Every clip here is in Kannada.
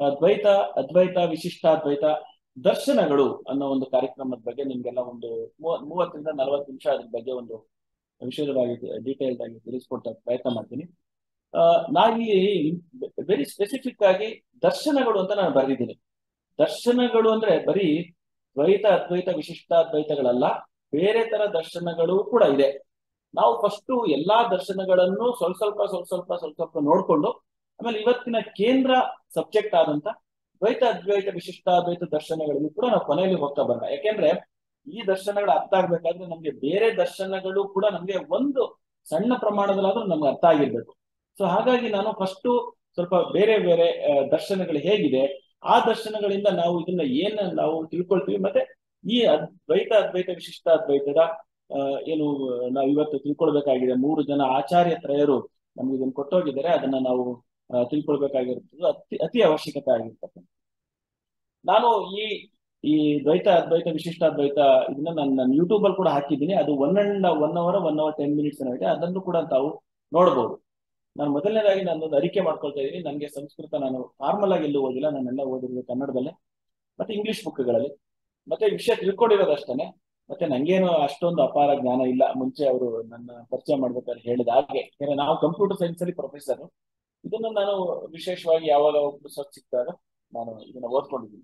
ಆ, ದ್ವೈತ ಅದ್ವೈತ ವಿಶಿಷ್ಟಾದ್ವೈತ ದರ್ಶನಗಳು ಅನ್ನೋ ಒಂದು ಕಾರ್ಯಕ್ರಮದ ಬಗ್ಗೆ ನಿಮ್ಗೆಲ್ಲ ಒಂದು ಮೂವ- ಮೂವತ್ತರಿಂದ ನಲವತ್ತು ನಿಮಿಷ ಅದ್ರ ಬಗ್ಗೆ ಒಂದು ವಿಷಯವಾಗಿ ಡೀಟೇಲ್ಡ್ ಆಗಿ ತಿಳಿಸ್ಕೊಡ್ತಾ ಪ್ರಯತ್ನ ಮಾಡ್ತೀನಿ ಆ, ನಾನಿಲ್ಲಿ ವೆರಿ ಸ್ಪೆಸಿಫಿಕ್ ಆಗಿ ದರ್ಶನಗಳು ಅಂತ ನಾನು ಬರೆದಿದ್ದೀನಿ ದರ್ಶನಗಳು ಅಂದ್ರೆ ಬರೀ ದ್ವೈತ ಅದ್ವೈತ ವಿಶಿಷ್ಟಾದ್ವೈತಗಳಲ್ಲ ಬೇರೆ ತರ ದರ್ಶನಗಳು ಕೂಡ ಇದೆ ನಾವು ಫಸ್ಟ್ ಎಲ್ಲಾ ದರ್ಶನಗಳನ್ನು ಸ್ವಲ್ಪ ಸ್ವಲ್ಪ ಸ್ವಲ್ಪ ಸ್ವಲ್ಪ ಸ್ವಲ್ಪ ಸ್ವಲ್ಪ ನೋಡ್ಕೊಂಡು ಆಮೇಲೆ ಇವತ್ತಿನ ಕೇಂದ್ರ ಸಬ್ಜೆಕ್ಟ್ ಆದಂತ ದ್ವೈತ ಅದ್ವೈತ ವಿಶಿಷ್ಟಾದ್ವೈತ ದರ್ಶನಗಳಲ್ಲಿ ಕೂಡ ನಾವು ಕೊನೆಯಲ್ಲಿ ಹೋಗ್ತಾ ಬರೋಣ ಯಾಕೆಂದ್ರೆ ಈ ದರ್ಶನಗಳು ಅರ್ಥ ಆಗ್ಬೇಕಾದ್ರೆ ನಮ್ಗೆ ಬೇರೆ ದರ್ಶನಗಳು ಕೂಡ ನಮ್ಗೆ ಒಂದು ಸಣ್ಣ ಪ್ರಮಾಣದಲ್ಲಾದ್ರೂ ನಮ್ಗೆ ಅರ್ಥ ಆಗಿರ್ಬೇಕು ಸೊ ಹಾಗಾಗಿ ನಾನು ಫಸ್ಟ್ ಸ್ವಲ್ಪ ಬೇರೆ ಬೇರೆ ಆ, ದರ್ಶನಗಳು ಹೇಗಿದೆ ಆ ದರ್ಶನಗಳಿಂದ ನಾವು ಇದನ್ನ ಏನ್ ನಾವು ತಿಳ್ಕೊಳ್ತೀವಿ ಮತ್ತೆ ಈ ದ್ವೈತ ಅದ್ವೈತ ವಿಶಿಷ್ಟಾದ್ವೈತದ ಆ, ಏನು ನಾವು ಇವತ್ತು ತಿಳ್ಕೊಳ್ಬೇಕಾಗಿದೆ ಮೂರು ಜನ ಆಚಾರ್ಯ ತ್ರಯರು ನಮ್ಗೆ ಇದನ್ನ ಕೊಟ್ಟೋಗಿದ್ದಾರೆ ಅದನ್ನ ನಾವು ಆ, ತಿಳ್ಕೊಳ್ಬೇಕಾಗಿರುತ್ತದೆ ಅತಿ ಅತಿ ಅವಶ್ಯಕತೆ ಆಗಿರ್ತಕ್ಕಂಥ ನಾನು ಈ ಈ ದ್ವೈತ ಅದ್ವೈತ ವಿಶಿಷ್ಟಾದ್ವೈತ ಇದನ್ನ ನಾನು ನನ್ನ ಯೂಟ್ಯೂಬ್ ಅಲ್ಲಿ ಕೂಡ ಹಾಕಿದ್ದೀನಿ ಅದು one and one hour one hour ten minutes ಇದೆ ಅದನ್ನು ಕೂಡ ತಾವು ನೋಡಬಹುದು ನಾನು ಮೊದಲನೇದಾಗಿ ನಾನು ಒಂದು ಅರಿಕೆ ಮಾಡ್ಕೊಳ್ತಾ ಇದ್ದೀನಿ ನನಗೆ ಸಂಸ್ಕೃತ ನಾನು ಫಾರ್ಮಲ್ ಆಗಿ ಎಲ್ಲೂ ಓದಿಲ್ಲ ನಾನೆಲ್ಲ ಓದಿರೋದು ಕನ್ನಡದಲ್ಲೇ ಮತ್ತೆ ಇಂಗ್ಲಿಷ್ ಬುಕ್ಗಳಲ್ಲಿ ಮತ್ತೆ ವಿಷಯ ತಿಳ್ಕೊಂಡಿರೋದಷ್ಟೇನೆ ಮತ್ತೆ ನಂಗೇನು ಅಷ್ಟೊಂದು ಅಪಾರ ಜ್ಞಾನ ಇಲ್ಲ ಮುಂಚೆ ಅವರು ನನ್ನ ಪರಿಚಯ ಮಾಡ್ಬೇಕಾದ್ರೆ ಹೇಳಿದ ಹಾಗೆ ಯಾಕಂದ್ರೆ ನಾವು ಕಂಪ್ಯೂಟರ್ ಸೈನ್ಸ್ ಅಲ್ಲಿ ಪ್ರೊಫೆಸರ್ ಇದನ್ನ ನಾನು ವಿಶೇಷವಾಗಿ ಯಾವಾಗ ಪುಸ್ತಕ ಸಿಕ್ಕಾಗ ನಾನು ಇದನ್ನ ಓದ್ಕೊಂಡಿದ್ದೀನಿ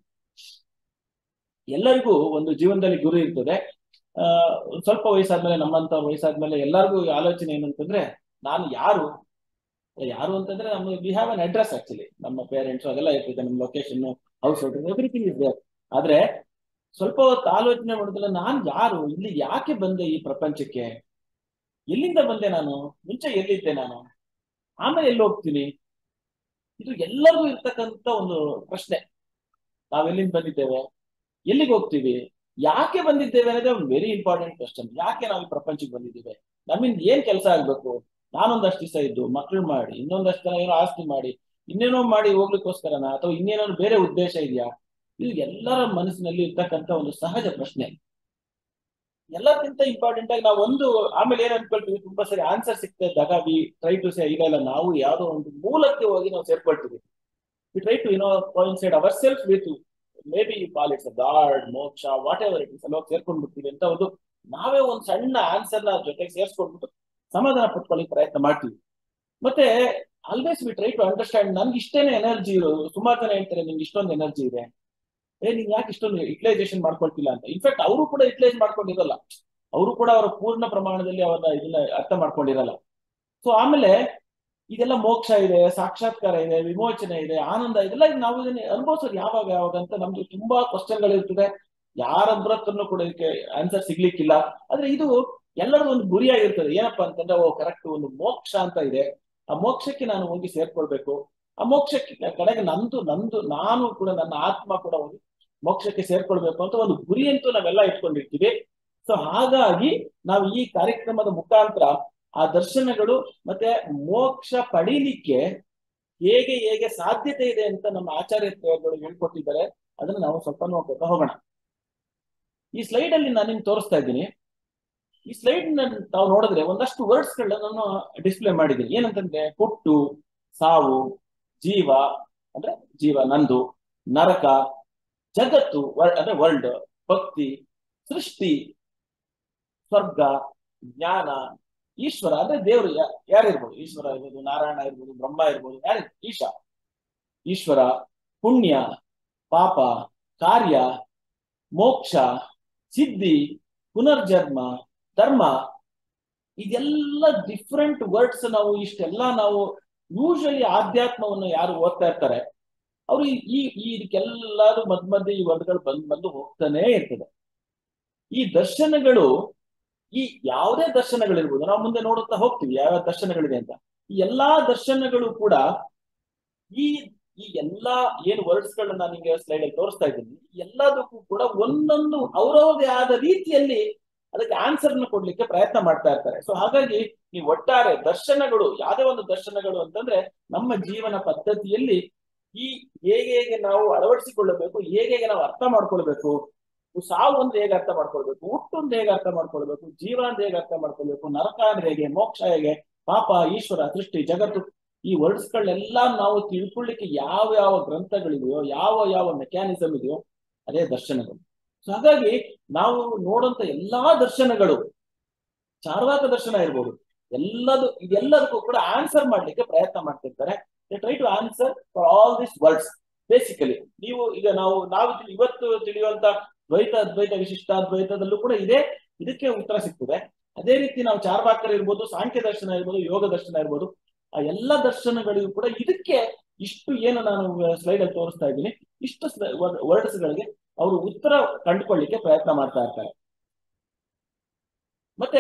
ಎಲ್ಲರಿಗೂ ಒಂದು ಜೀವನದಲ್ಲಿ ಗುರಿ ಇರ್ತದೆ ಆ ಒಂದ್ ಸ್ವಲ್ಪ ವಯಸ್ಸಾದ್ಮೇಲೆ ನಮ್ಮಂತ ವಯಸ್ಸಾದ್ಮೇಲೆ ಎಲ್ಲರಿಗೂ ಆಲೋಚನೆ ಏನಂತಂದ್ರೆ ನಾನು ಯಾರು ಯಾರು ಅಂತಂದ್ರೆ ನಮ್ಮ we have an address actually ನಮ್ಮ ಪೇರೆಂಟ್ಸ್ ಅದೆಲ್ಲ ಇರ್ತದೆ ನಮ್ಮ location house everything is there ಆದ್ರೆ ಸ್ವಲ್ಪ ಹೊತ್ತು ಆಲೋಚನೆ ಮಾಡಿದ್ರೆ ನಾನ್ ಯಾರು ಇಲ್ಲಿ ಯಾಕೆ ಬಂದೆ ಈ ಪ್ರಪಂಚಕ್ಕೆ ಎಲ್ಲಿಂದ ಬಂದೆ ನಾನು ಮುಂಚೆ ಎಲ್ಲಿದ್ದೆ ನಾನು ಆಮೇಲೆ ಎಲ್ಲಿ ಹೋಗ್ತೀನಿ ಇದು ಎಲ್ಲರಿಗೂ ಇರ್ತಕ್ಕಂಥ ಒಂದು ಪ್ರಶ್ನೆ ನಾವೆಲ್ಲಿಂದ ಬಂದಿದ್ದೇವೆ ಎಲ್ಲಿಗೆ ಹೋಗ್ತೀವಿ ಯಾಕೆ ಬಂದಿದ್ದೇವೆ ಅನ್ನೋದೇ ಒಂದು ವೆರಿ ಇಂಪಾರ್ಟೆಂಟ್ ಕ್ವಶನ್ ಯಾಕೆ ನಾವು ಈ ಪ್ರಪಂಚಕ್ಕೆ ಬಂದಿದ್ದೇವೆ ನಮ್ಮಿಂದ ಏನ್ ಕೆಲಸ ಆಗ್ಬೇಕು ನಾನೊಂದಷ್ಟು ದಿವಸ ಇದ್ದು ಮಕ್ಳು ಮಾಡಿ ಇನ್ನೊಂದಷ್ಟು ಜನ ಏನೋ ಆಸ್ತಿ ಮಾಡಿ ಇನ್ನೇನೋ ಮಾಡಿ ಹೋಗ್ಲಿಕ್ಕೋಸ್ಕರನ ಅಥವಾ ಇನ್ನೇನೋ ಬೇರೆ ಉದ್ದೇಶ ಇದೆಯಾ ಇದು ಎಲ್ಲರ ಮನಸ್ಸಿನಲ್ಲಿ ಇರ್ತಕ್ಕಂಥ ಒಂದು ಸಹಜ ಪ್ರಶ್ನೆ ಎಲ್ಲಕ್ಕಿಂತ ಇಂಪಾರ್ಟೆಂಟ್ ಆಗಿ ನಾವು ಒಂದು ಆಮೇಲೆ ಏನ್ ಅನ್ಕೊಳ್ತೀವಿ ತುಂಬಾ ಸರಿ ಆನ್ಸರ್ ಸಿಗ್ತಾ ಇದ್ದಾಗ ವಿ ಟ್ರೈ ಟು ಸೇ ಇಲ್ಲ ಇಲ್ಲ ನಾವು ಯಾವುದೋ ಒಂದು ಮೂಲಕ್ಕೆ ಹೋಗಿ ನಾವು ಸೇರ್ಕೊಳ್ತೀವಿ we try to you know side our self with maybe call it's god moksha whatever it is ಅಲ್ಲ ಸೇರ್ಕೊಂಡ್ಬಿಡ್ತೀವಿ ಅಂತ ಒಂದು ನಾವೇ ಒಂದು ಸಣ್ಣ ಆನ್ಸರ್ ನ ಜೊತೆಗೆ ಸೇರ್ಸ್ಕೊಂಡ್ಬಿಟ್ಟು ಸಮಾಧಾನ ಪಟ್ಕೊಳ್ಳಿಕ್ ಪ್ರಯತ್ನ ಮಾಡ್ತೀವಿ ಮತ್ತೆ always we try to understand ನನ್ಗೆ ಇಷ್ಟೇನೆ ಎನರ್ಜಿ ಇರೋದು ಸುಮಾರು ಜನ ಹೇಳ್ತಾರೆ ನಿಮ್ಗೆ ಇಷ್ಟೊಂದು ಎನರ್ಜಿ ಇದೆ ಏ ನೀನ್ ಯಾಕೆ ಇಷ್ಟೊಂದು ಯುಟಿಲೈಸೇಷನ್ ಮಾಡ್ಕೊಳ್ತಿಲ್ಲ ಅಂತ ಇನ್ಫ್ಯಾಕ್ಟ್ ಅವರು ಕೂಡ ಯುಟಿಲೈಸ್ ಮಾಡ್ಕೊಂಡಿರಲ್ಲ ಅವರು ಕೂಡ ಅವರ ಪೂರ್ಣ ಪ್ರಮಾಣದಲ್ಲಿ ಅವರ ಇದನ್ನ ಅರ್ಥ ಮಾಡ್ಕೊಂಡಿರಲ್ಲ ಸೊ ಆಮೇಲೆ ಇದೆಲ್ಲ ಮೋಕ್ಷ ಇದೆ ಸಾಕ್ಷಾತ್ಕಾರ ಇದೆ ವಿಮೋಚನೆ ಇದೆ ಆನಂದ ಇದೆಲ್ಲ ನಾವು ಇದನ್ನ ಅನುಭವಿಸೋದು ಯಾವಾಗ ಯಾವಾಗ ಅಂತ ನಮ್ಗೆ ತುಂಬಾ ಕ್ವಶನ್ಗಳಿರ್ತದೆ ಯಾರ ಹತ್ರನೂ ಕೂಡ ಇದಕ್ಕೆ ಆನ್ಸರ್ ಸಿಗ್ಲಿಕ್ಕಿಲ್ಲ ಆದ್ರೆ ಇದು ಎಲ್ಲರದ್ದು ಒಂದು ಗುರಿಯಾಗಿರ್ತದೆ ಏನಪ್ಪಾ ಅಂತಂದ್ರೆ ಓ ಕರೆಕ್ಟ್ ಒಂದು ಮೋಕ್ಷ ಅಂತ ಇದೆ ಆ ಮೋಕ್ಷಕ್ಕೆ ನಾನು ಹೋಗಿ ಸೇರ್ಕೊಳ್ಬೇಕು ಆ ಮೋಕ್ಷಕ್ಕೆ ಕಡೆಗೆ ನಂದು ನಂದು ನಾನು ಕೂಡ ನನ್ನ ಆತ್ಮ ಕೂಡ ಹೋಗಿ ಮೋಕ್ಷಕ್ಕೆ ಸೇರ್ಕೊಳ್ಬೇಕು ಅಂತ ಒಂದು ಗುರಿಯಂತೂ ನಾವೆಲ್ಲ ಇಟ್ಕೊಂಡಿರ್ತೀವಿ ಸೊ ಹಾಗಾಗಿ ನಾವು ಈ ಕಾರ್ಯಕ್ರಮದ ಮುಖಾಂತರ ಆ ದರ್ಶನಗಳು ಮತ್ತೆ ಮೋಕ್ಷ ಪಡೀಲಿಕ್ಕೆ ಹೇಗೆ ಹೇಗೆ ಸಾಧ್ಯತೆ ಇದೆ ಅಂತ ನಮ್ಮ ಆಚಾರ್ಯಗಳು ಹೇಳ್ಕೊಟ್ಟಿದ್ದಾರೆ ಅದನ್ನ ನಾವು ಸ್ವಲ್ಪ ನೋಡ್ಕೊತಾ ಹೋಗೋಣ ಈ ಸ್ಲೈಡ್ ಅಲ್ಲಿ ನಾನು ನಿಮ್ಗೆ ತೋರಿಸ್ತಾ ಇದ್ದೀನಿ ಈ ಸ್ಲೈಡ್ ತಾವು ನೋಡಿದ್ರೆ ಒಂದಷ್ಟು ವರ್ಡ್ಸ್ ಗಳನ್ನ ನಾನು ಡಿಸ್ಪ್ಲೇ ಮಾಡಿದ್ದೀನಿ ಏನಂತಂದ್ರೆ ಹುಟ್ಟು ಸಾವು ಜೀವ ಅಂದ್ರೆ ಜೀವ ನಂದು ನರಕ ಜಗತ್ತು ಅಂದ್ರೆ ವರ್ಲ್ಡ್ ಭಕ್ತಿ ಸೃಷ್ಟಿ ಸ್ವರ್ಗ ಜ್ಞಾನ ಈಶ್ವರ ಅಂದ್ರೆ ದೇವರು ಯಾರಿರ್ಬೋದು ಈಶ್ವರ ಇರ್ಬೋದು ನಾರಾಯಣ ಇರ್ಬೋದು ಬ್ರಹ್ಮ ಇರ್ಬೋದು ಯಾರು ಈಶಾ ಈಶ್ವರ ಪುಣ್ಯ ಪಾಪ ಕಾರ್ಯ ಮೋಕ್ಷ ಸಿದ್ಧಿ ಪುನರ್ಜನ್ಮ ಧರ್ಮ ಇದೆಲ್ಲ ಡಿಫ್ರೆಂಟ್ ವರ್ಡ್ಸ್ ನಾವು ಇಷ್ಟೆಲ್ಲ ನಾವು ಯೂಶಲಿ ಆಧ್ಯಾತ್ಮವನ್ನು ಯಾರು ಓದ್ತಾ ಇರ್ತಾರೆ ಅವರು ಈ ಈ ಇದಕ್ಕೆಲ್ಲರೂ ಮಧ್ಯ ಮಧ್ಯೆ ಈ ವರ್ಡ್ಗಳು ಬಂದ್ ಬಂದು ಹೋಗ್ತಾನೆ ಇರ್ತದೆ ಈ ದರ್ಶನಗಳು ಈ ಯಾವುದೇ ದರ್ಶನಗಳಿರ್ಬೋದು ನಾವು ಮುಂದೆ ನೋಡುತ್ತಾ ಹೋಗ್ತೀವಿ ಯಾವ್ಯಾವ ದರ್ಶನಗಳಿದೆ ಅಂತ ಈ ಎಲ್ಲಾ ದರ್ಶನಗಳು ಕೂಡ ಈ ಈ ಎಲ್ಲಾ ಏನ್ ವರ್ಡ್ಸ್ ಗಳನ್ನ ನಾನು ನಿಮಗೆ ಸ್ಲೈಡ್ ಅಲ್ಲಿ ತೋರಿಸ್ತಾ ಇದ್ದೀನಿ ಎಲ್ಲದಕ್ಕೂ ಕೂಡ ಒಂದೊಂದು ಅವರವರದೇ ಆದ ರೀತಿಯಲ್ಲಿ ಅದಕ್ಕೆ ಆನ್ಸರ್ ನ ಕೊಡ್ಲಿಕ್ಕೆ ಪ್ರಯತ್ನ ಮಾಡ್ತಾ ಇರ್ತಾರೆ ಸೊ ಹಾಗಾಗಿ ಈ ಒಟ್ಟಾರೆ ದರ್ಶನಗಳು ಯಾವುದೇ ಒಂದು ದರ್ಶನಗಳು ಅಂತಂದ್ರೆ ನಮ್ಮ ಜೀವನ ಪದ್ಧತಿಯಲ್ಲಿ ಈ ಹೇಗೆ ಹೇಗೆ ನಾವು ಅಳವಡಿಸಿಕೊಳ್ಳಬೇಕು ಹೇಗೆ ಹೇಗೆ ನಾವು ಅರ್ಥ ಮಾಡ್ಕೊಳ್ಬೇಕು ಸಾವು ಅಂದ್ರೆ ಹೇಗೆ ಅರ್ಥ ಮಾಡ್ಕೊಳ್ಬೇಕು ಹುಟ್ಟು ಅಂದ್ರೆ ಹೇಗೆ ಅರ್ಥ ಮಾಡ್ಕೊಳ್ಬೇಕು ಜೀವ ಅಂದ್ರೆ ಹೇಗೆ ಅರ್ಥ ಮಾಡ್ಕೊಳ್ಬೇಕು ನರಕ ಅಂದ್ರೆ ಹೇಗೆ ಮೋಕ್ಷ ಹೇಗೆ ಪಾಪ ಈಶ್ವರ ಸೃಷ್ಟಿ ಜಗತ್ತು ಈ ವರ್ಡ್ಸ್ ಗಳನ್ನೆಲ್ಲ ನಾವು ತಿಳ್ಕೊಳ್ಳಿಕ್ಕೆ ಯಾವ ಯಾವ ಗ್ರಂಥಗಳಿದೆಯೋ ಯಾವ ಯಾವ ಮೆಕ್ಯಾನಿಸಮ್ ಇದೆಯೋ ಅದೇ ದರ್ಶನಗಳು ಸೊ ಹಾಗಾಗಿ ನಾವು ನೋಡುವಂತ ಎಲ್ಲಾ ದರ್ಶನಗಳು ಚಾರ್ವಾಕ ದರ್ಶನ ಇರ್ಬೋದು ಎಲ್ಲದು ಇದೆಲ್ಲದಕ್ಕೂ ಕೂಡ ಆನ್ಸರ್ ಮಾಡ್ಲಿಕ್ಕೆ ಪ್ರಯತ್ನ ಮಾಡ್ತಿರ್ತಾರೆ try to answer for all this words basically ನೀವು ಈಗ ನಾವು ನಾವು ತಿಳಿ- ಇವತ್ತು ತಿಳಿಯುವಂತ ದ್ವೈತ ಅದ್ವೈತ ವಿಶಿಷ್ಟಾದ್ವೈತದಲ್ಲೂ ಕೂಡ ಇದೆ ಇದಕ್ಕೆ ಉತ್ತರ ಸಿಗ್ತದೆ ಅದೇ ರೀತಿ ನಾವು ಚಾರ್ವಾಕರ್ ಇರ್ಬೋದು ಸಾಂಖ್ಯ ದರ್ಶನ ಇರ್ಬೋದು ಯೋಗ ದರ್ಶನ ಇರ್ಬೋದು ಆ ಎಲ್ಲ ದರ್ಶನಗಳಿಗೂ ಕೂಡ ಇದಕ್ಕೆ ಇಷ್ಟು ಏನು ನಾನು ಸ್ಲೈಡ್ ಅಲ್ಲಿ ತೋರಿಸ್ತಾ ಇದ್ದೀನಿ ಇಷ್ಟು ವರ್ಡ್ಸ್ ಗಳಿಗೆ ಅವರು ಉತ್ತರ ಕಂಡುಕೊಳ್ಳಿಕ್ಕೆ ಪ್ರಯತ್ನ ಮಾಡ್ತಾ ಇರ್ತಾರೆ ಮತ್ತೆ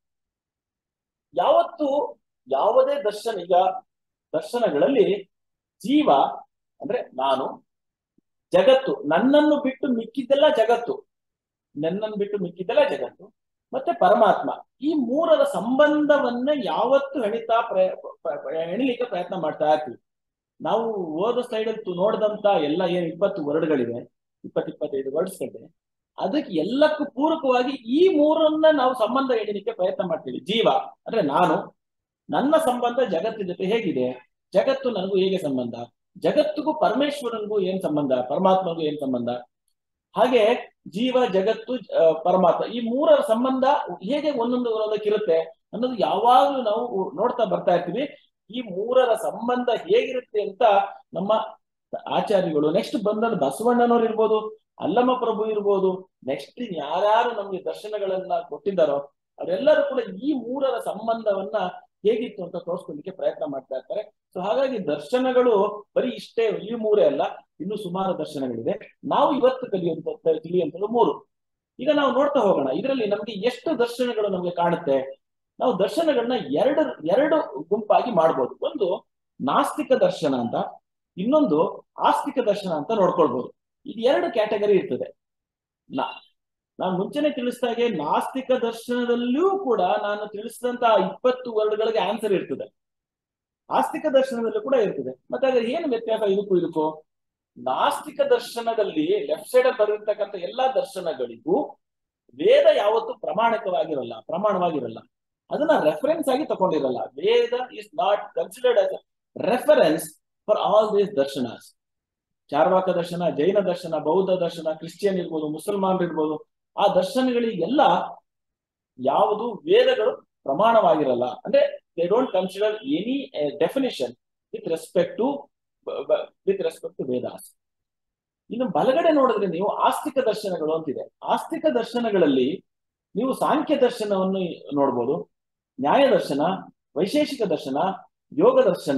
ಯಾವತ್ತು ಯಾವುದೇ ದರ್ಶನ ಈಗ ದರ್ಶನಗಳಲ್ಲಿ ಜೀವ ಅಂದ್ರೆ ನಾನು ಜಗತ್ತು ನನ್ನನ್ನು ಬಿಟ್ಟು ಮಿಕ್ಕಿದ್ದೆಲ್ಲ ಜಗತ್ತು ನನ್ನನ್ನು ಬಿಟ್ಟು ಮಿಕ್ಕಿದ್ದೆಲ್ಲ ಜಗತ್ತು ಮತ್ತೆ ಪರಮಾತ್ಮ ಈ ಮೂರರ ಸಂಬಂಧವನ್ನ ಯಾವತ್ತು ಹೆಣಿತಾ ಪ್ರಯ ಪ್ರ- ಪ್ರ- ಹೆಣಿಲಿಕ್ಕೆ ಪ್ರಯತ್ನ ಮಾಡ್ತಾ ಇರ್ತೀವಿ ನಾವು ಓದೋ ಸ್ಲೈಡ್ ಅಲ್ಲಿ ನೋಡಿದಂತ ಎಲ್ಲ ಏನ್ ಇಪ್ಪತ್ತು ವರ್ಡ್ಗಳಿವೆ ಇಪ್ಪತ್ ಇಪ್ಪತ್ತೈದು ವರ್ಡ್ಸ್ಗಳಿವೆ ಅದಕ್ಕೆ ಎಲ್ಲಕ್ಕೂ ಪೂರಕವಾಗಿ ಈ ಮೂರನ್ನ ನಾವು ಸಂಬಂಧ ಎಣಿಲಿಕ್ಕೆ ಪ್ರಯತ್ನ ಮಾಡ್ತೀವಿ ಜೀವ ಅಂದ್ರೆ ನಾನು ನನ್ನ ಸಂಬಂಧ ಜಗತ್ತಿನ ಜೊತೆ ಹೇಗಿದೆ ಜಗತ್ತು ನನಗೂ ಹೇಗೆ ಸಂಬಂಧ ಜಗತ್ತಿಗೂ ಪರಮೇಶ್ವರನಿಗೂ ಏನ್ ಸಂಬಂಧ ಪರಮಾತ್ಮನಿಗೂ ಏನ್ ಸಂಬಂಧ ಹಾಗೆ ಜೀವ ಜಗತ್ತು ಆ, ಪರಮಾತ್ಮ ಈ ಮೂರರ ಸಂಬಂಧ ಹೇಗೆ ಒಂದೊಂದು ಒಂದೊಂದಕ್ಕಿರುತ್ತೆ ಅನ್ನೋದು ಯಾವಾಗಲೂ ನಾವು ನೋಡ್ತಾ ಬರ್ತಾ ಇರ್ತೀವಿ ಈ ಮೂರರ ಸಂಬಂಧ ಹೇಗಿರುತ್ತೆ ಅಂತ ನಮ್ಮ ಆಚಾರ್ಯಗಳು ನೆಕ್ಸ್ಟ್ ಬಂದ ಬಸವಣ್ಣನವ್ರು ಇರ್ಬೋದು ಅಲ್ಲಮ್ಮ ಪ್ರಭು ಇರ್ಬೋದು ನೆಕ್ಸ್ಟ್ ಯಾರ್ಯಾರು ನಮ್ಗೆ ದರ್ಶನಗಳನ್ನ ಕೊಟ್ಟಿದ್ದಾರೋ ಅವರೆಲ್ಲರೂ ಕೂಡ ಈ ಮೂರರ ಸಂಬಂಧವನ್ನ ಹೇಗಿತ್ತು ಅಂತ ತೋರಿಸ್ಕೊಳ್ಳಿಕ್ಕೆ ಪ್ರಯತ್ನ ಮಾಡ್ತಾ ಇರ್ತಾರೆ ಸೊ ಹಾಗಾಗಿ ದರ್ಶನಗಳು ಬರೀ ಇಷ್ಟೇ ಈ ಮೂರೇ ಅಲ್ಲ ಇನ್ನು ಸುಮಾರು ದರ್ಶನಗಳಿದೆ ನಾವು ಇವತ್ತು ಕಲಿಯುವಂತ ತಿಳಿಯುವಂಥದ್ದು ಮೂರು ಈಗ ನಾವು ನೋಡ್ತಾ ಹೋಗೋಣ ಇದರಲ್ಲಿ ನಮ್ಗೆ ಎಷ್ಟು ದರ್ಶನಗಳು ನಮ್ಗೆ ಕಾಣುತ್ತೆ ನಾವು ದರ್ಶನಗಳನ್ನ ಎರಡು ಎರಡು ಗುಂಪಾಗಿ ಮಾಡ್ಬೋದು ಒಂದು ನಾಸ್ತಿಕ ದರ್ಶನ ಅಂತ ಇನ್ನೊಂದು ಆಸ್ತಿಕ ದರ್ಶನ ಅಂತ ನೋಡ್ಕೊಳ್ಬಹುದು ಇದು ಎರಡು ಕ್ಯಾಟಗರಿ ಇರ್ತದೆ ನಾ ನಾನು ಮುಂಚೆನೆ ತಿಳಿಸಿದಾಗೆ ನಾಸ್ತಿಕ ದರ್ಶನದಲ್ಲಿಯೂ ಕೂಡ ನಾನು ತಿಳಿಸಿದಂತ ಇಪ್ಪತ್ತು ವರ್ಡ್ಗಳಿಗೆ ಆನ್ಸರ್ ಇರ್ತದೆ ಆಸ್ತಿಕ ದರ್ಶನದಲ್ಲೂ ಕೂಡ ಇರ್ತದೆ ಮತ್ತೆ ಹಾಗಾದ್ರೆ ಏನು ವ್ಯತ್ಯಾಸ ಇದಕ್ಕೂ ಇದಕ್ಕೂ ನಾಸ್ತಿಕ ದರ್ಶನದಲ್ಲಿ ಲೆಫ್ಟ್ ಸೈಡ್ ಅಲ್ಲಿ ಬರೆದಿರ್ತಕ್ಕಂಥ ಎಲ್ಲಾ ದರ್ಶನಗಳಿಗೂ ವೇದ ಯಾವತ್ತೂ ಪ್ರಮಾಣಿಕವಾಗಿರಲ್ಲ ಪ್ರಮಾಣವಾಗಿರಲ್ಲ ಅದನ್ನ ರೆಫರೆನ್ಸ್ ಆಗಿ ತಗೊಂಡಿರಲ್ಲ Veda is not considered as reference for all these darshanas Charvaka ದರ್ಶನ ಜೈನ ದರ್ಶನ ಬೌದ್ಧ ದರ್ಶನ ಕ್ರಿಶ್ಚಿಯನ್ ಇರ್ಬೋದು ಮುಸಲ್ಮಾನ್ ಇರ್ಬೋದು ಆ ದರ್ಶನಗಳಿಗೆಲ್ಲ ಯಾವುದು ವೇದಗಳು ಪ್ರಮಾಣವಾಗಿರಲ್ಲ ಅಂದ್ರೆ they don't consider any definition with respect to with respect to Vedas ಇನ್ನು ಬಲಗಡೆ ನೋಡಿದ್ರೆ ನೀವು ಆಸ್ತಿಕ ದರ್ಶನಗಳು ಅಂತಿದೆ ಆಸ್ತಿಕ ದರ್ಶನಗಳಲ್ಲಿ ನೀವು ಸಾಂಖ್ಯ ದರ್ಶನವನ್ನು ನೋಡ್ಬೋದು ನ್ಯಾಯ ದರ್ಶನ ವೈಶೇಷಿಕ ದರ್ಶನ ಯೋಗ ದರ್ಶನ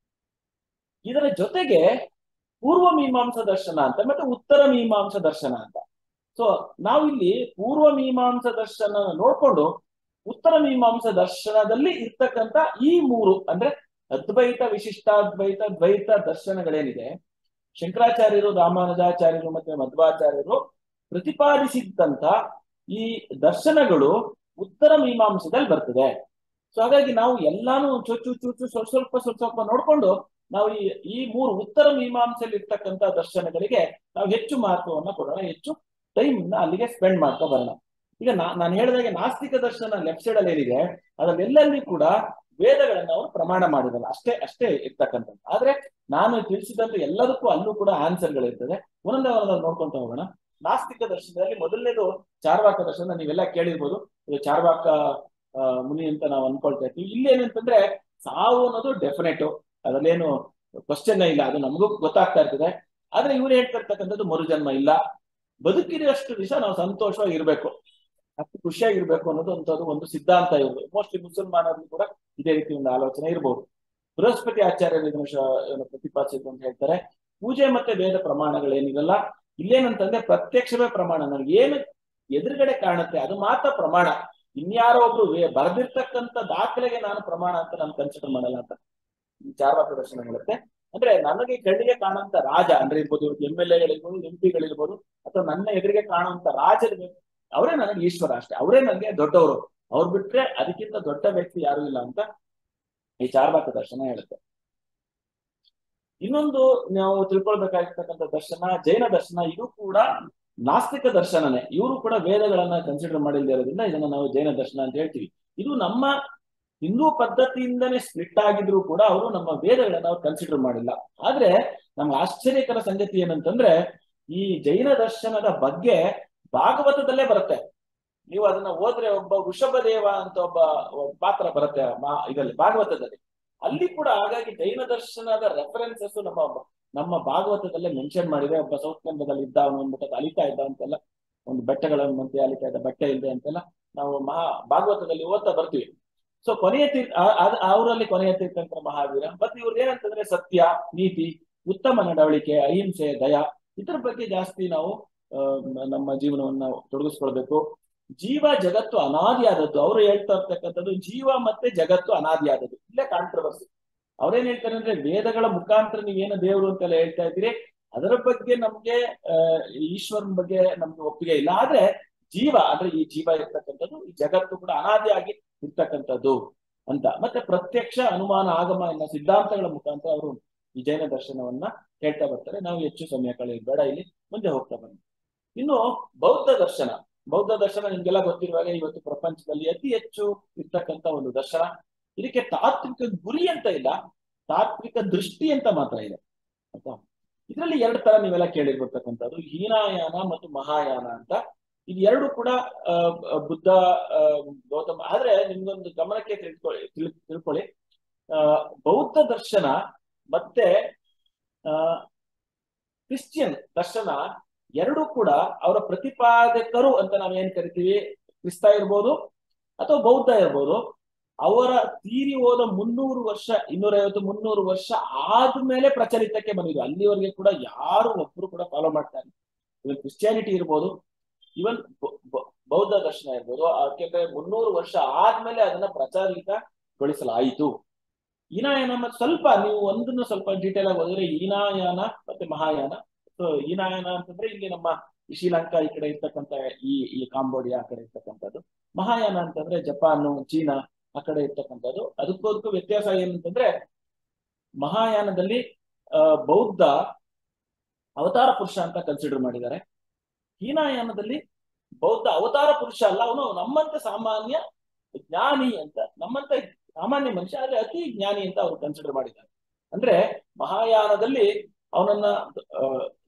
ಇದರ ಜೊತೆಗೆ ಪೂರ್ವ ಮೀಮಾಂಸಾ ದರ್ಶನ ಅಂತ ಮತ್ತೆ ಉತ್ತರ ಮೀಮಾಂಸಾ ದರ್ಶನ ಅಂತ ಸೊ ನಾವಿಲ್ಲಿ ಪೂರ್ವ ಮೀಮಾಂಸಾ ದರ್ಶನ ನೋಡ್ಕೊಂಡು ಉತ್ತರ ಮೀಮಾಂಸಾ ದರ್ಶನದಲ್ಲಿ ಇರ್ತಕ್ಕಂತ ಈ ಮೂರು ಅಂದ್ರೆ ಅದ್ವೈತ ವಿಶಿಷ್ಟಾದ್ವೈತ ದ್ವೈತ ದರ್ಶನಗಳೇನಿದೆ ಶಂಕರಾಚಾರ್ಯರು ರಾಮಾನುಜಾಚಾರ್ಯರು ಮತ್ತೆ ಮಧ್ವಾಚಾರ್ಯರು ಪ್ರತಿಪಾದಿಸಿದ್ದಂತ ಈ ದರ್ಶನಗಳು ಉತ್ತರ ಮೀಮಾಂಸದಲ್ಲಿ ಬರ್ತದೆ ಸೊ ಹಾಗಾಗಿ ನಾವು ಎಲ್ಲಾನು ಚುಚ್ಚು ಚುಚ್ಚು ಸ್ವಲ್ಪ ಸ್ವಲ್ಪ ಸ್ವಲ್ಪ ಸ್ವಲ್ಪ ನೋಡ್ಕೊಂಡು ನಾವು ಈ ಈ ಮೂರು ಉತ್ತರ ಮೀಮಾಂಸೆಯಲ್ಲಿ ಇರ್ತಕ್ಕಂಥ ದರ್ಶನಗಳಿಗೆ ನಾವು ಹೆಚ್ಚು ಮಹತ್ವವನ್ನ ಕೊಡೋಣ ಹೆಚ್ಚು ಟೈಮ್ ಅಲ್ಲಿಗೆ ಸ್ಪೆಂಡ್ ಮಾಡ್ತಾ ಬರೋಣ ಈಗ ನಾ ನಾನು ಹೇಳಿದಾಗೆ ನಾಸ್ತಿಕ ದರ್ಶನ ಲೆಫ್ಟ್ ಸೈಡ್ ಅಲ್ಲಿ ಏನಿದೆ ಅದರಲ್ಲೆಲ್ಲಲ್ಲಿ ಕೂಡ ವೇದಗಳನ್ನ ಅವರು ಪ್ರಮಾಣ ಮಾಡಿರಲ್ಲ ಅಷ್ಟೇ ಅಷ್ಟೇ ಇರ್ತಕ್ಕಂಥದ್ದು ಆದ್ರೆ ನಾನು ತಿಳಿಸಿದಂತ ಎಲ್ಲದಕ್ಕೂ ಅಲ್ಲೂ ಕೂಡ ಆನ್ಸರ್ಗಳಿರ್ತದೆ ಒಂದೊಂದೇ ಒಂದೊಂದು ನೋಡ್ಕೊಂತ ಹೋಗೋಣ ನಾಸ್ತಿಕ ದರ್ಶನದಲ್ಲಿ ಮೊದಲನೇದು ಚಾರ್ವಾಕ ದರ್ಶನ ನೀವೆಲ್ಲ ಕೇಳಿರ್ಬೋದು ಇದು ಚಾರ್ವಾಕ ಆ, ಮುನಿ ಅಂತ ನಾವು ಅನ್ಕೊಳ್ತಾ ಇರ್ತೀವಿ ಇಲ್ಲಿ ಏನಂತಂದ್ರೆ ಸಾವು ಅನ್ನೋದು ಡೆಫಿನೆಟ್ ಅದರಲ್ಲೇನು ಕ್ವಶನ್ ಇಲ್ಲ ಅದು ನಮಗೂ ಗೊತ್ತಾಗ್ತಾ ಇರ್ತದೆ ಆದ್ರೆ ಇವ್ರು ಹೇಳ್ತಾ ಇರ್ತಕ್ಕಂಥದ್ದು ಮರುಜನ್ಮ ಇಲ್ಲ ಬದುಕಿರೋಷ್ಟು ದಿವಸ ನಾವು ಸಂತೋಷವಾಗಿ ಇರ್ಬೇಕು ಅಷ್ಟು ಖುಷಿಯಾಗಿರ್ಬೇಕು ಅನ್ನೋದು ಅಂತದ್ದು ಒಂದು ಸಿದ್ಧಾಂತ ಇವರು ಮೋಸ್ಟ್ಲಿ ಮುಸಲ್ಮಾನರಲ್ಲಿ ಕೂಡ ಇದೇ ರೀತಿ ಒಂದು ಆಲೋಚನೆ ಇರಬಹುದು ಬೃಹಸ್ಪತಿ ಆಚಾರ್ಯರು ಇದನ್ನು ಶ- ಏನು ಪ್ರತಿಪಾದಿಸಿದ್ರು ಅಂತ ಹೇಳ್ತಾರೆ ಪೂಜೆ ಮತ್ತೆ ವೇದ ಪ್ರಮಾಣಗಳೇನಿರಲ್ಲ ಇಲ್ಲೇನಂತಂದ್ರೆ ಪ್ರತ್ಯಕ್ಷವೇ ಪ್ರಮಾಣ ನನಗೆ ಏನು ಎದುರುಗಡೆ ಕಾಣುತ್ತೆ ಅದು ಮಾತ್ರ ಪ್ರಮಾಣ ಇನ್ಯಾರೋ ಒಬ್ರು ವೇ- ಬರೆದಿರ್ತಕ್ಕಂಥ ದಾಖಲೆಗೆ ನಾನು ಪ್ರಮಾಣ ಅಂತ ನಾನು ಕನ್ಸಿಡರ್ ಮಾಡಲ್ಲ ಅಂತ ಈ ಚಾರ್ವಾಕ ದರ್ಶನ ಹೇಳುತ್ತೆ ಅಂದ್ರೆ ನನಗೆ ಕಣ್ಣಿಗೆ ಕಾಣುವಂತ ರಾಜ ಅಂದ್ರೆ ಇರ್ಬೋದು ಎಂ ಎಲ್ ಎಗಳಿರ್ಬೋದು ಎಂ ಪಿಗಳಿರ್ಬೋದು ಅಥವಾ ನನ್ನ ಎದುರಿಗೆ ಕಾಣುವಂತ ರಾಜರು ಅವರೇ ನನಗೆ ಈಶ್ವರ ಅಷ್ಟೇ ಅವರೇ ನನಗೆ ದೊಡ್ಡವರು ಅವ್ರು ಬಿಟ್ರೆ ಅದಕ್ಕಿಂತ ದೊಡ್ಡ ವ್ಯಕ್ತಿ ಯಾರು ಇಲ್ಲ ಅಂತ ಈ ಚಾರ್ವಾಕ ದರ್ಶನ ಹೇಳುತ್ತೆ ಇನ್ನೊಂದು ನಾವು ತಿಳ್ಕೊಳ್ಬೇಕಾಗಿರ್ತಕ್ಕಂಥ ದರ್ಶನ ಜೈನ ದರ್ಶನ ಇದು ಕೂಡ ನಾಸ್ತಿಕ ದರ್ಶನನೇ ಇವರು ಕೂಡ ವೇದಗಳನ್ನ ಕನ್ಸಿಡರ್ ಮಾಡಿಲ್ದೇ ಇರೋದ್ರಿಂದ ಇದನ್ನ ನಾವು ಜೈನ ದರ್ಶನ ಅಂತ ಹೇಳ್ತೀವಿ ಇದು ನಮ್ಮ ಹಿಂದೂ ಪದ್ಧತಿಯಿಂದನೇ ಸ್ಪ್ಲಿಟ್ ಆಗಿದ್ರು ಕೂಡ ಅವರು ನಮ್ಮ ವೇದಗಳನ್ನ ಅವ್ರು ಕನ್ಸಿಡರ್ ಮಾಡಿಲ್ಲ ಆದ್ರೆ ನಮ್ಗೆ ಆಶ್ಚರ್ಯಕರ ಸಂಗತಿ ಏನಂತಂದ್ರೆ ಈ ಜೈನ ದರ್ಶನದ ಬಗ್ಗೆ ಭಾಗವತದಲ್ಲೇ ಬರುತ್ತೆ ನೀವು ಅದನ್ನ ಓದ್ರೆ ಒಬ್ಬ ವೃಷಭದೇವ ಅಂತ ಒಬ್ಬ ಒಬ್ಬ ಪಾತ್ರ ಬರುತ್ತೆ ಮಾ- ಇದರಲ್ಲಿ ಭಾಗವತದಲ್ಲಿ ಅಲ್ಲಿ ಕೂಡ ಹಾಗಾಗಿ ಜೈನ ದರ್ಶನದ ರೆಫರೆನ್ಸಸ್ ನಮ್ಮ ನಮ್ಮ ಭಾಗವತದಲ್ಲೇ ಮೆನ್ಷನ್ ಮಾಡಿದೆ ಒಬ್ಬ ಸೌತ್ ಕನ್ನಡದಲ್ಲಿ ಇದ್ದ ಅವನು ಅಂದ್ಬಿಟ್ಟು ಅಲಿತಾ ಇದ್ದ ಅಂತೆಲ್ಲ ಒಂದು ಬೆಟ್ಟಗಳ ಮಧ್ಯೆ ಅಲಿತಾ ಇದ್ದ ಬಟ್ಟೆ ಇಲ್ಲದೆ ಅಂತೆಲ್ಲ ನಾವು ಮಹಾ ಭಾಗವತದಲ್ಲಿ ಓದ್ತಾ ಬರ್ತೀವಿ ಸೊ ಕೊನೆಯ ತೀರ್ ಅವರಲ್ಲಿ ಕೊನೆಯ ತೀರ್ಥಂಕರ ಮಹಾವೀರ ಮತ್ತೆ ಇವ್ರು ಏನಂತಂದ್ರೆ ಸತ್ಯ ನೀತಿ ಉತ್ತಮ ನಡವಳಿಕೆ ಅಹಿಂಸೆ ದಯ ಇದ್ರ ಬಗ್ಗೆ ಜಾಸ್ತಿ ನಾವು ಆ, ನಮ್ಮ ಜೀವನವನ್ನ ತೊಡಗಿಸ್ಕೊಳ್ಬೇಕು ಜೀವ ಜಗತ್ತು ಅನಾದಿಯಾದದ್ದು ಅವರು ಹೇಳ್ತಾ ಇರ್ತಕ್ಕಂಥದ್ದು ಜೀವ ಮತ್ತೆ ಜಗತ್ತು ಅನಾದಿಯಾದದ್ದು ಇಲ್ಲೇ ಕಾಂಟ್ರವರ್ಸಿ ಅವ್ರೇನ್ ಹೇಳ್ತಾರೆ ಅಂದ್ರೆ ವೇದಗಳ ಮುಖಾಂತರ ನೀವೇನು ದೇವರು ಅಂತೆಲ್ಲ ಹೇಳ್ತಾ ಇದ್ದೀರಿ ಅದರ ಬಗ್ಗೆ ನಮ್ಗೆ ಆ, ಈಶ್ವರನ ಬಗ್ಗೆ ನಮ್ಗೆ ಒಪ್ಪಿಗೆ ಇಲ್ಲ ಆದ್ರೆ ಜೀವ ಅಂದ್ರೆ ಈ ಜೀವ ಇರ್ತಕ್ಕಂಥದ್ದು ಈ ಜಗತ್ತು ಕೂಡ ಅನಾದಿಯಾಗಿ ಇರ್ತಕ್ಕಂಥದ್ದು ಅಂತ ಮತ್ತೆ ಪ್ರತ್ಯಕ್ಷ ಅನುಮಾನ ಆಗಮ ಎನ್ನುವ ಸಿದ್ಧಾಂತಗಳ ಮುಖಾಂತರ ಅವರು ಈ ಜೈನ ದರ್ಶನವನ್ನ ಹೇಳ್ತಾ ಬರ್ತಾರೆ ನಾವು ಹೆಚ್ಚು ಸಮಯ ಕಳೆಯೋದು ಬೇಡ ಇಲ್ಲಿ ಮುಂದೆ ಹೋಗ್ತಾ ಬನ್ನಿ ಇನ್ನು ಬೌದ್ಧ ದರ್ಶನ ಬೌದ್ಧ ದರ್ಶನ ನಿಮ್ಗೆಲ್ಲ ಗೊತ್ತಿರುವಾಗ ಇವತ್ತು ಪ್ರಪಂಚದಲ್ಲಿ ಅತಿ ಹೆಚ್ಚು ಇರ್ತಕ್ಕಂಥ ಒಂದು ದರ್ಶನ ಇದಕ್ಕೆ ತಾತ್ವಿಕ ಗುರಿ ಅಂತ ಇಲ್ಲ ತಾತ್ವಿಕ ದೃಷ್ಟಿ ಅಂತ ಮಾತ್ರ ಇದೆ ಆಯ್ತಾ ಇದರಲ್ಲಿ ಎರಡು ತರ ನೀವೆಲ್ಲ ಕೇಳಿರ್ಬರ್ತಕ್ಕಂಥದ್ದು ಹೀನಾಯಾನ ಮತ್ತು ಮಹಾಯಾನ ಅಂತ ಇದು ಎರಡು ಕೂಡ ಆ, ಬುದ್ಧ ಆ, ಗೌತಮ ಆದ್ರೆ ನಿಮ್ಗೊಂದು ಗಮನಕ್ಕೆ ತಿಳ್ಕೊಳ್ಳಿ ತಿಳ್ ತಿಳ್ಕೊಳ್ಳಿ ಆ, ಬೌದ್ಧ ದರ್ಶನ ಮತ್ತೆ ಆ ಕ್ರಿಶ್ಚಿಯನ್ ದರ್ಶನ ಎರಡು ಕೂಡ ಅವರ ಪ್ರತಿಪಾದಕರು ಅಂತ ನಾವೇನ್ ಕರಿತೀವಿ ಕ್ರಿಸ್ತ ಇರ್ಬೋದು ಅಥವಾ ಬೌದ್ಧ ಇರ್ಬೋದು ಅವರ ತೀರಿ ಹೋದ ಮುನ್ನೂರು ವರ್ಷ ಇನ್ನೂರೈವತ್ತು ಮುನ್ನೂರು ವರ್ಷ ಆದ್ಮೇಲೆ ಪ್ರಚಲಿತಕ್ಕೆ ಬಂದಿದ್ದು ಅಲ್ಲಿವರೆಗೆ ಕೂಡ ಯಾರು ಒಬ್ರು ಕೂಡ ಫಾಲೋ ಮಾಡ್ತಾರೆ ಇವನ್ ಕ್ರಿಶ್ಚಿಯಾನಿಟಿ ಇರ್ಬೋದು ಇವನ್ ಬೌದ್ಧ ದರ್ಶನ ಇರ್ಬೋದು ಯಾಕೆಂದ್ರೆ ಮುನ್ನೂರು ವರ್ಷ ಆದ್ಮೇಲೆ ಅದನ್ನ ಪ್ರಚಾರಿತಗೊಳಿಸಲಾಯಿತು ಈನಾಯಾನ ಮತ್ತೆ ಸ್ವಲ್ಪ ನೀವು ಒಂದನ್ನು ಸ್ವಲ್ಪ ಡೀಟೇಲ್ ಆಗಿ ಓದಿದ್ರೆ ಈನಾಯಾನ ಮತ್ತೆ ಮಹಾಯಾನ ಸೊ ಈನಾಯಾನ ಅಂತಂದ್ರೆ ಇಲ್ಲಿ ನಮ್ಮ ಈ ಶ್ರೀಲಂಕಾ ಈ ಕಡೆ ಇರ್ತಕ್ಕಂಥ ಈ ಈ ಕಾಂಬೋಡಿಯಾ ಆ ಕಡೆ ಇರ್ತಕ್ಕಂಥದ್ದು ಮಹಾಯಾನ ಅಂತಂದ್ರೆ ಜಪಾನು ಚೀನಾ ಆ ಕಡೆ ಇರ್ತಕ್ಕಂಥದ್ದು ಅದಕ್ಕೂ ವ್ಯತ್ಯಾಸ ಏನಂತಂದ್ರೆ ಮಹಾಯಾನದಲ್ಲಿ ಆ, ಬೌದ್ಧ ಅವತಾರ ಪುರುಷ ಅಂತ ಕನ್ಸಿಡರ್ ಮಾಡಿದ್ದಾರೆ ಹೀನಾಯಾನದಲ್ಲಿ ಬೌದ್ಧ ಅವತಾರ ಪುರುಷ ಅಲ್ಲ ಅವನು ನಮ್ಮಂತೆ ಸಾಮಾನ್ಯ ಜ್ಞಾನಿ ಅಂತ ನಮ್ಮಂತ ಸಾಮಾನ್ಯ ಮನುಷ್ಯ ಆದ್ರೆ ಅತಿ ಜ್ಞಾನಿ ಅಂತ ಅವರು ಕನ್ಸಿಡರ್ ಮಾಡಿದ್ದಾರೆ ಅಂದ್ರೆ ಮಹಾಯಾನದಲ್ಲಿ ಅವನನ್ನ ಆ,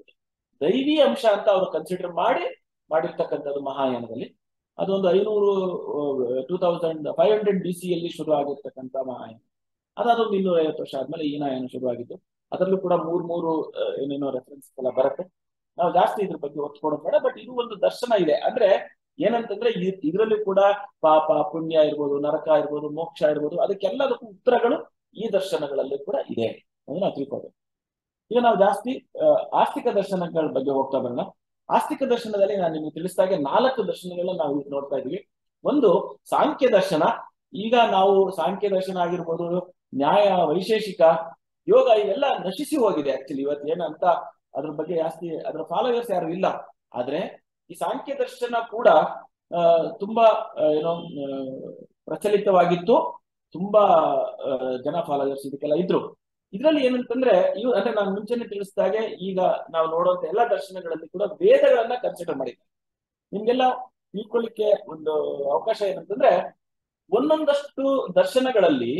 ದೈವಿ ಅಂಶ ಅಂತ ಅವರು ಕನ್ಸಿಡರ್ ಮಾಡಿ ಮಾಡಿರ್ತಕ್ಕಂಥದ್ದು ಮಹಾಯಾನದಲ್ಲಿ ಅದೊಂದು ಐನೂರು two thousand five hundred B C ಯಲ್ಲಿ ಶುರು ಆಗಿರ್ತಕ್ಕಂಥ ಮಹಾಯಾನ ಅದಾದೊಂದು ಇನ್ನೂರ ಐವತ್ತು ವರ್ಷ ಆದ್ಮೇಲೆ ಈನಾಯಾನ ಶುರುವಾಗಿದ್ದು ಅದರಲ್ಲೂ ಕೂಡ ಮೂರ್ ಮೂರು ಆ, ಏನೇನೋ ರೆಫರೆನ್ಸ್ ಎಲ್ಲ ಬರುತ್ತೆ ನಾವು ಜಾಸ್ತಿ ಇದ್ರ ಬಗ್ಗೆ ಒತ್ತು ಕೊಡೋದು ಬೇಡ ಬಟ್ ಇದು ಒಂದು ದರ್ಶನ ಇದೆ ಅಂದ್ರೆ ಏನಂತಂದ್ರೆ ಇ- ಇದ್ರಲ್ಲಿ ಕೂಡ ಪಾಪ ಪುಣ್ಯ ಇರ್ಬೋದು ನರಕ ಇರ್ಬೋದು ಮೋಕ್ಷ ಇರ್ಬೋದು ಅದಕ್ಕೆಲ್ಲದಕ್ಕೂ ಉತ್ತರಗಳು ಈ ದರ್ಶನಗಳಲ್ಲಿ ಕೂಡ ಇದೆ ಅದನ್ನ ನಾವು ತಿಳ್ಕೋಬೇಕು ಈಗ ನಾವು ಜಾಸ್ತಿ ಆ, ಆಸ್ತಿಕ ದರ್ಶನಗಳ ಬಗ್ಗೆ ಹೋಗ್ತಾ ಬರೋಣ ಆಸ್ತಿಕ ದರ್ಶನದಲ್ಲಿ ನಾನು ನಿಮ್ಗೆ ತಿಳಿಸಿದಾಗೆ ನಾಲ್ಕು ದರ್ಶನಗಳನ್ನ ನಾವು ಈಗ ನೋಡ್ತಾ ಇದೀವಿ ಒಂದು ಸಾಂಖ್ಯ ದರ್ಶನ ಈಗ ನಾವು ಸಾಂಖ್ಯ ದರ್ಶನ ಆಗಿರ್ಬೋದು ನ್ಯಾಯ ವೈಶೇಷಿಕ ಯೋಗ ಇವೆಲ್ಲ ನಶಿಸಿ ಹೋಗಿದೆ ಆಕ್ಚುಲಿ ಇವತ್ತು ಏನಂತ ಅದ್ರ ಬಗ್ಗೆ ಜಾಸ್ತಿ ಅದರ ಫಾಲೋವರ್ಸ್ ಯಾರು ಇಲ್ಲ ಆದ್ರೆ ಈ ಸಾಂಖ್ಯ ದರ್ಶನ ಕೂಡ ಆ, ತುಂಬಾ ಆ, ಏನೋ ಆ, ಪ್ರಚಲಿತವಾಗಿತ್ತು ತುಂಬಾ ಆ, ಜನ ಫಾಲೋವರ್ಸ್ ಇದಕ್ಕೆಲ್ಲ ಇದ್ರು ಇದ್ರಲ್ಲಿ ಏನಂತಂದ್ರೆ ಇವು ಅಂದ್ರೆ ನಾನು ಮುಂಚೆನೆ ತಿಳಿಸಿದಾಗೆ ಈಗ ನಾವು ನೋಡುವಂತ ಎಲ್ಲಾ ದರ್ಶನಗಳಲ್ಲಿ ಕೂಡ ವೇದಗಳನ್ನ ಕನ್ಸಿಡರ್ ಮಾಡಿದ್ದಾರೆ ನಿಮ್ಗೆಲ್ಲ ತಿಳ್ಕೊಳ್ಳಿಕ್ಕೆ ಒಂದು ಅವಕಾಶ ಏನಂತಂದ್ರೆ ಒಂದೊಂದಷ್ಟು ದರ್ಶನಗಳಲ್ಲಿ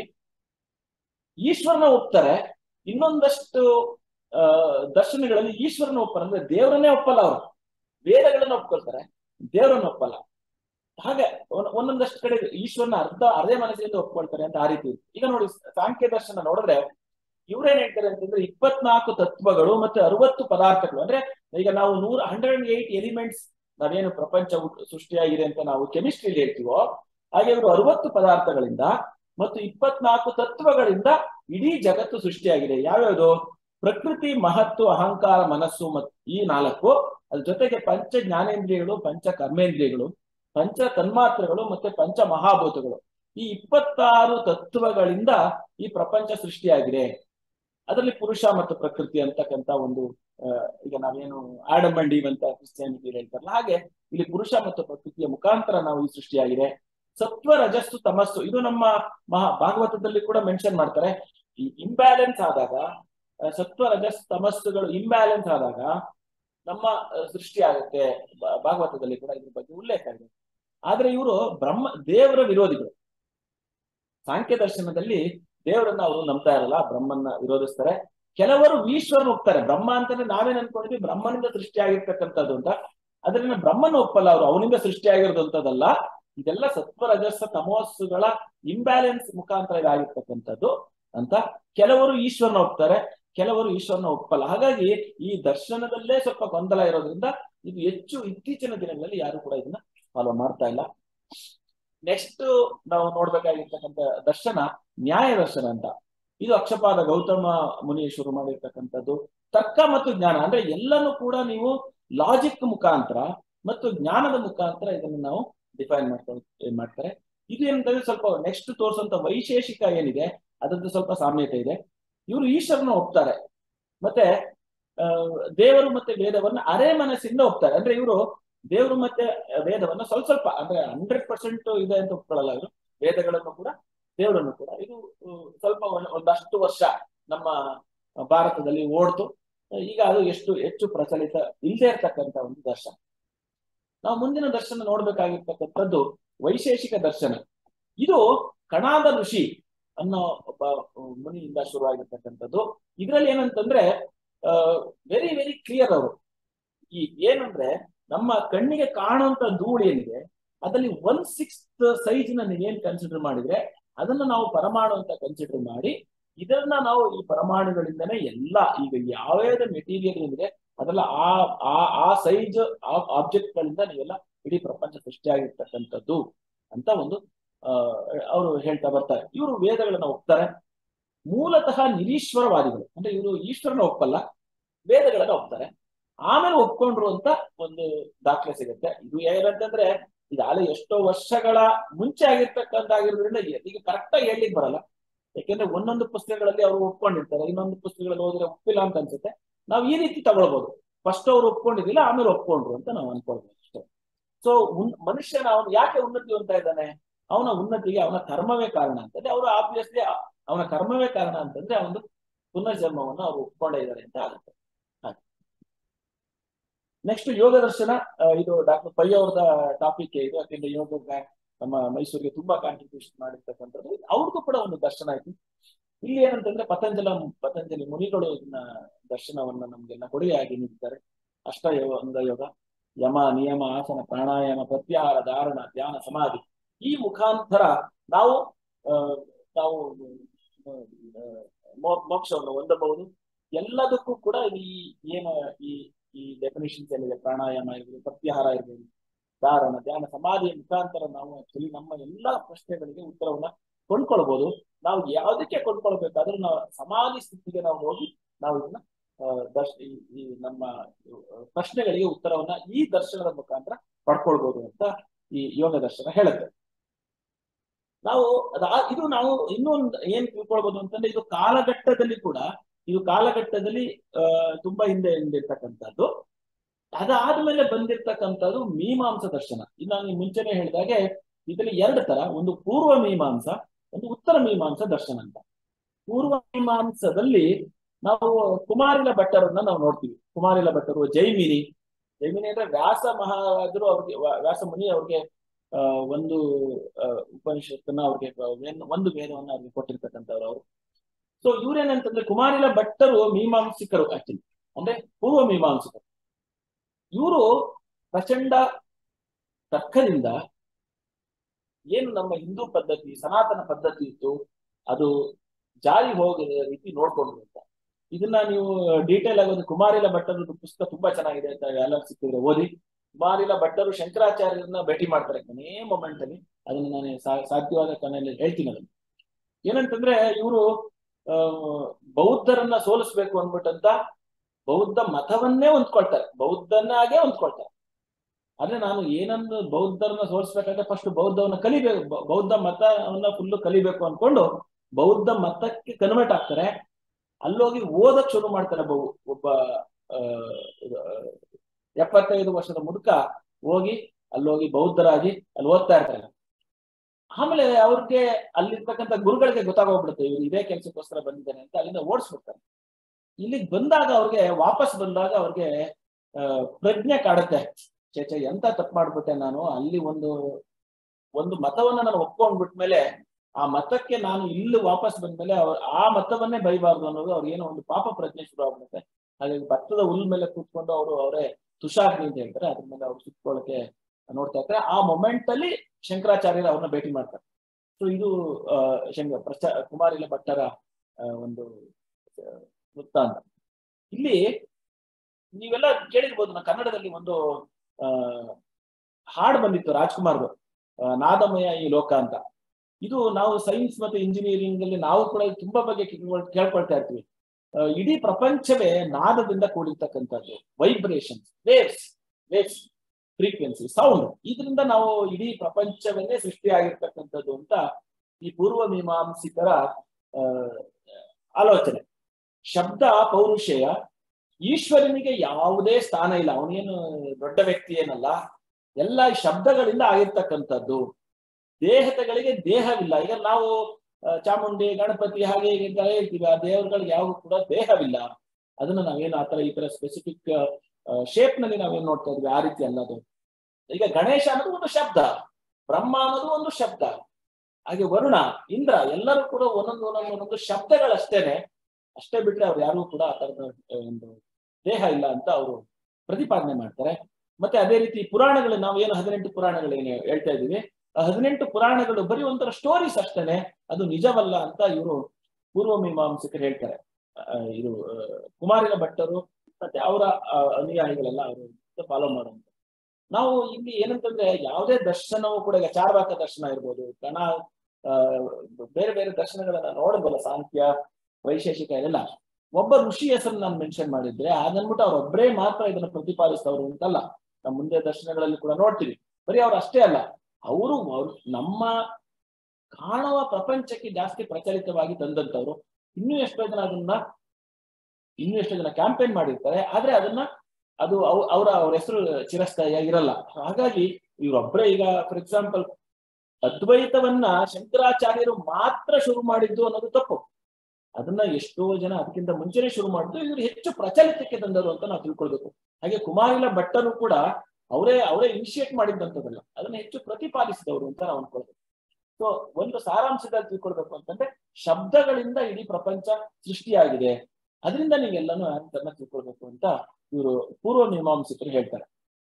ಈಶ್ವರನ ಒಪ್ತಾರೆ ಇನ್ನೊಂದಷ್ಟು ಆ ದರ್ಶನಗಳಲ್ಲಿ ಈಶ್ವರನ ಒಪ್ಪಲ್ಲ ಅಂದ್ರೆ ದೇವರನ್ನೇ ಒಪ್ಪಲ್ಲ ಅವರು ವೇದಗಳನ್ನ ಒಪ್ಕೊಳ್ತಾರೆ ದೇವರನ್ನ ಒಪ್ಪಲ್ಲ ಹಾಗೆ ಒಂದ್- ಒಂದೊಂದಷ್ಟು ಕಡೆ ಈಶ್ವರನ ಅರ್ಧ ಅರ್ಧೇ ಮನಸ್ಸಿನಿಂದ ಒಪ್ಕೊಳ್ತಾರೆ ಅಂತ ಆ ರೀತಿ ಇದೆ. ಈಗ ನೋಡಿ ಸಾಂಖ್ಯ ದರ್ಶನ ನೋಡಿದ್ರೆ ಇವ್ರೇನ್ ಹೇಳ್ತಾರೆ ಅಂತಂದ್ರೆ ಇಪ್ಪತ್ನಾಲ್ಕು ತತ್ವಗಳು ಮತ್ತೆ ಅರವತ್ತು ಪದಾರ್ಥಗಳು ಅಂದ್ರೆ ಈಗ ನಾವು ನೂರ ಹಂಡ್ರೆಡ್ ಏಟ್ ಎಲಿಮೆಂಟ್ಸ್ ನಾವೇನು ಪ್ರಪಂಚ ಹುಟ್- ಸೃಷ್ಟಿಯಾಗಿದೆ ಅಂತ ನಾವು ಕೆಮಿಸ್ಟ್ರಿಯಲ್ಲಿ ಹೇಳ್ತೀವೋ ಹಾಗೆ ಇವರು ಅರವತ್ತು ಪದಾರ್ಥಗಳಿಂದ ಮತ್ತು ಇಪ್ಪತ್ನಾಲ್ಕು ತತ್ವಗಳಿಂದ ಇಡೀ ಜಗತ್ತು ಸೃಷ್ಟಿಯಾಗಿದೆ ಯಾವ್ಯಾವುದು ಪ್ರಕೃತಿ ಮಹತ್ತು ಅಹಂಕಾರ ಮನಸ್ಸು ಮತ್ತು ಈ ನಾಲ್ಕು ಅದ್ರ ಜೊತೆಗೆ ಪಂಚ ಜ್ಞಾನೇಂದ್ರಿಯಗಳು ಪಂಚ ಕರ್ಮೇಂದ್ರಿಯಗಳು ಪಂಚ ತನ್ಮಾತ್ರಗಳು ಮತ್ತೆ ಪಂಚ ಮಹಾಭೂತಗಳು ಈ ಇಪ್ಪತ್ತಾರು ತತ್ವಗಳಿಂದ ಈ ಪ್ರಪಂಚ ಸೃಷ್ಟಿಯಾಗಿದೆ ಅದರಲ್ಲಿ ಪುರುಷ ಮತ್ತು ಪ್ರಕೃತಿ ಅಂತಕ್ಕಂತ ಒಂದು ಆ, ಈಗ ನಾವೇನು ಆಡಮ್ ಅಂಡ್ ಈವ್ ಅಂತ ಕ್ರಿಶ್ಚಿಯಾನಿಟಿ ಹೇಳ್ತಾರಲ್ಲ ಹಾಗೆ ಇಲ್ಲಿ ಪುರುಷ ಮತ್ತು ಪ್ರಕೃತಿಯ ಮುಖಾಂತರ ನಾವು ಈ ಸೃಷ್ಟಿಯಾಗಿದೆ ಸತ್ವ ರಜಸ್ಸು ತಮಸ್ಸು ಇದು ನಮ್ಮ ಮಹಾ ಭಾಗವತದಲ್ಲಿ ಕೂಡ ಮೆನ್ಷನ್ ಮಾಡ್ತಾರೆ ಈ ಇಂಬ್ಯಾಲೆನ್ಸ್ ಆದಾಗ ಆ, ಸತ್ವ ರಜಸ್ ತಮಸ್ಸುಗಳು ಇಂಬ್ಯಾಲೆನ್ಸ್ ಆದಾಗ ನಮ್ಮ ಆ, ಸೃಷ್ಟಿ ಆಗುತ್ತೆ ಬ- ಭಾಗವತದಲ್ಲಿ ಕೂಡ ಇದ್ರ ಬಗ್ಗೆ ಉಲ್ಲೇಖ ಇದೆ ಆದ್ರೆ ಇವರು ಬ್ರಹ್ಮ ದೇವರ ವಿರೋಧಿಗಳು ಸಾಂಖ್ಯ ದರ್ಶನದಲ್ಲಿ ದೇವರನ್ನ ಅವರು ನಂಬ್ತಾ ಇರಲ್ಲ ಬ್ರಹ್ಮನ್ನ ವಿರೋಧಿಸ್ತಾರೆ ಕೆಲವರು ಈಶ್ವರನ ಒಪ್ತಾರೆ ಬ್ರಹ್ಮ ಅಂತಂದ್ರೆ ನಾವೇನ್ ಅನ್ಕೊಂಡಿದ್ವಿ ಬ್ರಹ್ಮನಿಂದ ಸೃಷ್ಟಿಯಾಗಿರ್ತಕ್ಕಂಥದ್ದು ಅಂತ ಅದನ್ನ ಬ್ರಹ್ಮನ ಒಪ್ಪಲ್ಲ ಅವರು ಅವನಿಂದ ಸೃಷ್ಟಿಯಾಗಿರೋದಂತದಲ್ಲ ಇದೆಲ್ಲ ಸತ್ವ ರಜಸ್ಸ ತಮೋಸ್ಸುಗಳ ಇಂಬ್ಯಾಲೆನ್ಸ್ ಮುಖಾಂತರ ಇದಾಗಿರ್ತಕ್ಕಂಥದ್ದು ಅಂತ ಕೆಲವರು ಈಶ್ವರನ ಒಪ್ತಾರೆ ಕೆಲವರು ಈಶ್ವರನ ಒಪ್ಪಲ್ಲ ಹಾಗಾಗಿ ಈ ದರ್ಶನದಲ್ಲೇ ಸ್ವಲ್ಪ ಗೊಂದಲ ಇರೋದ್ರಿಂದ ಇದು ಹೆಚ್ಚು ಇತ್ತೀಚಿನ ದಿನಗಳಲ್ಲಿ ಯಾರು ಕೂಡ ಇದನ್ನ ಫಾಲೋ ಮಾಡ್ತಾ ಇಲ್ಲ ನೆಕ್ಸ್ಟ್ ನಾವು ನೋಡ್ಬೇಕಾಗಿರ್ತಕ್ಕಂಥ ದರ್ಶನ ನ್ಯಾಯ ದರ್ಶನ ಅಂತ ಇದು ಅಕ್ಷಪಾದ ಗೌತಮ ಮುನಿ ಶುರು ಮಾಡಿರ್ತಕ್ಕಂಥದ್ದು ತರ್ಕ ಮತ್ತು ಜ್ಞಾನ ಅಂದ್ರೆ ಎಲ್ಲನೂ ಕೂಡ ನೀವು ಲಾಜಿಕ್ ಮುಖಾಂತರ ಮತ್ತು ಜ್ಞಾನದ ಮುಖಾಂತರ ಇದನ್ನು ನಾವು ಡಿಫೈನ್ ಮಾಡ್ಕೊಂಡು ಏನ್ ಮಾಡ್ತಾರೆ ಇದು ಏನಂತಂದ್ರೆ ಸ್ವಲ್ಪ ನೆಕ್ಸ್ಟ್ ತೋರಿಸುವಂತ ವೈಶೇಷಿಕ ಏನಿದೆ ಅದರದ್ದು ಸ್ವಲ್ಪ ಸಾಮ್ಯತೆ ಇದೆ ಇವರು ಈಶ್ವರನ ಒಪ್ತಾರೆ ಮತ್ತೆ ಆ ದೇವರು ಮತ್ತೆ ವೇದವನ್ನ ಅರೆ ಮನಸ್ಸಿಂದ ಒಪ್ತಾರೆ ಅಂದ್ರೆ ಇವರು ದೇವರು ಮತ್ತೆ ವೇದವನ್ನ ಸ್ವಲ್ಪ ಸ್ವಲ್ಪ ಅಂದ್ರೆ ಹಂಡ್ರೆಡ್ ಪರ್ಸೆಂಟ್ ಇದೆ ಅಂತ ಒಪ್ಕೊಳ್ಳಲ್ಲ ಇವರು ವೇದಗಳನ್ನು ಕೂಡ ದೇವರನ್ನು ಕೂಡ ಇದು ಸ್ವಲ್ಪ ಒಂದಷ್ಟು ವರ್ಷ ನಮ್ಮ ಭಾರತದಲ್ಲಿ ಓಡ್ತು ಈಗ ಅದು ಎಷ್ಟು ಹೆಚ್ಚು ಪ್ರಚಲಿತ ಇಲ್ಲದೆ ಇರ್ತಕ್ಕಂಥ ಒಂದು ದರ್ಶನ ನಾವು ಮುಂದಿನ ದರ್ಶನ ನೋಡ್ಬೇಕಾಗಿರ್ತಕ್ಕಂಥದ್ದು ವೈಶೇಷಿಕ ದರ್ಶನ ಇದು ಕಣಾದ ಋಷಿ ಅನ್ನೋ ಒಬ್ಬ ಮುನಿಯಿಂದ ಶುರುವಾಗಿರ್ತಕ್ಕಂಥದ್ದು ಇದ್ರಲ್ಲಿ ಏನಂತಂದ್ರೆ ವೆರಿ ವೆರಿ ಕ್ಲಿಯರ್ ಅವರು ಈ ಏನಂದ್ರೆ ನಮ್ಮ ಕಣ್ಣಿಗೆ ಕಾಣುವಂತ ಧೂಳು ಏನಿದೆ ಅದರಲ್ಲಿ ಒನ್ ಸಿಕ್ಸ್ತ್ ಸೈಜ್ ನ ನೀವೇನ್ ಕನ್ಸಿಡರ್ ಮಾಡಿದ್ರೆ ಅದನ್ನ ನಾವು ಪರಮಾಣು ಅಂತ ಕನ್ಸಿಡರ್ ಮಾಡಿ ಇದನ್ನ ನಾವು ಈ ಪರಮಾಣುಗಳಿಂದನೇ ಎಲ್ಲ ಈಗ ಯಾವ್ಯಾವ ಮೆಟೀರಿಯಲ್ ಏನಿದೆ ಅದೆಲ್ಲ ಆ ಆ ಆ ಸೈಜ್ ಆಬ್ಜೆಕ್ಟ್ ಗಳಿಂದ ನೀವೆಲ್ಲ ಇಡೀ ಪ್ರಪಂಚ ಸೃಷ್ಟಿಯಾಗಿರ್ತಕ್ಕಂಥದ್ದು ಅಂತ ಒಂದು ಅವರು ಹೇಳ್ತಾ ಬರ್ತಾರೆ ಇವರು ವೇದಗಳನ್ನ ಒಪ್ತಾರೆ ಮೂಲತಃ ನಿರೀಶ್ವರವಾದಿಗಳು ಅಂದ್ರೆ ಇವರು ಈಶ್ವರನ ಒಪ್ಪಲ್ಲ ವೇದಗಳನ್ನ ಒಪ್ತಾರೆ ಆಮೇಲೆ ಒಪ್ಕೊಂಡ್ರು ಅಂತ ಒಂದು ದಾಖಲೆ ಸಿಗುತ್ತೆ ಇದು ಏನಂತಂದ್ರೆ ಇದಾಗಲೇ ಎಷ್ಟೋ ವರ್ಷಗಳ ಮುಂಚೆ ಆಗಿರ್ತಕ್ಕಂಥ ಆಗಿರೋದ್ರಿಂದ ಈಗ ಕರೆಕ್ಟ್ ಆಗಿ ಹೇಳಲಿಕ್ಕೆ ಬರಲ್ಲ ಯಾಕೆಂದ್ರೆ ಒಂದೊಂದು ಪುಸ್ತಕಗಳಲ್ಲಿ ಅವರು ಒಪ್ಕೊಂಡಿರ್ತಾರೆ ಇನ್ನೊಂದು ಪುಸ್ತಕಗಳಲ್ಲಿ ಹೋದ್ರೆ ಒಪ್ಪಿಲ್ಲ ಅಂತ ಅನ್ಸುತ್ತೆ ನಾವು ಈ ರೀತಿ ತಗೊಳ್ಬಹುದು ಫಸ್ಟ್ ಅವ್ರು ಒಪ್ಕೊಂಡಿದ್ದಿಲ್ಲ ಆಮೇಲೆ ಒಪ್ಕೊಂಡ್ರು ಅಂತ ನಾವು ಅನ್ಕೊಳ್ಬಹುದು ಅಷ್ಟೇ ಸೊ ಉನ್ ಮನುಷ್ಯನ ಅವನು ಯಾಕೆ ಉನ್ನತಿ ಹೊಂದ್ತಾ ಇದ್ದಾನೆ ಅವನ ಉನ್ನತಿಗೆ ಅವನ ಕರ್ಮವೇ ಕಾರಣ ಅಂತಂದ್ರೆ ಅವರು ಆಬ್ವಿಯಸ್ಲಿ ಅವನ ಕರ್ಮವೇ ಕಾರಣ ಅಂತಂದ್ರೆ ಅವನು ಪುನರ್ಜನ್ಮವನ್ನು ಅವರು ಒಪ್ಕೊಂಡೇ ಇದ್ದಾರೆ ಅಂತ ಆಗುತ್ತೆ ನೆಕ್ಸ್ಟ್ ಯೋಗ ದರ್ಶನ ಇದು ಡಾಕ್ಟರ್ ಪೈ ಅವ್ರದ ಟಾಪಿಕ್ ಇದು ಯಾಕೆಂದ್ರೆ ಯೋಗ ನಮ್ಮ ಮೈಸೂರಿಗೆ ತುಂಬಾ ಕಾಂಟ್ರಿಬ್ಯೂಷನ್ ಮಾಡಿರ್ತಕ್ಕಂಥದ್ದು ಅವ್ರಿಗೂ ಕೂಡ ಒಂದು ದರ್ಶನ ಆಯ್ತು ಇಲ್ಲಿ ಏನಂತಂದ್ರೆ ಪತಂಜಲ ಪತಂಜಲಿ ಮುನಿಗಳು ಇದನ್ನ ದರ್ಶನವನ್ನ ನಮ್ಗೆಲ್ಲ ಕೊಡುಗೆಯಾಗಿ ನೀಡಿದ್ದಾರೆ ಅಷ್ಟ ಯೋಗ ಯೋಗ ಯಮ ನಿಯಮ ಆಸನ ಪ್ರಾಣಾಯಾಮ ಪ್ರತ್ಯಾಹಾರ ಧಾರಣ ಧ್ಯಾನ ಸಮಾಧಿ ಈ ಮುಖಾಂತರ ನಾವು ನಾವು ಮೋಕ್ಷವನ್ನು ಹೊಂದಬಹುದು ಎಲ್ಲದಕ್ಕೂ ಕೂಡ ಈ ಏನು ಈ ಈ ಡೆಫಿನೇಷನ್ಸ್ ಏನಿದೆ ಪ್ರಾಣಾಯಾಮ ಇರ್ಬೋದು ಪ್ರತ್ಯಾಹಾರ ಇರ್ಬೋದು ಧಾರಣ ಧ್ಯಾನ ಸಮಾಧಿಯ ಮುಖಾಂತರ ನಾವು ಆಕ್ಚುಲಿ ನಮ್ಮ ಎಲ್ಲಾ ಪ್ರಶ್ನೆಗಳಿಗೆ ಉತ್ತರವನ್ನ ಕೊಂಡ್ಕೊಳ್ಬಹುದು ನಾವು ಯಾವುದಕ್ಕೆ ಕೊಂಡ್ಕೊಳ್ಬೇಕಾದ್ರೂ ನಾವು ಸಮಾಧಿ ಸ್ಥಿತಿಗೆ ನಾವು ಹೋಗಿ ನಾವು ಇದನ್ನ ದರ್ಶ ಈ ನಮ್ಮ ಪ್ರಶ್ನೆಗಳಿಗೆ ಉತ್ತರವನ್ನ ಈ ದರ್ಶನದ ಮುಖಾಂತರ ಪಡ್ಕೊಳ್ಬಹುದು ಅಂತ ಈ ಯೋಗ ದರ್ಶನ ಹೇಳುತ್ತೆ ನಾವು ಅದ ಇದು ನಾವು ಇನ್ನೊಂದು ಏನ್ ತಿಳ್ಕೊಳ್ಬಹುದು ಅಂತಂದ್ರೆ ಇದು ಕಾಲಘಟ್ಟದಲ್ಲಿ ಕೂಡ ಇದು ಕಾಲಘಟ್ಟದಲ್ಲಿ ಅಹ್ ತುಂಬಾ ಹಿಂದೆ ಹಿಂದಿರ್ತಕ್ಕಂಥದ್ದು ಅದಾದ್ಮೇಲೆ ಬಂದಿರ್ತಕ್ಕಂಥದ್ದು ಮೀಮಾಂಸ ದರ್ಶನ ಇದು ನಾನು ಮುಂಚೆನೆ ಹೇಳಿದಾಗೆ ಇದರಲ್ಲಿ ಎರಡು ತರ ಒಂದು ಪೂರ್ವ ಮೀಮಾಂಸ ಒಂದು ಉತ್ತರ ಮೀಮಾಂಸ ದರ್ಶನ ಅಂತ ಪೂರ್ವ ಮೀಮಾಂಸದಲ್ಲಿ ನಾವು ಕುಮಾರಿಲ ಭಟ್ಟರನ್ನ ನಾವು ನೋಡ್ತೀವಿ ಕುಮಾರಿಲ ಭಟ್ಟರು ಜೈಮಿನಿ ಜೈಮಿನಿ ಅಂದ್ರೆ ವ್ಯಾಸ ಮಹಾರಾಜರು ಅವ್ರಿಗೆ ವ್ಯಾಸ ಮುನಿ ಅವ್ರಿಗೆ ಅಹ್ ಒಂದು ಉಪನಿಷತ್ತನ್ನ ಅವ್ರಿಗೆ ಒಂದು ವೇದವನ್ನ ಅವ್ರಿಗೆ ಕೊಟ್ಟಿರ್ತಕ್ಕಂಥವ್ರು ಅವರು ಸೊ ಇವ್ರೇನಂತಂದ್ರೆ ಕುಮಾರಿಲ ಭಟ್ಟರು ಮೀಮಾಂಸಿಕರು ಆಕ್ಚುಲಿ ಅಂದ್ರೆ ಪೂರ್ವ ಮೀಮಾಂಸಿಕರು ಇವರು ಪ್ರಚಂಡ ತರ್ಕದಿಂದ ಏನು ನಮ್ಮ ಹಿಂದೂ ಪದ್ಧತಿ ಸನಾತನ ಪದ್ಧತಿ ಇತ್ತು ಅದು ಜಾರಿ ಹೋಗದ ರೀತಿ ನೋಡ್ಕೊಂಡ್ರು ಅಂತ ಇದನ್ನ ನೀವು ಡೀಟೇಲ್ ಆಗಿ ಒಂದು ಕುಮಾರಿಲ ಭಟ್ಟರದ್ದು ಪುಸ್ತಕ ತುಂಬಾ ಚೆನ್ನಾಗಿದೆ ಅಂತ ಎಲ್ಲ ಸಿಕ್ಕಿದ್ರೆ ಓದಿ ಕುಮಾರಿಲ ಭಟ್ಟರು ಶಂಕರಾಚಾರ್ಯರನ್ನ ಭೇಟಿ ಮಾಡ್ತಾರೆ ಕೊನೇ ಮೊಮೆಂಟ್ ಅಲ್ಲಿ ಅದನ್ನ ನಾನು ಸಾಧ್ಯವಾದ ಕೊನೆಯಲ್ಲಿ ಹೇಳ್ತೀನಿ ಅದನ್ನು ಏನಂತಂದ್ರೆ ಇವರು ಬೌದ್ಧರನ್ನ ಸೋಲಿಸ್ಬೇಕು ಅಂದ್ಬಿಟ್ಟಂತ ಬೌದ್ಧ ಮತವನ್ನೇ ಹೊಂದ್ಕೊಳ್ತಾರೆ ಬೌದ್ಧನಾಗೆ ಹೊಂದ್ಕೊಳ್ತಾರೆ ಆದ್ರೆ ನಾನು ಏನನ್ನು ಬೌದ್ಧರನ್ನ ಸೋಲಿಸ್ಬೇಕಾದ್ರೆ ಫಸ್ಟ್ ಬೌದ್ಧವನ್ನ ಕಲಿಬೇಕು ಬೌದ್ಧ ಮತವನ್ನ ಫುಲ್ಲು ಕಲಿಬೇಕು ಅನ್ಕೊಂಡು ಬೌದ್ಧ ಮತಕ್ಕೆ ಕನ್ವರ್ಟ್ ಆಗ್ತಾರೆ ಅಲ್ಲೋಗಿ ಓದಕ್ ಶುರು ಮಾಡ್ತಾರೆ ಒಬ್ಬ ಎಪ್ಪತ್ತೈದು ವರ್ಷದ ಮುದುಕ ಹೋಗಿ ಅಲ್ಲೋಗಿ ಬೌದ್ಧರಾಗಿ ಅಲ್ಲಿ ಓದ್ತಾ ಇರ್ತಾರೆ ಆಮೇಲೆ ಅವ್ರಿಗೆ ಅಲ್ಲಿರ್ತಕ್ಕಂಥ ಗುರುಗಳಿಗೆ ಗೊತ್ತಾಗೋಗ್ಬಿಡುತ್ತೆ ಇವ್ರು ಇದೇ ಕೆಲಸಕ್ಕೋಸ್ಕರ ಬಂದಿದ್ದಾರೆ ಅಂತ ಅಲ್ಲಿಂದ ಓಡಿಸ್ಬಿಡ್ತಾರೆ ಇಲ್ಲಿಗೆ ಬಂದಾಗ ಅವ್ರಿಗೆ ವಾಪಸ್ ಬಂದಾಗ ಅವ್ರಿಗೆ ಅಹ್ ಪ್ರಜ್ಞೆ ಕಾಡುತ್ತೆ ಚೇಚೆ ಎಂತ ತಪ್ಪು ಮಾಡ್ಬಿಟ್ಟೆ ನಾನು ಅಲ್ಲಿ ಒಂದು ಒಂದು ಮತವನ್ನ ನಾನು ಒಪ್ಕೊಂಡ್ಬಿಟ್ಮೇಲೆ ಆ ಮತಕ್ಕೆ ನಾನು ಇಲ್ಲಿ ವಾಪಸ್ ಬಂದ್ಮೇಲೆ ಅವ್ರು ಆ ಮತವನ್ನೇ ಬೈಬಾರ್ದು ಅನ್ನೋದು ಅವ್ರಿಗೆ ಏನೋ ಒಂದು ಪಾಪ ಪ್ರಜ್ಞೆ ಶುರು ಆಗ್ಬಿಡುತ್ತೆ ಹಾಗಾಗಿ ಭತ್ತದ ಹುಲ್ ಮೇಲೆ ಕೂತ್ಕೊಂಡು ಅವರು ಅವರೇ ತುಷಾಗ್ನಿ ಅಂತ ಹೇಳ್ತಾರೆ ಅದ್ರ ಮೇಲೆ ಅವ್ರು ಸುತ್ಕೊಳ್ಳಕ್ಕೆ ನೋಡ್ತಾ ಇರ್ತಾರೆ ಆ ಮೊಮೆಂಟ್ ಅಲ್ಲಿ ಶಂಕರಾಚಾರ್ಯರು ಅವ್ರನ್ನ ಭೇಟಿ ಮಾಡ್ತಾರೆ ಸೊ ಇದು ಆ, ಶಂಕರ ಪ್ರಚ ಕುಮಾರಿಲ ಭಟ್ಟರ ಆ, ಒಂದು ಆ, ವೃತ್ತಾಂತ ಇಲ್ಲಿ ನೀವೆಲ್ಲ ಕೇಳಿರ್ಬೋದು ನಾ ಕನ್ನಡದಲ್ಲಿ ಒಂದು ಆ ಹಾಡು ಬಂದಿತ್ತು ರಾಜ್ಕುಮಾರ್ದು ಆ, ನಾದಮಯ ಈ ಲೋಕ ಅಂತ ಇದು ನಾವು ಸೈನ್ಸ್ ಮತ್ತೆ ಇಂಜಿನಿಯರಿಂಗ್ ಅಲ್ಲಿ ನಾವು ಕೂಡ ತುಂಬಾ ಬಗ್ಗೆ ಕೇಳ್ಕೊಳ್- ಕೇಳ್ಕೊಳ್ತಾ ಇರ್ತೀವಿ ಆ, ಇಡೀ ಪ್ರಪಂಚವೇ ನಾದದಿಂದ ಕೂಡಿರ್ತಕ್ಕಂಥದ್ದು vibrations waves waves frequency sound ಇದರಿಂದ ನಾವು ಇಡೀ ಪ್ರಪಂಚವನ್ನೇ ಸೃಷ್ಟಿಯಾಗಿರ್ತಕ್ಕಂಥದ್ದು ಅಂತ ಈ ಪೂರ್ವ ಮೀಮಾಂಸಿಕರ ಆ, ಆಲೋಚನೆ ಶಬ್ದ ಪೌರುಷೇಯ ಈಶ್ವರನಿಗೆ ಯಾವುದೇ ಸ್ಥಾನ ಇಲ್ಲ ಅವನೇನು ದೊಡ್ಡ ವ್ಯಕ್ತಿ ಏನಲ್ಲ ಎಲ್ಲ ಈ ಶಬ್ದಗಳಿಂದ ಆಗಿರ್ತಕ್ಕಂಥದ್ದು ದೇಹತೆಗಳಿಗೆ ದೇಹವಿಲ್ಲ ಈಗ ನಾವು ಆ, ಚಾಮುಂಡಿ ಗಣಪತಿ ಹಾಗೆ ಹೀಗೆ ಅಂತ ಹೇಳ್ತೀವಿ ಆ ದೇವರುಗಳಿಗೆ ಯಾವ ಕೂಡ ದೇಹವಿಲ್ಲ ಅದನ್ನ ನಾವೇನು ಆತರ ಈ ತರ ಸ್ಪೆಸಿಫಿಕ್ ಶೇಪ್ ನಲ್ಲಿ ನಾವೇನ್ ನೋಡ್ತಾ ಇದ್ವಿ ಆ ರೀತಿ ಅಲ್ಲ ಅದು ಈಗ ಗಣೇಶ ಅನ್ನೋದು ಒಂದು ಶಬ್ದ ಬ್ರಹ್ಮ ಅನ್ನೋದು ಒಂದು ಶಬ್ದ ಹಾಗೆ ವರುಣ ಇಂದ್ರ ಎಲ್ಲರೂ ಕೂಡ ಒಂದೊಂದು ಒಂದೊಂದು ಒಂದೊಂದು ಶಬ್ದಗಳಷ್ಟೇನೆ ಅಷ್ಟೇ ಬಿಟ್ರೆ ಅವ್ರು ಯಾರು ಕೂಡ ಆ ತರದ ಆ, ಒಂದು ದೇಹ ಇಲ್ಲ ಅಂತ ಅವರು ಪ್ರತಿಪಾದನೆ ಮಾಡ್ತಾರೆ ಮತ್ತೆ ಅದೇ ರೀತಿ ಪುರಾಣಗಳು ನಾವು ಏನು ಹದಿನೆಂಟು ಪುರಾಣಗಳು ಏನು ಹೇಳ್ತಾ ಇದೀವಿ ಆ ಹದಿನೆಂಟು ಪುರಾಣಗಳು ಬರೀ ಒಂಥರ ಸ್ಟೋರೀಸ್ ಅಷ್ಟೇನೆ ಅದು ನಿಜವಲ್ಲ ಅಂತ ಇವರು ಪೂರ್ವ ಮೀಮಾಂಸಕರು ಹೇಳ್ತಾರೆ ಆ, ಇದು ಆ, ಕುಮಾರಿನ ಭಟ್ಟರು ಮತ್ತೆ ಅವರ ಆ, ಅನುಯಾಯಿಗಳೆಲ್ಲ ಅವರು ಫಾಲೋ ಮಾಡುವಂತ ನಾವು ಇಲ್ಲಿ ಏನಂತಂದ್ರೆ ಯಾವುದೇ ದರ್ಶನವೂ ಕೂಡ ಈಗ ಚಾರ್ವಾಕ ದರ್ಶನ ಇರ್ಬೋದು ಗಣ ಆ, ಬೇರೆ ಬೇರೆ ದರ್ಶನಗಳನ್ನ ನೋಡಬಲ್ಲ ಸಾಂಖ್ಯ ವೈಶೇಷಿಕ ಇದೆಲ್ಲ ಒಬ್ಬ ಋಷಿ ಹೆಸರು ನಾನು ಮೆನ್ಷನ್ ಮಾಡಿದ್ರೆ ಅದನ್ಬಿಟ್ಟು ಅವ್ರೊಬ್ಬರೇ ಮಾತ್ರ ಇದನ್ನ ಪ್ರತಿಪಾದಿಸ್ತವ್ರು ಅಂತಲ್ಲ ನಮ್ಮ ಮುಂದೆ ದರ್ಶನಗಳಲ್ಲಿ ಕೂಡ ನೋಡ್ತೀವಿ ಬರೀ ಅವ್ರು ಅಷ್ಟೇ ಅಲ್ಲ ಅವರು ನಮ್ಮ ಕಾಣುವ ಪ್ರಪಂಚಕ್ಕೆ ಜಾಸ್ತಿ ಪ್ರಚಲಿತವಾಗಿ ತಂದಂತವ್ರು ಇನ್ನೂ ಎಷ್ಟೋ ಜನ ಅದನ್ನ ಇನ್ನೂ ಎಷ್ಟೋ ಜನ ಕ್ಯಾಂಪೇನ್ ಮಾಡಿರ್ತಾರೆ ಆದ್ರೆ ಅದನ್ನ ಅದು ಅವ್- ಅವರ ಅವ್ರ ಹೆಸರು ಚಿರಸ್ಥಾಯಿಯಾಗಿರಲ್ಲ ಹಾಗಾಗಿ ಇವರೊಬ್ಬರೇ ಈಗ ಫಾರ್ ಎಕ್ಸಾಂಪಲ್ ಅದ್ವೈತವನ್ನ ಶಂಕರಾಚಾರ್ಯರು ಮಾತ್ರ ಶುರು ಮಾಡಿದ್ದು ಅನ್ನೋದು ತಪ್ಪು ಅದನ್ನ ಎಷ್ಟೋ ಜನ ಅದಕ್ಕಿಂತ ಮುಂಚೆನೆ ಶುರು ಮಾಡಿದ್ದು ಇವರು ಹೆಚ್ಚು ಪ್ರಚಲಿತಕ್ಕೆ ತಂದರು ಅಂತ ನಾವು ತಿಳ್ಕೊಳ್ಬೇಕು ಹಾಗೆ ಕುಮಾರಿಲ ಭಟ್ಟರು ಕೂಡ ಅವರೇ ಅವರೇ ಇನಿಷಿಯೇಟ್ ಮಾಡಿದ್ದಂಥದ್ದಲ್ಲ ಅದನ್ನ ಹೆಚ್ಚು ಪ್ರತಿಪಾದಿಸಿದವರು ಅಂತ ನಾವು ಅನ್ಕೊಳ್ಬೇಕು ಸೊ ಒಂದು ಸಾರಾಂಶದಲ್ಲಿ ತಿಳ್ಕೊಳ್ಬೇಕು ಅಂತಂದ್ರೆ ಶಬ್ದಗಳಿಂದ ಇಡೀ ಪ್ರಪಂಚ ಸೃಷ್ಟಿಯಾಗಿದೆ ಅದರಿಂದ ನೀವೆಲ್ಲನೂ ಅಂತನ್ನ ತಿಳ್ಕೊಳ್ಬೇಕು ಅಂತ ಇವರು ಪೂರ್ವ ಮೀಮಾಂಸಕರು ಹೇಳ್ತಾರೆ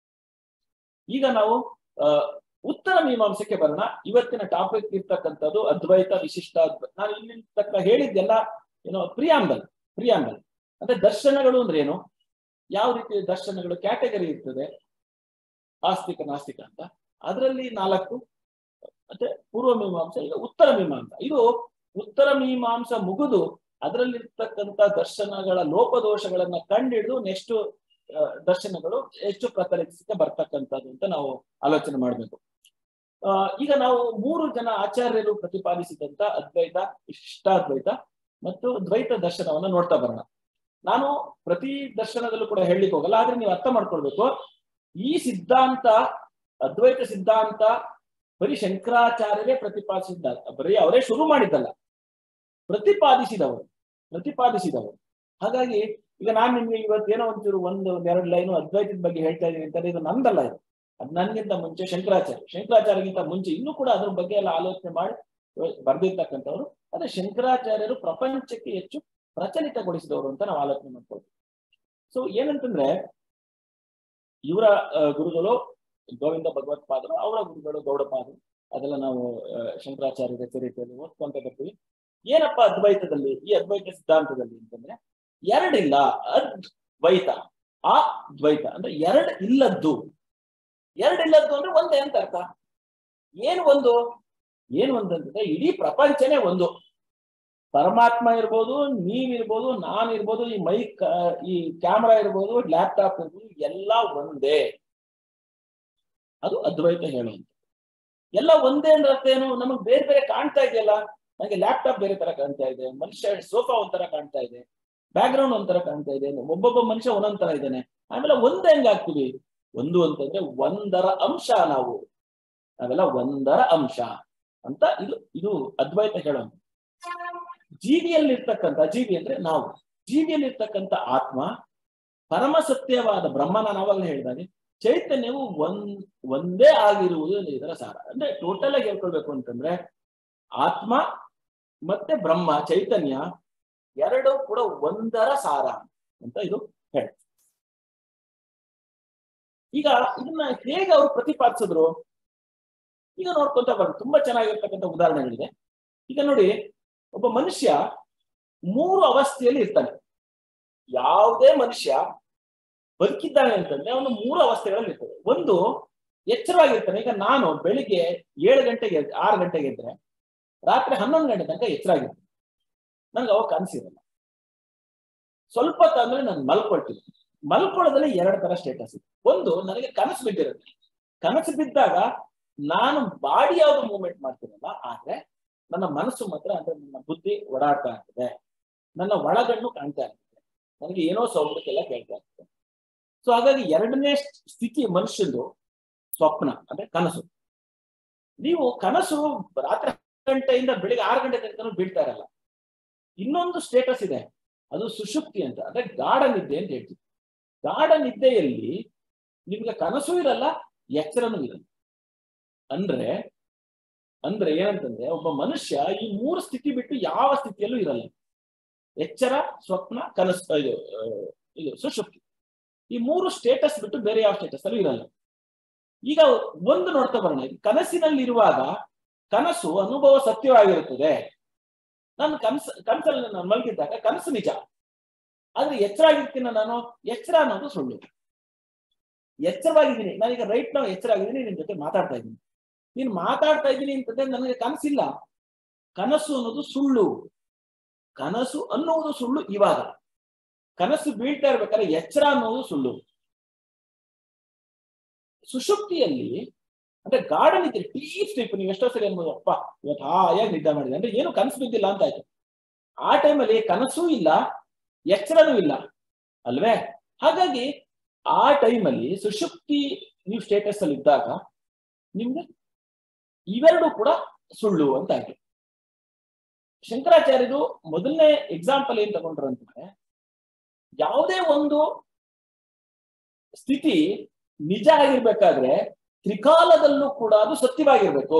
ಈಗ ನಾವು ಆ ಉತ್ತರ ಮೀಮಾಂಸಕ್ಕೆ ಬರೋಣ ಇವತ್ತಿನ ಟಾಪಿಕ್ ಇರ್ತಕ್ಕಂಥದ್ದು ಅದ್ವೈತ ವಿಶಿಷ್ಟ ಅದ್ವೈತ ನಾನು ಇಲ್ಲಿ ತಕ್ಕ ಹೇಳಿದ್ದೆಲ್ಲ ಏನೋ ಪ್ರಿಯಾಂಬಲ್ ಪ್ರಿಯಾಂಬಲ್ ಅಂದ್ರೆ ದರ್ಶನಗಳು ಅಂದ್ರೆ ಏನು ಯಾವ ರೀತಿ ದರ್ಶನಗಳು ಕ್ಯಾಟಗರಿ ಇರ್ತದೆ ಆಸ್ತಿಕ ನಾಸ್ತಿಕ ಅಂತ ಅದರಲ್ಲಿ ನಾಲ್ಕು ಮತ್ತೆ ಪೂರ್ವ ಮೀಮಾಂಸ ಈಗ ಉತ್ತರ ಮೀಮಾಂಸ ಇದು ಉತ್ತರ ಮೀಮಾಂಸ ಮುಗಿದು ಅದರಲ್ಲಿರ್ತಕ್ಕಂಥ ದರ್ಶನಗಳ ಲೋಪದೋಷಗಳನ್ನ ಕಂಡಿಡಿದು ನೆಕ್ಸ್ಟ್ ದರ್ಶನಗಳು ಹೆಚ್ಚು ಪ್ರಚಲಿತಕ್ಕೆ ಬರ್ತಕ್ಕಂಥದ್ದು ಅಂತ ನಾವು ಆಲೋಚನೆ ಮಾಡಬೇಕು ಆ, ಈಗ ನಾವು ಮೂರು ಜನ ಆಚಾರ್ಯರು ಪ್ರತಿಪಾದಿಸಿದಂತ ಅದ್ವೈತ ಇಷ್ಟಾದ್ವೈತ ಮತ್ತು ದ್ವೈತ ದರ್ಶನವನ್ನ ನೋಡ್ತಾ ಬರೋಣ ನಾನು ಪ್ರತಿ ದರ್ಶನದಲ್ಲೂ ಕೂಡ ಹೇಳಲಿಕ್ಕೆ ಹೋಗಲ್ಲ ಆದ್ರೆ ನೀವು ಅರ್ಥ ಮಾಡ್ಕೊಳ್ಬೇಕು ಈ ಸಿದ್ಧಾಂತ ಅದ್ವೈತ ಸಿದ್ಧಾಂತ ಬರೀ ಶಂಕರಾಚಾರ್ಯರೇ ಪ್ರತಿಪಾದಿಸಿದ್ದ ಬರೀ ಅವರೇ ಶುರು ಮಾಡಿದ್ದಲ್ಲ ಪ್ರತಿಪಾದಿಸಿದವರು ಪ್ರತಿಪಾದಿಸಿದವರು ಹಾಗಾಗಿ ಈಗ ನಾನು ನಿಮ್ಗೆ ಇವತ್ತು ಏನೋ ಒಂಚೂರು ಒಂದು ಎರಡು ಲೈನು ಅದ್ವೈತದ ಬಗ್ಗೆ ಹೇಳ್ತಾ ಇದ್ದೀನಿ ಅಂತಂದ್ರೆ ಇದು ನಂದಲ್ಲ ಇದು ಅದು ನನ್ಗಿಂತ ಮುಂಚೆ ಶಂಕರಾಚಾರ್ಯ ಶಂಕರಾಚಾರ್ಯಗಿಂತ ಮುಂಚೆ ಇನ್ನೂ ಕೂಡ ಅದ್ರ ಬಗ್ಗೆ ಎಲ್ಲ ಆಲೋಚನೆ ಮಾಡಿ ಬರ್ದಿರ್ತಕ್ಕಂಥವ್ರು ಅದೇ ಶಂಕರಾಚಾರ್ಯರು ಪ್ರಪಂಚಕ್ಕೆ ಹೆಚ್ಚು ಪ್ರಚಲಿತಗೊಳಿಸಿದವರು ಅಂತ ನಾವು ಆಲೋಚನೆ ಮಾಡ್ಕೊಳ್ತೀವಿ ಸೊ ಏನಂತಂದ್ರೆ ಇವರ ಆ, ಗುರುಗಳು ಗೋವಿಂದ ಭಗವತ್ಪಾದರು ಅವರ ಗುರುಗಳು ಗೌಡಪಾದರು ಅದೆಲ್ಲ ನಾವು ಆ, ಶಂಕರಾಚಾರ್ಯರ ಚರಿತ್ರೆಯಲ್ಲಿ ಓದ್ಕೊಂತ ಬರ್ತೀವಿ ಏನಪ್ಪ ಅದ್ವೈತದಲ್ಲಿ ಈ ಅದ್ವೈತ ಸಿದ್ಧಾಂತದಲ್ಲಿ ಅಂತಂದ್ರೆ ಎರಡಿಲ್ಲ ಅದ್ವೈತ ಆ ದ್ವೈತ ಅಂದ್ರೆ ಎರಡು ಇಲ್ಲದ್ದು ಎರಡಿಲ್ಲದ್ದು ಅಂದ್ರೆ ಒಂದೇ ಅಂತ ಅರ್ಥ ಏನು ಒಂದು ಏನು ಒಂದು ಅಂತಂದ್ರೆ ಇಡೀ ಪ್ರಪಂಚನೇ ಒಂದು ಪರಮಾತ್ಮ ಇರ್ಬೋದು ನೀವಿರ್ಬೋದು ನಾನಿರ್ಬೋದು ಈ ಮೈಕ್ ಈ ಕ್ಯಾಮ್ರಾ ಇರ್ಬೋದು ಲ್ಯಾಪ್ಟಾಪ್ ಇರ್ಬೋದು ಎಲ್ಲ ಒಂದೇ ಅದು ಅದ್ವೈತ ಹೇಳುವಂತ ಎಲ್ಲ ಒಂದೇ ಅಂದ್ರೆ ಅರ್ಥ ಏನು ನಮಗ್ ಬೇರೆ ಬೇರೆ ಕಾಣ್ತಾ ಇದೆಯಲ್ಲ ನನಗೆ ಲ್ಯಾಪ್ಟಾಪ್ ಬೇರೆ ತರ ಕಾಣ್ತಾ ಇದೆ ಮನುಷ್ಯ ಸೋಫಾ ಒಂಥರ ಕಾಣ್ತಾ ಇದೆ ಬ್ಯಾಕ್ ಗ್ರೌಂಡ್ ಒಂಥರ ಕಾಣ್ತಾ ಇದೆ ಒಬ್ಬೊಬ್ಬ ಮನುಷ್ಯ ಒಂದೊಂದ್ ತರ ಇದ್ದಾನೆ ಆಮೇಲೆ ಒಂದೇ ಹೆಂಗಾಗ್ತೀವಿ ಒಂದು ಅಂತಂದ್ರೆ ಒಂದರ ಅಂಶ ನಾವು ನಾವೆಲ್ಲ ಒಂದರ ಅಂಶ ಅಂತ ಇದು ಇದು ಅದ್ವೈತ ಹೇಳೋಣ ಜೀವಿಯಲ್ಲಿರ್ತಕ್ಕಂಥ ಜೀವಿ ಅಂದ್ರೆ ನಾವು ಜೀವಿಯಲ್ಲಿರ್ತಕ್ಕಂಥ ಆತ್ಮ ಪರಮ ಸತ್ಯವಾದ ಬ್ರಹ್ಮ ನಾನು ಆವಾಗಲೇ ಹೇಳಿದಾಗೆ ಚೈತನ್ಯವು ಒಂದ್ ಒಂದೇ ಆಗಿರುವುದು ಇದರ ಸಾರ ಅಂದ್ರೆ ಟೋಟಲ್ ಆಗಿ ಹೇಳ್ಕೊಳ್ಬೇಕು ಅಂತಂದ್ರೆ ಆತ್ಮ ಮತ್ತೆ ಬ್ರಹ್ಮ ಚೈತನ್ಯ ಎರಡು ಕೂಡ ಒಂದರ ಸಾರ ಅಂತ ಇದು ಹೇಳ ಈಗ ಇದನ್ನ ಹೇಗೆ ಅವರು ಪ್ರತಿಪಾದಿಸಿದ್ರು ಈಗ ನೋಡ್ಕೊಂತ ಬರೋದು ತುಂಬಾ ಚೆನ್ನಾಗಿರ್ತಕ್ಕಂಥ ಉದಾಹರಣೆಗಳಿದೆ ಈಗ ನೋಡಿ ಒಬ್ಬ ಮನುಷ್ಯ ಮೂರು ಅವಸ್ಥೆಯಲ್ಲಿ ಇರ್ತಾನೆ ಯಾವುದೇ ಮನುಷ್ಯ ಬದುಕಿದ್ದಾನೆ ಅಂತಂದ್ರೆ ಅವನು ಮೂರು ಅವಸ್ಥೆಗಳಲ್ಲಿ ಇರ್ತದೆ ಒಂದು ಎಚ್ಚರವಾಗಿರ್ತಾನೆ ಈಗ ನಾನು ಬೆಳಿಗ್ಗೆ ಏಳು ಗಂಟೆಗೆ ಎದ್ದು- ಆರು ಗಂಟೆಗೆ ಇದ್ರೆ ರಾತ್ರಿ ಹನ್ನೊಂದು ಗಂಟೆ ತನಕ ಎಚ್ಚರಾಗಿರ್ತೀನಿ ನಂಗೆ ಅವಾಗ ಕನಸಿರಲ್ಲ ಸ್ವಲ್ಪ ತಂದ್ರೆ ನಾನು ಮಲ್ಕೊಳ್ತೀನಿ ಮಲ್ಕೊಳ್ಳೋದ್ರಲ್ಲಿ ಎರಡು ತರ ಸ್ಟೇಟಸ್ ಇದೆ ಒಂದು ನನಗೆ ಕನಸು ಬಿದ್ದಿರುತ್ತೆ ಕನಸು ಬಿದ್ದಾಗ ನಾನು ಬಾಡಿ ಯಾವ್ದು ಮೂವ್ಮೆಂಟ್ ಮಾಡ್ತೀನಲ್ಲ ಆದ್ರೆ ನನ್ನ ಮನಸ್ಸು ಮಾತ್ರ ಅಂದ್ರೆ ನನ್ನ ಬುದ್ಧಿ ಓಡಾಡ್ತಾ ಇರ್ತದೆ ನನ್ನ ಒಳಗಣ್ಣು ಕಾಣ್ತಾ ಇರ್ತದೆ ನನಗೆ ಏನೋ ಸೌಂದಕ್ಕೆಲ್ಲ ಕೇಳ್ತಾ ಇರ್ತದೆ ಸೊ ಹಾಗಾಗಿ ಎರಡನೇ ಸ್ಥಿತಿ ಮನುಷ್ಯಂದು ಸ್ವಪ್ನ ಅಂದ್ರೆ ಕನಸು ನೀವು ಕನಸು ರಾತ್ರಿ ಗಂಟೆಯಿಂದ ಬೆಳಿಗ್ಗೆ ಆರು ಗಂಟೆ ತನಕ ಬೀಳ್ತಾ ಇರಲ್ಲ ಇನ್ನೊಂದು ಸ್ಟೇಟಸ್ ಇದೆ ಅದು ಸುಷುಪ್ತಿ ಅಂತ ಅಂದ್ರೆ ಗಾಢ ನಿದ್ದೆ ಅಂತ ಹೇಳ್ತೀವಿ ಗಾಢ ನಿದ್ದೆಯಲ್ಲಿ ನಿಮ್ಗೆ ಕನಸು ಇರಲ್ಲ ಎಚ್ಚರನೂ ಇರಲ್ಲ ಅಂದ್ರೆ ಅಂದ್ರೆ ಏನಂತಂದ್ರೆ ಒಬ್ಬ ಮನುಷ್ಯ ಈ ಮೂರು ಸ್ಥಿತಿ ಬಿಟ್ಟು ಯಾವ ಸ್ಥಿತಿಯಲ್ಲೂ ಇರಲ್ಲ ಎಚ್ಚರ ಸ್ವಪ್ನ ಕನಸು ಇದು ಆ, ಇದು ಸುಷುಪ್ತಿ ಈ ಮೂರು ಸ್ಟೇಟಸ್ ಬಿಟ್ಟು ಬೇರೆ ಯಾವ ಸ್ಟೇಟಸ್ ಅಲ್ಲೂ ಇರಲ್ಲ ಈಗ ಒಂದು ನೋಡ್ತಾ ಬರೋಣ ಈಗ ಕನಸಿನಲ್ಲಿ ಇರುವಾಗ ಕನಸು ಅನುಭವ ಸತ್ಯವಾಗಿರುತ್ತದೆ ನಾನು ಕನಸು ಕನಸಲ್ಲಿ ನಾನು ಮಲಗಿದ್ದಾಗ ಕನಸು ನಿಜ ಆದ್ರೆ ಎಚ್ಚರ ಆಗಿರ್ತೀನ ನಾನು ಎಚ್ಚರ ಅನ್ನೋದು ಸುಳ್ಳು ಎಚ್ಚರವಾಗಿದ್ದೀನಿ ನಾನೀಗ ರೈಟ್ ನಾವು ಎಚ್ಚರ ಆಗಿದ್ದೀನಿ ನಿನ್ ಜೊತೆ ಮಾತಾಡ್ತಾ ಇದ್ದೀನಿ ನೀನು ಮಾತಾಡ್ತಾ ಇದ್ದೀನಿ ಅಂತಂದ್ರೆ ನನಗೆ ಕನಸಿಲ್ಲ ಕನಸು ಅನ್ನೋದು ಸುಳ್ಳು ಕನಸು ಅನ್ನುವುದು ಸುಳ್ಳು ಇವಾಗ ಕನಸು ಬೀಳ್ತಾ ಇರ್ಬೇಕಾದ್ರೆ ಎಚ್ಚರ ಅನ್ನೋದು ಸುಳ್ಳು ಸುಷುಪ್ತಿಯಲ್ಲಿ ಅಂದ್ರೆ ಗಾರ್ಡನ್ ಇದ್ರೆ ಡೀಪ್ ಸ್ಲೀಪ್ ನೀವು ಎಷ್ಟೋ ಸರಿ ಅನ್ಬೋದು ಅಪ್ಪ ಇವತ್ತು ಹಾಯಾಗಿ ನಿದ್ದೆ ಮಾಡಿದೆ ಅಂದ್ರೆ ಏನು ಕನಸು ಬಿದ್ದಿಲ್ಲ ಅಂತ ಆಯ್ತು ಆ ಟೈಮಲ್ಲಿ ಕನಸೂ ಇಲ್ಲ ಎಚ್ಚರನೂ ಇಲ್ಲ ಅಲ್ವೇ ಹಾಗಾಗಿ ಆ ಟೈಮಲ್ಲಿ ಸುಷುಪ್ತಿ ನೀವು ಸ್ಟೇಟಸ್ ಅಲ್ಲಿ ಇದ್ದಾಗ ನಿಮ್ಗೆ ಇವೆರಡು ಕೂಡ ಸುಳ್ಳು ಅಂತ ಆಯ್ತು ಶಂಕರಾಚಾರ್ಯರು ಮೊದಲನೇ ಎಕ್ಸಾಂಪಲ್ ಏನ್ ತಗೊಂಡ್ರು ಅಂತಂದ್ರೆ ಯಾವುದೇ ಒಂದು ಸ್ಥಿತಿ ನಿಜ ಆಗಿರ್ಬೇಕಾದ್ರೆ ತ್ರಿಕಾಲದಲ್ಲೂ ಕೂಡ ಅದು ಸತ್ಯವಾಗಿರ್ಬೇಕು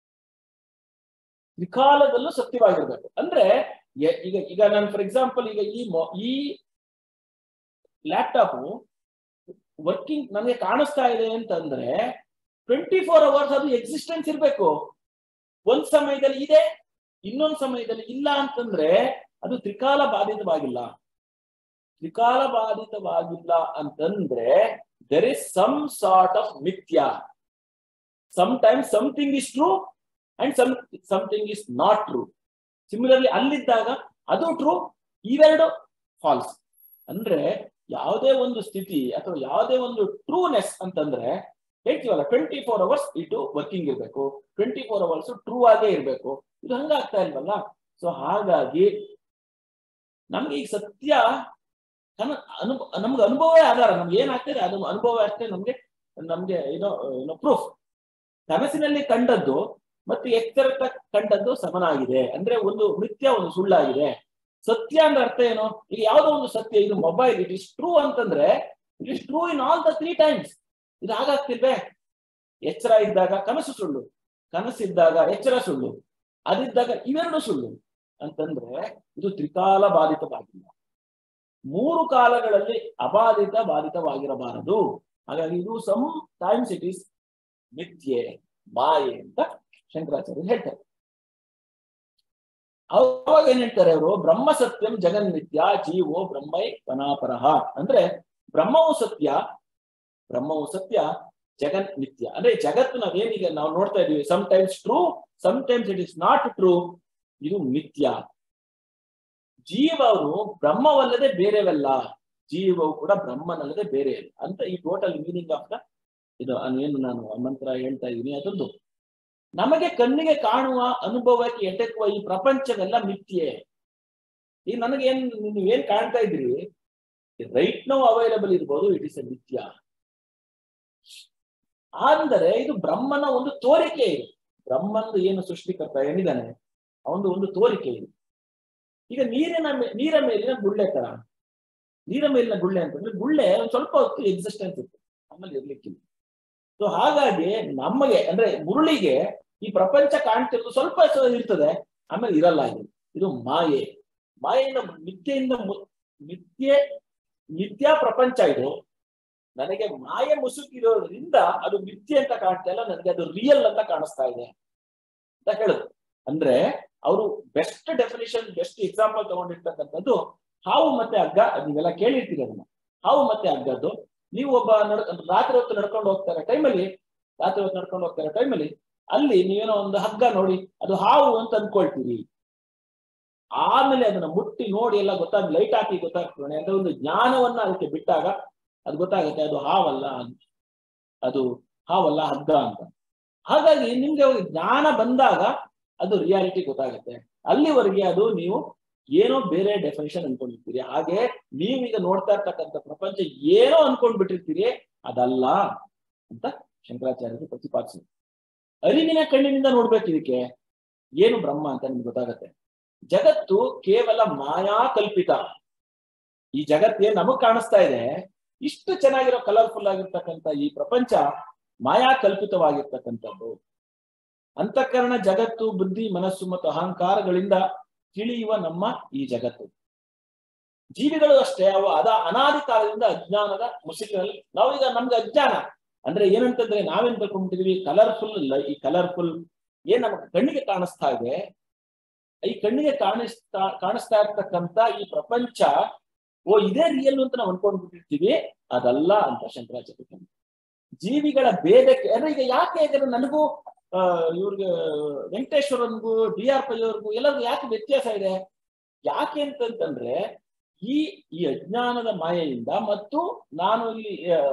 ತ್ರಿಕಾಲದಲ್ಲೂ ಸತ್ಯವಾಗಿರ್ಬೇಕು ಅಂದ್ರೆ ಎ- ಈಗ ಈಗ ನಾನು ಫಾರ್ ಎಕ್ಸಾಂಪಲ್ ಈಗ ಈ ಮೊ- ಈ ಲ್ಯಾಪ್ಟಾಪ್ ವರ್ಕಿಂಗ್ ನನಗೆ ಕಾಣಿಸ್ತಾ ಇದೆ ಅಂತಂದ್ರೆ ಟ್ವೆಂಟಿ ಫೋರ್ ಅವರ್ಸ್ ಅದು ಎಕ್ಸಿಸ್ಟೆನ್ಸ್ ಇರ್ಬೇಕು ಒಂದ್ ಸಮಯದಲ್ಲಿ ಇದೆ ಇನ್ನೊಂದ್ ಸಮಯದಲ್ಲಿ ಇಲ್ಲ ಅಂತಂದ್ರೆ ಅದು ತ್ರಿಕಾಲ ಬಾಧಿತವಾಗಿಲ್ಲ ತ್ರಿಕಾಲ ಬಾಧಿತವಾಗಿಲ್ಲ ಅಂತಂದ್ರೆ there is some sort of ಮಿಥ್ಯಾ sometimes something is true and some something is not true similarly ಅಲ್ಲಿದ್ದಾಗ ಅದು ಟ್ರೂ ಇವೆರಡು ಫಾಲ್ಸ್ ಅಂದ್ರೆ ಯಾವುದೇ ಒಂದು ಸ್ಥಿತಿ ಅಥವಾ ಯಾವುದೇ ಒಂದು ಟ್ರೂನೆಸ್ ಅಂತಂದ್ರೆ ಹೇಳ್ತೀವಲ್ಲ ಟ್ವೆಂಟಿ ಫೋರ್ ಅವರ್ಸ್ ಇಟ್ಟು ವರ್ಕಿಂಗ್ ಇರಬೇಕು ಟ್ವೆಂಟಿ ಫೋರ್ ಅವರ್ಸ್ ಟ್ರೂ ಆಗೇ ಇರಬೇಕು ಇದು ಹಂಗಾಗ್ತಾ ಇಲ್ವಲ್ಲ ಸೊ ಹಾಗಾಗಿ ನಮ್ಗೆ ಈಗ ಸತ್ಯ ಕನ ಅನುಭವ ನಮ್ಗೆ ಅನುಭವವೇ ಆಧಾರ ನಮ್ಗೆ ಏನಾಗ್ತದೆ ಅದು ಅನುಭವ ಅಷ್ಟೇ ನಮ್ಗೆ ನಮ್ಗೆ ಏನೋ ಏನೋ ಪ್ರೂಫ್ ಕನಸಿನಲ್ಲಿ ಕಂಡದ್ದು ಮತ್ತು ಎಚ್ಚರತ ಕಂಡದ್ದು ಸಮನಾಗಿದೆ ಅಂದ್ರೆ ಒಂದು ಮಿಥ್ಯ ಒಂದು ಸುಳ್ಳಾಗಿದೆ ಸತ್ಯ ಅಂದ್ರೆ ಅರ್ಥ ಏನು ಈಗ ಯಾವುದೋ ಒಂದು ಸತ್ಯ ಇದು ಮೊಬೈಲ್ ಇಟ್ ಇಸ್ ಟ್ರೂ ಅಂತಂದ್ರೆ it is true in all the three times ಇದು ಹಾಗಾಗ್ತಿಲ್ವೇ ಎಚ್ಚರ ಇದ್ದಾಗ ಕನಸು ಸುಳ್ಳು ಕನಸಿದ್ದಾಗ ಎಚ್ಚರ ಸುಳ್ಳು ಅದಿದ್ದಾಗ ಇವೆರಡು ಸುಳ್ಳು ಅಂತಂದ್ರೆ ಇದು ತ್ರಿಕಾಲ ಬಾಧಿತವಾಗಿಲ್ಲ ಮೂರು ಕಾಲಗಳಲ್ಲಿ ಅಬಾಧಿತ ಬಾಧಿತವಾಗಿರಬಾರದು ಹಾಗಾಗಿ ಇದು ಸಮ್ ಟೈಮ್ಸ್ ಇಟ್ ಈಸ್ ಮಿಥ್ಯೆ ಮಾಯೆ ಅಂತ ಶಂಕರಾಚಾರ್ಯರು ಹೇಳ್ತಾರೆ ಅವಾಗ ಏನ್ ಹೇಳ್ತಾರೆ ಅವರು ಬ್ರಹ್ಮ ಸತ್ಯಂ ಜಗನ್ಮಿಥ್ಯ ಜೀವೋ ಬ್ರಹ್ಮೈ ಪನಾಪರಹ ಅಂದ್ರೆ ಬ್ರಹ್ಮವು ಸತ್ಯ ಬ್ರಹ್ಮವು ಸತ್ಯ ಜಗನ್ ಮಿಥ್ಯ ಅಂದ್ರೆ ಜಗತ್ತು ನಾವೇನೀಗ ನಾವು ನೋಡ್ತಾ ಇದೀವಿ sometimes true sometimes it is not true ಇದು ಮಿಥ್ಯ ಜೀವವು ಬ್ರಹ್ಮವಲ್ಲದೆ ಬೇರೆವಲ್ಲ ಜೀವವು ಕೂಡ ಬ್ರಹ್ಮನಲ್ಲದೆ ಬೇರೆ ಇಲ್ಲ ಅಂತ ಈ ಟೋಟಲ್ ಮೀನಿಂಗ್ ಆಫ್ ದ ಇದು ಏನು ನಾನು ಮಂತ್ರ ಹೇಳ್ತಾ ಇದ್ದೀನಿ ಅದೊಂದು ನಮಗೆ ಕಣ್ಣಿಗೆ ಕಾಣುವ ಅನುಭವಕ್ಕೆ ಎಟಕುವ ಈ ಪ್ರಪಂಚವೆಲ್ಲ ಮಿಥ್ಯೆ ಈಗ ನನಗೆ ಏನ್ ನೀವು ಏನ್ ಕಾಣ್ತಾ ಇದ್ರಿ ರೈಟ್ ನೋ ಅವೈಲಬಲ್ ಇರ್ಬೋದು ಇಟ್ ಇಸ್ ಎ ಮಿಥ್ಯ ಅಂದರೆ ಇದು ಬ್ರಹ್ಮನ ಒಂದು ತೋರಿಕೆ ಇದು ಬ್ರಹ್ಮಂದು ಏನು ಸೃಷ್ಟಿಕರ್ತ ಏನಿದ್ದಾನೆ ಅವನು ಒಂದು ತೋರಿಕೆ ಇದು ಈಗ ನೀರಿನ ಮೇ- ನೀರ ಮೇಲಿನ ಗುಳ್ಳೆ ತರ ನೀರ ಮೇಲಿನ ಗುಳ್ಳೆ ಅಂತಂದ್ರೆ ಗುಳ್ಳೆ ಒಂದ್ ಸ್ವಲ್ಪ ಹೊತ್ತು ಎಕ್ಸಿಸ್ಟೆನ್ಸ್ ಇತ್ತು ಆಮೇಲೆ ಇರ್ಲಿಕ್ಕಿಲ್ಲ ಸೊ ಹಾಗಾಗಿ ನಮಗೆ ಅಂದ್ರೆ ಮುರುಳಿಗೆ ಈ ಪ್ರಪಂಚ ಕಾಣ್ತಿರೋದು ಸ್ವಲ್ಪ ಸ- ಇರ್ತದೆ ಆಮೇಲೆ ಇರಲ್ಲ ಇದು ಇದು ಮಾಯೆ ಮಾಯೆಯಿಂದ ಮಿಥ್ಯೆಯಿಂದ ಮು- ಮಿಥ್ಯೆ ಮಿಥ್ಯಾ ಪ್ರಪಂಚ ಇದು ನನಗೆ ಮಾಯೆ ಮುಸುಕಿರೋದ್ರಿಂದ ಅದು ಮಿಥ್ಯೆ ಅಂತ ಕಾಣ್ತಾ ಇಲ್ಲ ನನಗೆ ಅದು ರಿಯಲ್ ಅಂತ ಕಾಣಿಸ್ತಾ ಇದೆ ಅಂತ ಹೇಳುದು ಅಂದ್ರೆ ಅವರು ಬೆಸ್ಟ್ ಡೆಫಿನೇಷನ್ ಬೆಸ್ಟ್ ಎಕ್ಸಾಂಪಲ್ ತಗೊಂಡಿರ್ತಕ್ಕಂಥದ್ದು ಹಾವು ಮತ್ತೆ ಹಗ್ಗ ಅದ್ ನೀವೆಲ್ಲ ಕೇಳಿರ್ತೀರಿ ಅದನ್ನ ಹಾವು ಮತ್ತೆ ಹಗ್ಗದ್ದು ನೀವು ಒಬ್ಬ ನಡ್ ರಾತ್ರಿ ಹೊತ್ತು ನಡ್ಕೊಂಡು ಹೋಗ್ತಾರೆ ಟೈಮಲ್ಲಿ ರಾತ್ರಿ ಹೊತ್ತು ನಡ್ಕೊಂಡು ಹೋಗ್ತಾರೆ ಟೈಮಲ್ಲಿ ಅಲ್ಲಿ ನೀವೇನೋ ಒಂದು ಹಗ್ಗ ನೋಡಿ ಅದು ಹಾವು ಅಂತ ಅನ್ಕೊಳ್ತೀರಿ ಆಮೇಲೆ ಅದನ್ನ ಮುಟ್ಟಿ ನೋಡಿ ಎಲ್ಲ ಗೊತ್ತಾಗ ಲೈಟ್ ಹಾಕಿ ಗೊತ್ತಾಗ್ತದೆ ಅಂದ್ರೆ ಒಂದು ಜ್ಞಾನವನ್ನ ಅದಕ್ಕೆ ಬಿಟ್ಟಾಗ ಅದು ಗೊತ್ತಾಗುತ್ತೆ ಅದು ಹಾವಲ್ಲ ಅದು ಹಾವಲ್ಲ ಹಗ್ಗ ಅಂತ ಹಾಗಾಗಿ ನಿಮ್ಗೆ ಅವಾಗ ಜ್ಞಾನ ಬಂದಾಗ ಅದು ರಿಯಾಲಿಟಿ ಗೊತ್ತಾಗುತ್ತೆ ಅಲ್ಲಿವರೆಗೆ ಅದು ನೀವು ಏನೋ ಬೇರೆ ಡೆಫಿನೇಷನ್ ಅನ್ಕೊಂಡಿರ್ತೀರಿ ಹಾಗೆ ನೀವೀಗ ನೋಡ್ತಾ ಇರ್ತಕ್ಕಂಥ ಪ್ರಪಂಚ ಏನೋ ಅನ್ಕೊಂಡ್ ಬಿಟ್ಟಿರ್ತೀರಿ ಅದಲ್ಲ ಅಂತ ಶಂಕರಾಚಾರ್ಯರು ಪ್ರತಿಪಾದಿಸಿದ್ರು ಅರಿವಿನ ಕಣ್ಣಿನಿಂದ ನೋಡ್ಬೇಕು ಇದಕ್ಕೆ ಏನು ಬ್ರಹ್ಮ ಅಂತ ನಿಮ್ಗೆ ಗೊತ್ತಾಗತ್ತೆ ಜಗತ್ತು ಕೇವಲ ಮಾಯಾ ಕಲ್ಪಿತ ಈ ಜಗತ್ತೇನ್ ನಮಗ್ ಕಾಣಿಸ್ತಾ ಇದೆ ಇಷ್ಟು ಚೆನ್ನಾಗಿರೋ ಕಲರ್ಫುಲ್ ಆಗಿರ್ತಕ್ಕಂಥ ಈ ಪ್ರಪಂಚ ಮಾಯಾ ಕಲ್ಪಿತವಾಗಿರ್ತಕ್ಕಂಥದ್ದು ಅಂತಃಕರಣ ಜಗತ್ತು ಬುದ್ಧಿ ಮನಸ್ಸು ಮತ್ತು ಅಹಂಕಾರಗಳಿಂದ ತಿಳಿಯುವ ನಮ್ಮ ಈ ಜಗತ್ತು ಜೀವಿಗಳು ಅಷ್ಟೇ ಅವು ಅದ ಅನಾದಿ ಕಾಲದಿಂದ ಅಜ್ಞಾನದ ಮುಸುಕಿನಲ್ಲಿ ನಾವೀಗ ನಮ್ಗೆ ಅಜ್ಞಾನ ಅಂದ್ರೆ ಏನಂತಂದ್ರೆ ನಾವೇನ್ ತಿಳ್ಕೊಂಡ್ಬಿಟ್ಟಿದೀವಿ ಕಲರ್ಫುಲ್ ಈ ಕಲರ್ಫುಲ್ ಏನ್ ನಮ್ಗೆ ಕಣ್ಣಿಗೆ ಕಾಣಿಸ್ತಾ ಇದೆ ಈ ಕಣ್ಣಿಗೆ ಕಾಣಿಸ್ತಾ ಕಾಣಿಸ್ತಾ ಇರ್ತಕ್ಕಂಥ ಈ ಪ್ರಪಂಚ ಓ ಇದೇ ರಿಯಲ್ ಅಂತ ನಾವು ಅನ್ಕೊಂಡ್ಬಿಟ್ಟಿರ್ತೀವಿ ಅದಲ್ಲ ಅಂತ ಶಂಕರಾಚಾರ್ಯ ಜೀವಿಗಳ ಭೇದಕ್ಕೆ ಅಂದ್ರೆ ಈಗ ಯಾಕೆ ಯಾಕಂದ್ರೆ ನನಗೂ ಆ ಇವ್ರಿಗೆ ವೆಂಕಟೇಶ್ವರನ್ಗೂ ಡಿ ಆರ್ ಪೈ ಅವ್ರಿಗೂ ಎಲ್ಲರಿಗೂ ಯಾಕೆ ವ್ಯತ್ಯಾಸ ಇದೆ ಯಾಕೆ ಅಂತಂತಂದ್ರೆ ಈ ಈ ಅಜ್ಞಾನದ ಮಾಯೆಯಿಂದ ಮತ್ತು ನಾನು ಇಲ್ಲಿ ಆ,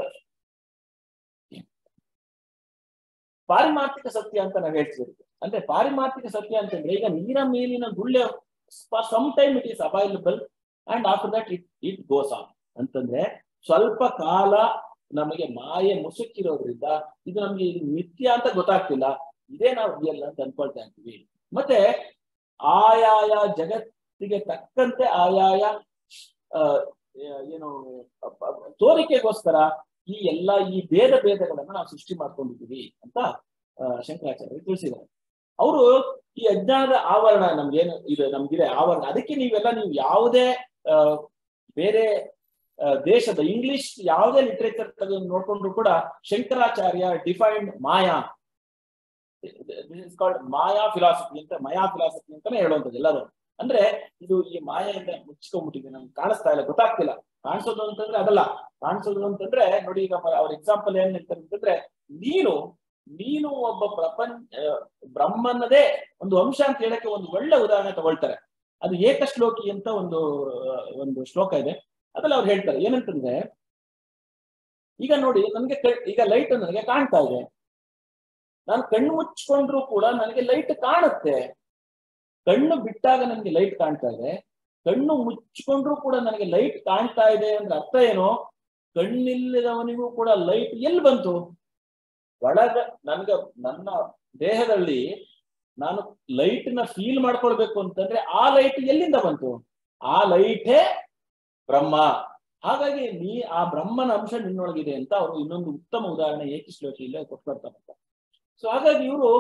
ಪಾರಿಮಾರ್ಥಿಕ ಸತ್ಯ ಅಂತ ನಾವು ಹೇಳ್ತೀವಿ ಅಂದ್ರೆ ಪಾರಿಮಾರ್ಥಿಕ ಸತ್ಯ ಅಂತಂದ್ರೆ ಈಗ ನೀರ ಮೇಲಿನ ಗುಳ್ಳೆ some time it is available and after that it it goes on ಅಂತಂದ್ರೆ ಸ್ವಲ್ಪ ಕಾಲ ನಮಗೆ ಮಾಯೆ ಮುಸುಕಿರೋದ್ರಿಂದ ಇದು ನಮ್ಗೆ ಇದು ಮಿಥ್ಯ ಅಂತ ಗೊತ್ತಾಗ್ತಿಲ್ಲ ಇದೇ ನಾವು ರಿಯಲ್ ಅಂತ ಅನ್ಕೊಳ್ತಾ ಇರ್ತೀವಿ ಮತ್ತೆ ಆಯಾಯ ಜಗತ್ತಿಗೆ ತಕ್ಕಂತೆ ಆಯಾಯ ಆ, ಏನು ಅ- ಅ- ತೋರಿಕೆಗೋಸ್ಕರ ಈ ಎಲ್ಲ ಈ ಭೇದ ಭೇದಗಳನ್ನ ನಾವು ಸೃಷ್ಟಿ ಮಾಡ್ಕೊಂಡಿದ್ದೀವಿ ಅಂತ ಆ, ಶಂಕರಾಚಾರ್ಯರು ತಿಳಿಸಿದ್ದಾರೆ ಅವರು ಈ ಅಜ್ಞಾನದ ಆವರಣ ನಮ್ಗೇನು ಇದೆ ನಮ್ಗಿದೆ ಆವರಣ ಅದಕ್ಕೆ ನೀವೆಲ್ಲ ನೀವು ಯಾವುದೇ ಆ, ಬೇರೆ ಆ, ದೇಶದ ಇಂಗ್ಲಿಷ್ ಯಾವುದೇ ಲಿಟ್ರೇಚರ್ ತೆಗೆದು ನೋಡ್ಕೊಂಡ್ರು ಕೂಡ Shankaracharya defined maya called maya philosophy ಅಂತ ಮಾಯಾ ಫಿಲಾಸಫಿ ಅಂತಾನೆ ಹೇಳುವಂಥದ್ದು ಎಲ್ಲರೂ ಅಂದ್ರೆ ಇದು ಈ ಮಾಯೆಯಿಂದ ಮುಚ್ಕೊಂಡ್ಬಿಟ್ಟಿದೆ ನಮ್ಗೆ ಕಾಣಿಸ್ತಾ ಇಲ್ಲ ಗೊತ್ತಾಗ್ತಿಲ್ಲ ಕಾಣಿಸೋದು ಅಂತಂದ್ರೆ ಅದಲ್ಲ ಕಾಣಿಸೋದು ಅಂತಂದ್ರೆ ನೋಡಿ ಈಗ ಅವ್ರ ಎಕ್ಸಾಂಪಲ್ ಏನ್ ಹೇಳ್ತಾರೆ ಅಂತಂದ್ರೆ ನೀನು ನೀನು ಒಬ್ಬ ಪ್ರಪಂಚ ಆ, ಬ್ರಹ್ಮನದೇ ಒಂದು ಅಂಶ ಅಂತ ಹೇಳಕ್ಕೆ ಒಂದು ಒಳ್ಳೆ ಉದಾಹರಣೆ ತಗೊಳ್ತಾರೆ ಅದು ಏಕಶ್ಲೋಕಿ ಅಂತ ಒಂದು ಆ, ಒಂದು ಶ್ಲೋಕ ಇದೆ ಅದ್ರಲ್ಲಿ ಅವ್ರು ಹೇಳ್ತಾರೆ ಏನಂತಂದ್ರೆ ಈಗ ನೋಡಿ ನನ್ಗೆ ಕ- ಈಗ ಲೈಟ್ ನನಗೆ ಕಾಣ್ತಾ ಇದೆ ನಾನು ಕಣ್ಣು ಮುಚ್ಕೊಂಡ್ರು ಕೂಡ ನನಗೆ ಲೈಟ್ ಕಾಣುತ್ತೆ ಕಣ್ಣು ಬಿಟ್ಟಾಗ ನನಗೆ ಲೈಟ್ ಕಾಣ್ತಾ ಇದೆ ಕಣ್ಣು ಮುಚ್ಕೊಂಡ್ರು ಕೂಡ ನನಗೆ ಲೈಟ್ ಕಾಣ್ತಾ ಇದೆ ಅಂದ್ರೆ ಅರ್ಥ ಏನು ಕಣ್ಣಿಲ್ಲದವನಿಗೂ ಕೂಡ ಲೈಟ್ ಎಲ್ಲಿ ಬಂತು ಒಳಗ ನನ್ಗ ನನ್ನ ದೇಹದಲ್ಲಿ ನಾನು ಲೈಟ್ ನ ಫೀಲ್ ಮಾಡ್ಕೊಳ್ಬೇಕು ಅಂತಂದ್ರೆ ಆ ಲೈಟ್ ಎಲ್ಲಿಂದ ಬಂತು ಆ ಲೈಟೇ ಬ್ರಹ್ಮ ಹಾಗಾಗಿ ನೀ ಆ ಬ್ರಹ್ಮನ ಅಂಶ ನಿನ್ನೊಳಗಿದೆ ಅಂತ ಅವರು ಇನ್ನೊಂದು ಉತ್ತಮ ಉದಾಹರಣೆ ಏಕಿಶ್ಲೋಕಿಯಿಂದ ಕೊಟ್ಕೊಳ್ತಾ ಬರ್ತಾರೆ ಸೊ ಹಾಗಾಗಿ ಇವರು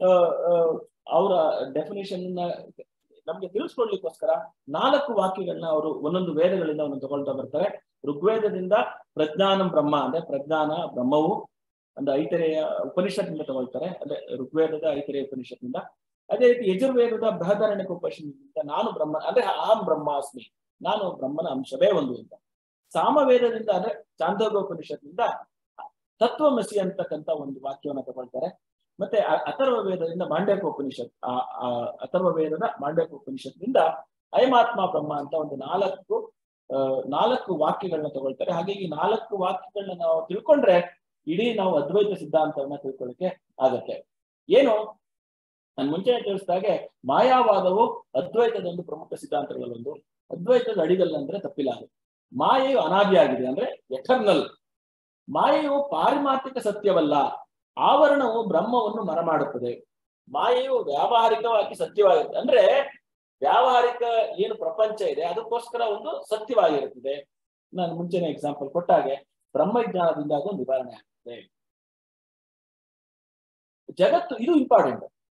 ಅವರ ಡೆಫಿನೇಷನ್ ನಮ್ಗೆ ತಿಳಿಸ್ಕೊಡ್ಲಿಕ್ಕೋಸ್ಕರ ನಾಲ್ಕು ವಾಕ್ಯಗಳನ್ನ ಅವರು ಒಂದೊಂದು ವೇದಗಳಿಂದ ಅವನು ತಗೊಳ್ತಾ ಬರ್ತಾರೆ ಋಗ್ವೇದದಿಂದ ಪ್ರಜ್ಞಾನಂ ಬ್ರಹ್ಮ ಅಂದ್ರೆ ಪ್ರಜ್ಞಾನ ಬ್ರಹ್ಮವು ಒಂದು ಐತರೆಯ ಉಪನಿಷತ್ನಿಂದ ತಗೊಳ್ತಾರೆ ಅಂದ್ರೆ ಋಗ್ವೇದದ ಐತರೆಯ ಉಪನಿಷತ್ನಿಂದ ಅದೇ ರೀತಿ ಯಜುರ್ವೇದದ ಬೃಹದಾರಣ್ಯಕ ಉಪನಿಷತ್ನಿಂದ ನಾನು ಬ್ರಹ್ಮ ಅಂದ್ರೆ ಅಹಂ ಬ್ರಹ್ಮಾಸ್ಮಿ ನಾನು ಬ್ರಹ್ಮನ ಅಂಶವೇ ಒಂದು ಅಂತ ಸಾಮವೇದದಿಂದ ಅಂದ್ರೆ ಚಾಂದೋಗ ಉಪನಿಷತ್ನಿಂದ ತತ್ವಮಸಿ ಅಂತಕ್ಕಂಥ ಒಂದು ವಾಕ್ಯವನ್ನ ತಗೊಳ್ತಾರೆ ಮತ್ತೆ ಅ- ಅಥರ್ವ ವೇದದಿಂದ ಮಾಂಡ್ಯಕ ಉಪನಿಷತ್ ಆ ಆ ಅಥರ್ವ ವೇದದ ಮಾಂಡ್ಯಕ ಉಪನಿಷತ್ನಿಂದ ಅಯಮಾತ್ಮ ಬ್ರಹ್ಮ ಅಂತ ಒಂದು ನಾಲ್ಕು ಆ, ನಾಲ್ಕು ವಾಕ್ಯಗಳನ್ನ ತಗೊಳ್ತಾರೆ ಹಾಗೆ ಈ ನಾಲ್ಕು ವಾಕ್ಯಗಳನ್ನ ನಾವು ತಿಳ್ಕೊಂಡ್ರೆ ಇಡೀ ನಾವು ಅದ್ವೈತ ಸಿದ್ಧಾಂತವನ್ನ ತಿಳ್ಕೊಳ್ಳಿಕ್ಕೆ ಆಗತ್ತೆ ಏನು ನಾನು ಮುಂಚೆ ತಿಳಿಸಿದಾಗೆ ಮಾಯಾವಾದವು ಅದ್ವೈತದ ಒಂದು ಪ್ರಮುಖ ಸಿದ್ಧಾಂತಗಳಲ್ಲೊಂದು ಅದ್ವೈತದ ಅಡಿಗಲ್ಲ ಅಂದ್ರೆ ತಪ್ಪಿಲ್ಲ ಅದು ಮಾಯೆಯು ಅನಾದಿಯಾಗಿದೆ ಅಂದ್ರೆ ಎಟರ್ನಲ್ ಮಾಯೆಯು ಪಾರಿಮಾರ್ಥಿಕ ಸತ್ಯವಲ್ಲ ಆವರಣವು ಬ್ರಹ್ಮವನ್ನು ಮರಮಾಡುತ್ತದೆ ಮಾಯೆಯು ವ್ಯಾವಹಾರಿಕವಾಗಿ ಸತ್ಯವಾಗಿರುತ್ತೆ ಅಂದ್ರೆ ವ್ಯಾವಹಾರಿಕ ಏನು ಪ್ರಪಂಚ ಇದೆ ಅದಕ್ಕೋಸ್ಕರ ಒಂದು ಸತ್ಯವಾಗಿರುತ್ತದೆ ನಾನು ಮುಂಚೆನೆ ಎಕ್ಸಾಂಪಲ್ ಕೊಟ್ಟಾಗೆ ಬ್ರಹ್ಮಜ್ಞಾನದಿಂದ ಅದು ನಿವಾರಣೆ ಆಗ್ತದೆ ಜಗತ್ತು ಇದು ಇಂಪಾರ್ಟೆಂಟ್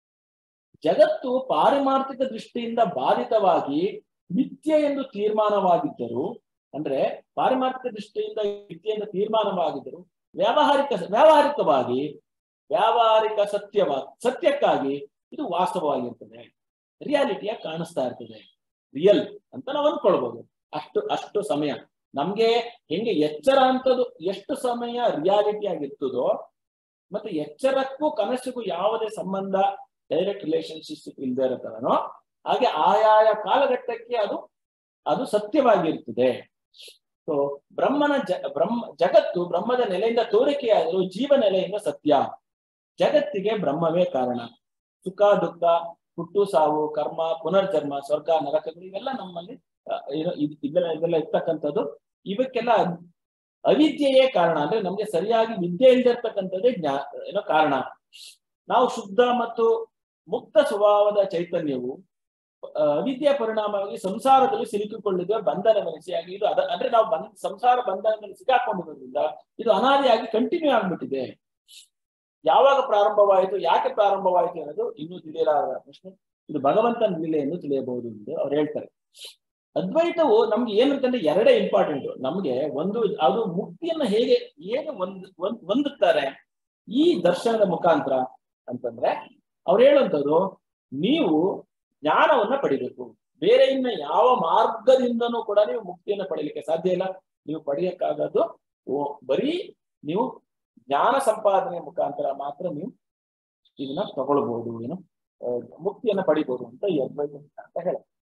ಜಗತ್ತು ಪಾರಮಾರ್ಥಿಕ ದೃಷ್ಟಿಯಿಂದ ಬಾಧಿತವಾಗಿ ಮಿಥ್ಯ ಎಂದು ತೀರ್ಮಾನವಾಗಿದ್ದರು ಅಂದ್ರೆ ಪಾರಮಾರ್ಥಿಕ ದೃಷ್ಟಿಯಿಂದ ಮಿಥ್ಯ ಎಂದು ತೀರ್ಮಾನವಾಗಿದ್ದರು ವ್ಯಾವಹಾರಿಕ ವ್ಯಾವಹಾರಿಕವಾಗಿ ವ್ಯಾವಹಾರಿಕ ಸತ್ಯವ ಸತ್ಯಕ್ಕಾಗಿ ಇದು ವಾಸ್ತವವಾಗಿರ್ತದೆ ರಿಯಾಲಿಟಿಯಾಗಿ ಕಾಣಿಸ್ತಾ ಇರ್ತದೆ ರಿಯಲ್ ಅಂತ ನಾವು ಅಂದ್ಕೊಳ್ಬಹುದು ಅಷ್ಟು ಅಷ್ಟು ಸಮಯ ನಮ್ಗೆ ಹೆಂಗೆ ಎಚ್ಚರ ಅಂತದ್ದು ಎಷ್ಟು ಸಮಯ ರಿಯಾಲಿಟಿ ಆಗಿರ್ತದೋ ಮತ್ತೆ ಎಚ್ಚರಕ್ಕೂ ಕನಸಿಗೂ ಯಾವುದೇ ಸಂಬಂಧ ಡೈರೆಕ್ಟ್ ರಿಲೇಶನ್ಶಿಪ್ ಇಲ್ಲದೆ ಇರೋ ತರನೋ ಹಾಗೆ ಆಯಾಯ ಕಾಲಘಟ್ಟಕ್ಕೆ ಅದು ಅದು ಸತ್ಯವಾಗಿರ್ತದೆ ಸೊ ಬ್ರಹ್ಮನ ಜ ಬ್ರಹ್ಮ ಜಗತ್ತು ಬ್ರಹ್ಮದ ನೆಲೆಯಿಂದ ತೋರಿಕೆಯಾದರೂ ಜೀವ ನೆಲೆಯಿಂದ ಸತ್ಯ ಜಗತ್ತಿಗೆ ಬ್ರಹ್ಮವೇ ಕಾರಣ ಸುಖ ದುಃಖ ಹುಟ್ಟು ಸಾವು ಕರ್ಮ ಪುನರ್ಜನ್ಮ ಸ್ವರ್ಗ ನರಕಗಳು ಇವೆಲ್ಲ ನಮ್ಮಲ್ಲಿ ಏನೋ ಇದೆಲ್ಲ ಇದೆಲ್ಲ ಇರ್ತಕ್ಕಂಥದ್ದು ಇವಕ್ಕೆಲ್ಲ ಅವಿದ್ಯೆಯೇ ಕಾರಣ ಅಂದ್ರೆ ನಮ್ಗೆ ಸರಿಯಾಗಿ ವಿದ್ಯೆ ಇಲ್ದಿರ್ತಕ್ಕಂಥದ್ದೇ ಜ್ಞಾ ಏನೋ ಕಾರಣ ನಾವು ಶುದ್ಧ ಮತ್ತು ಮುಕ್ತ ಸ್ವಭಾವದ ಚೈತನ್ಯವು ಅವಿದ್ಯೆಯ ಪರಿಣಾಮವಾಗಿ ಸಂಸಾರದಲ್ಲಿ ಸಿಲುಕಿಕೊಳ್ಳಿದ ಬಂಧನ ಮನಸ್ಸಿಯಾಗಿ ಇದು ಅದ ಅಂದ್ರೆ ನಾವು ಬಂದ್ ಸಂಸಾರ ಬಂಧನದಲ್ಲಿ ಸಿಗಾಕೊಂಡಿರೋದ್ರಿಂದ ಇದು ಅನಾದಿಯಾಗಿ ಕಂಟಿನ್ಯೂ ಆಗ್ಬಿಟ್ಟಿದೆ ಯಾವಾಗ ಪ್ರಾರಂಭವಾಯಿತು ಯಾಕೆ ಪ್ರಾರಂಭವಾಯಿತು ಅನ್ನೋದು ಇನ್ನೂ ತಿಳಿಯಲಾರದ ಪ್ರಶ್ನೆ ಇದು ಭಗವಂತನ ಲೀಲೆಯನ್ನು ತಿಳಿಯಬಹುದು ಎಂದು ಅವ್ರು ಹೇಳ್ತಾರೆ ಅದ್ವೈತವು ನಮ್ಗೆ ಏನಂತಂದ್ರೆ ಎರಡೇ ಇಂಪಾರ್ಟೆಂಟ್ ನಮ್ಗೆ ಒಂದು ಅದು ಮುಕ್ತಿಯನ್ನ ಹೇಗೆ ಹೇಗೆ ಒಂದ್ ಒಂದ್ ಹೊಂದುತ್ತಾರೆ ಈ ದರ್ಶನದ ಮುಖಾಂತರ ಅಂತಂದ್ರೆ ಅವ್ರು ಹೇಳುವಂಥದ್ದು ನೀವು ಜ್ಞಾನವನ್ನ ಪಡಿಬೇಕು ಬೇರೆ ಇನ್ನ ಯಾವ ಮಾರ್ಗದಿಂದನೂ ಕೂಡ ನೀವು ಮುಕ್ತಿಯನ್ನ ಪಡಿಲಿಕ್ಕೆ ಸಾಧ್ಯ ಇಲ್ಲ ನೀವು ಪಡೆಯಕ್ಕಾಗದು ಬರೀ ನೀವು ಜ್ಞಾನ ಸಂಪಾದನೆ ಮುಖಾಂತರ ಮಾತ್ರ ನೀವು ಇದನ್ನ ತಗೊಳ್ಬಹುದು ಏನು ಮುಕ್ತಿಯನ್ನ ಪಡಿಬಹುದು ಅಂತ ಈ ಅದ್ವೈತ ಅಂತ ಹೇಳ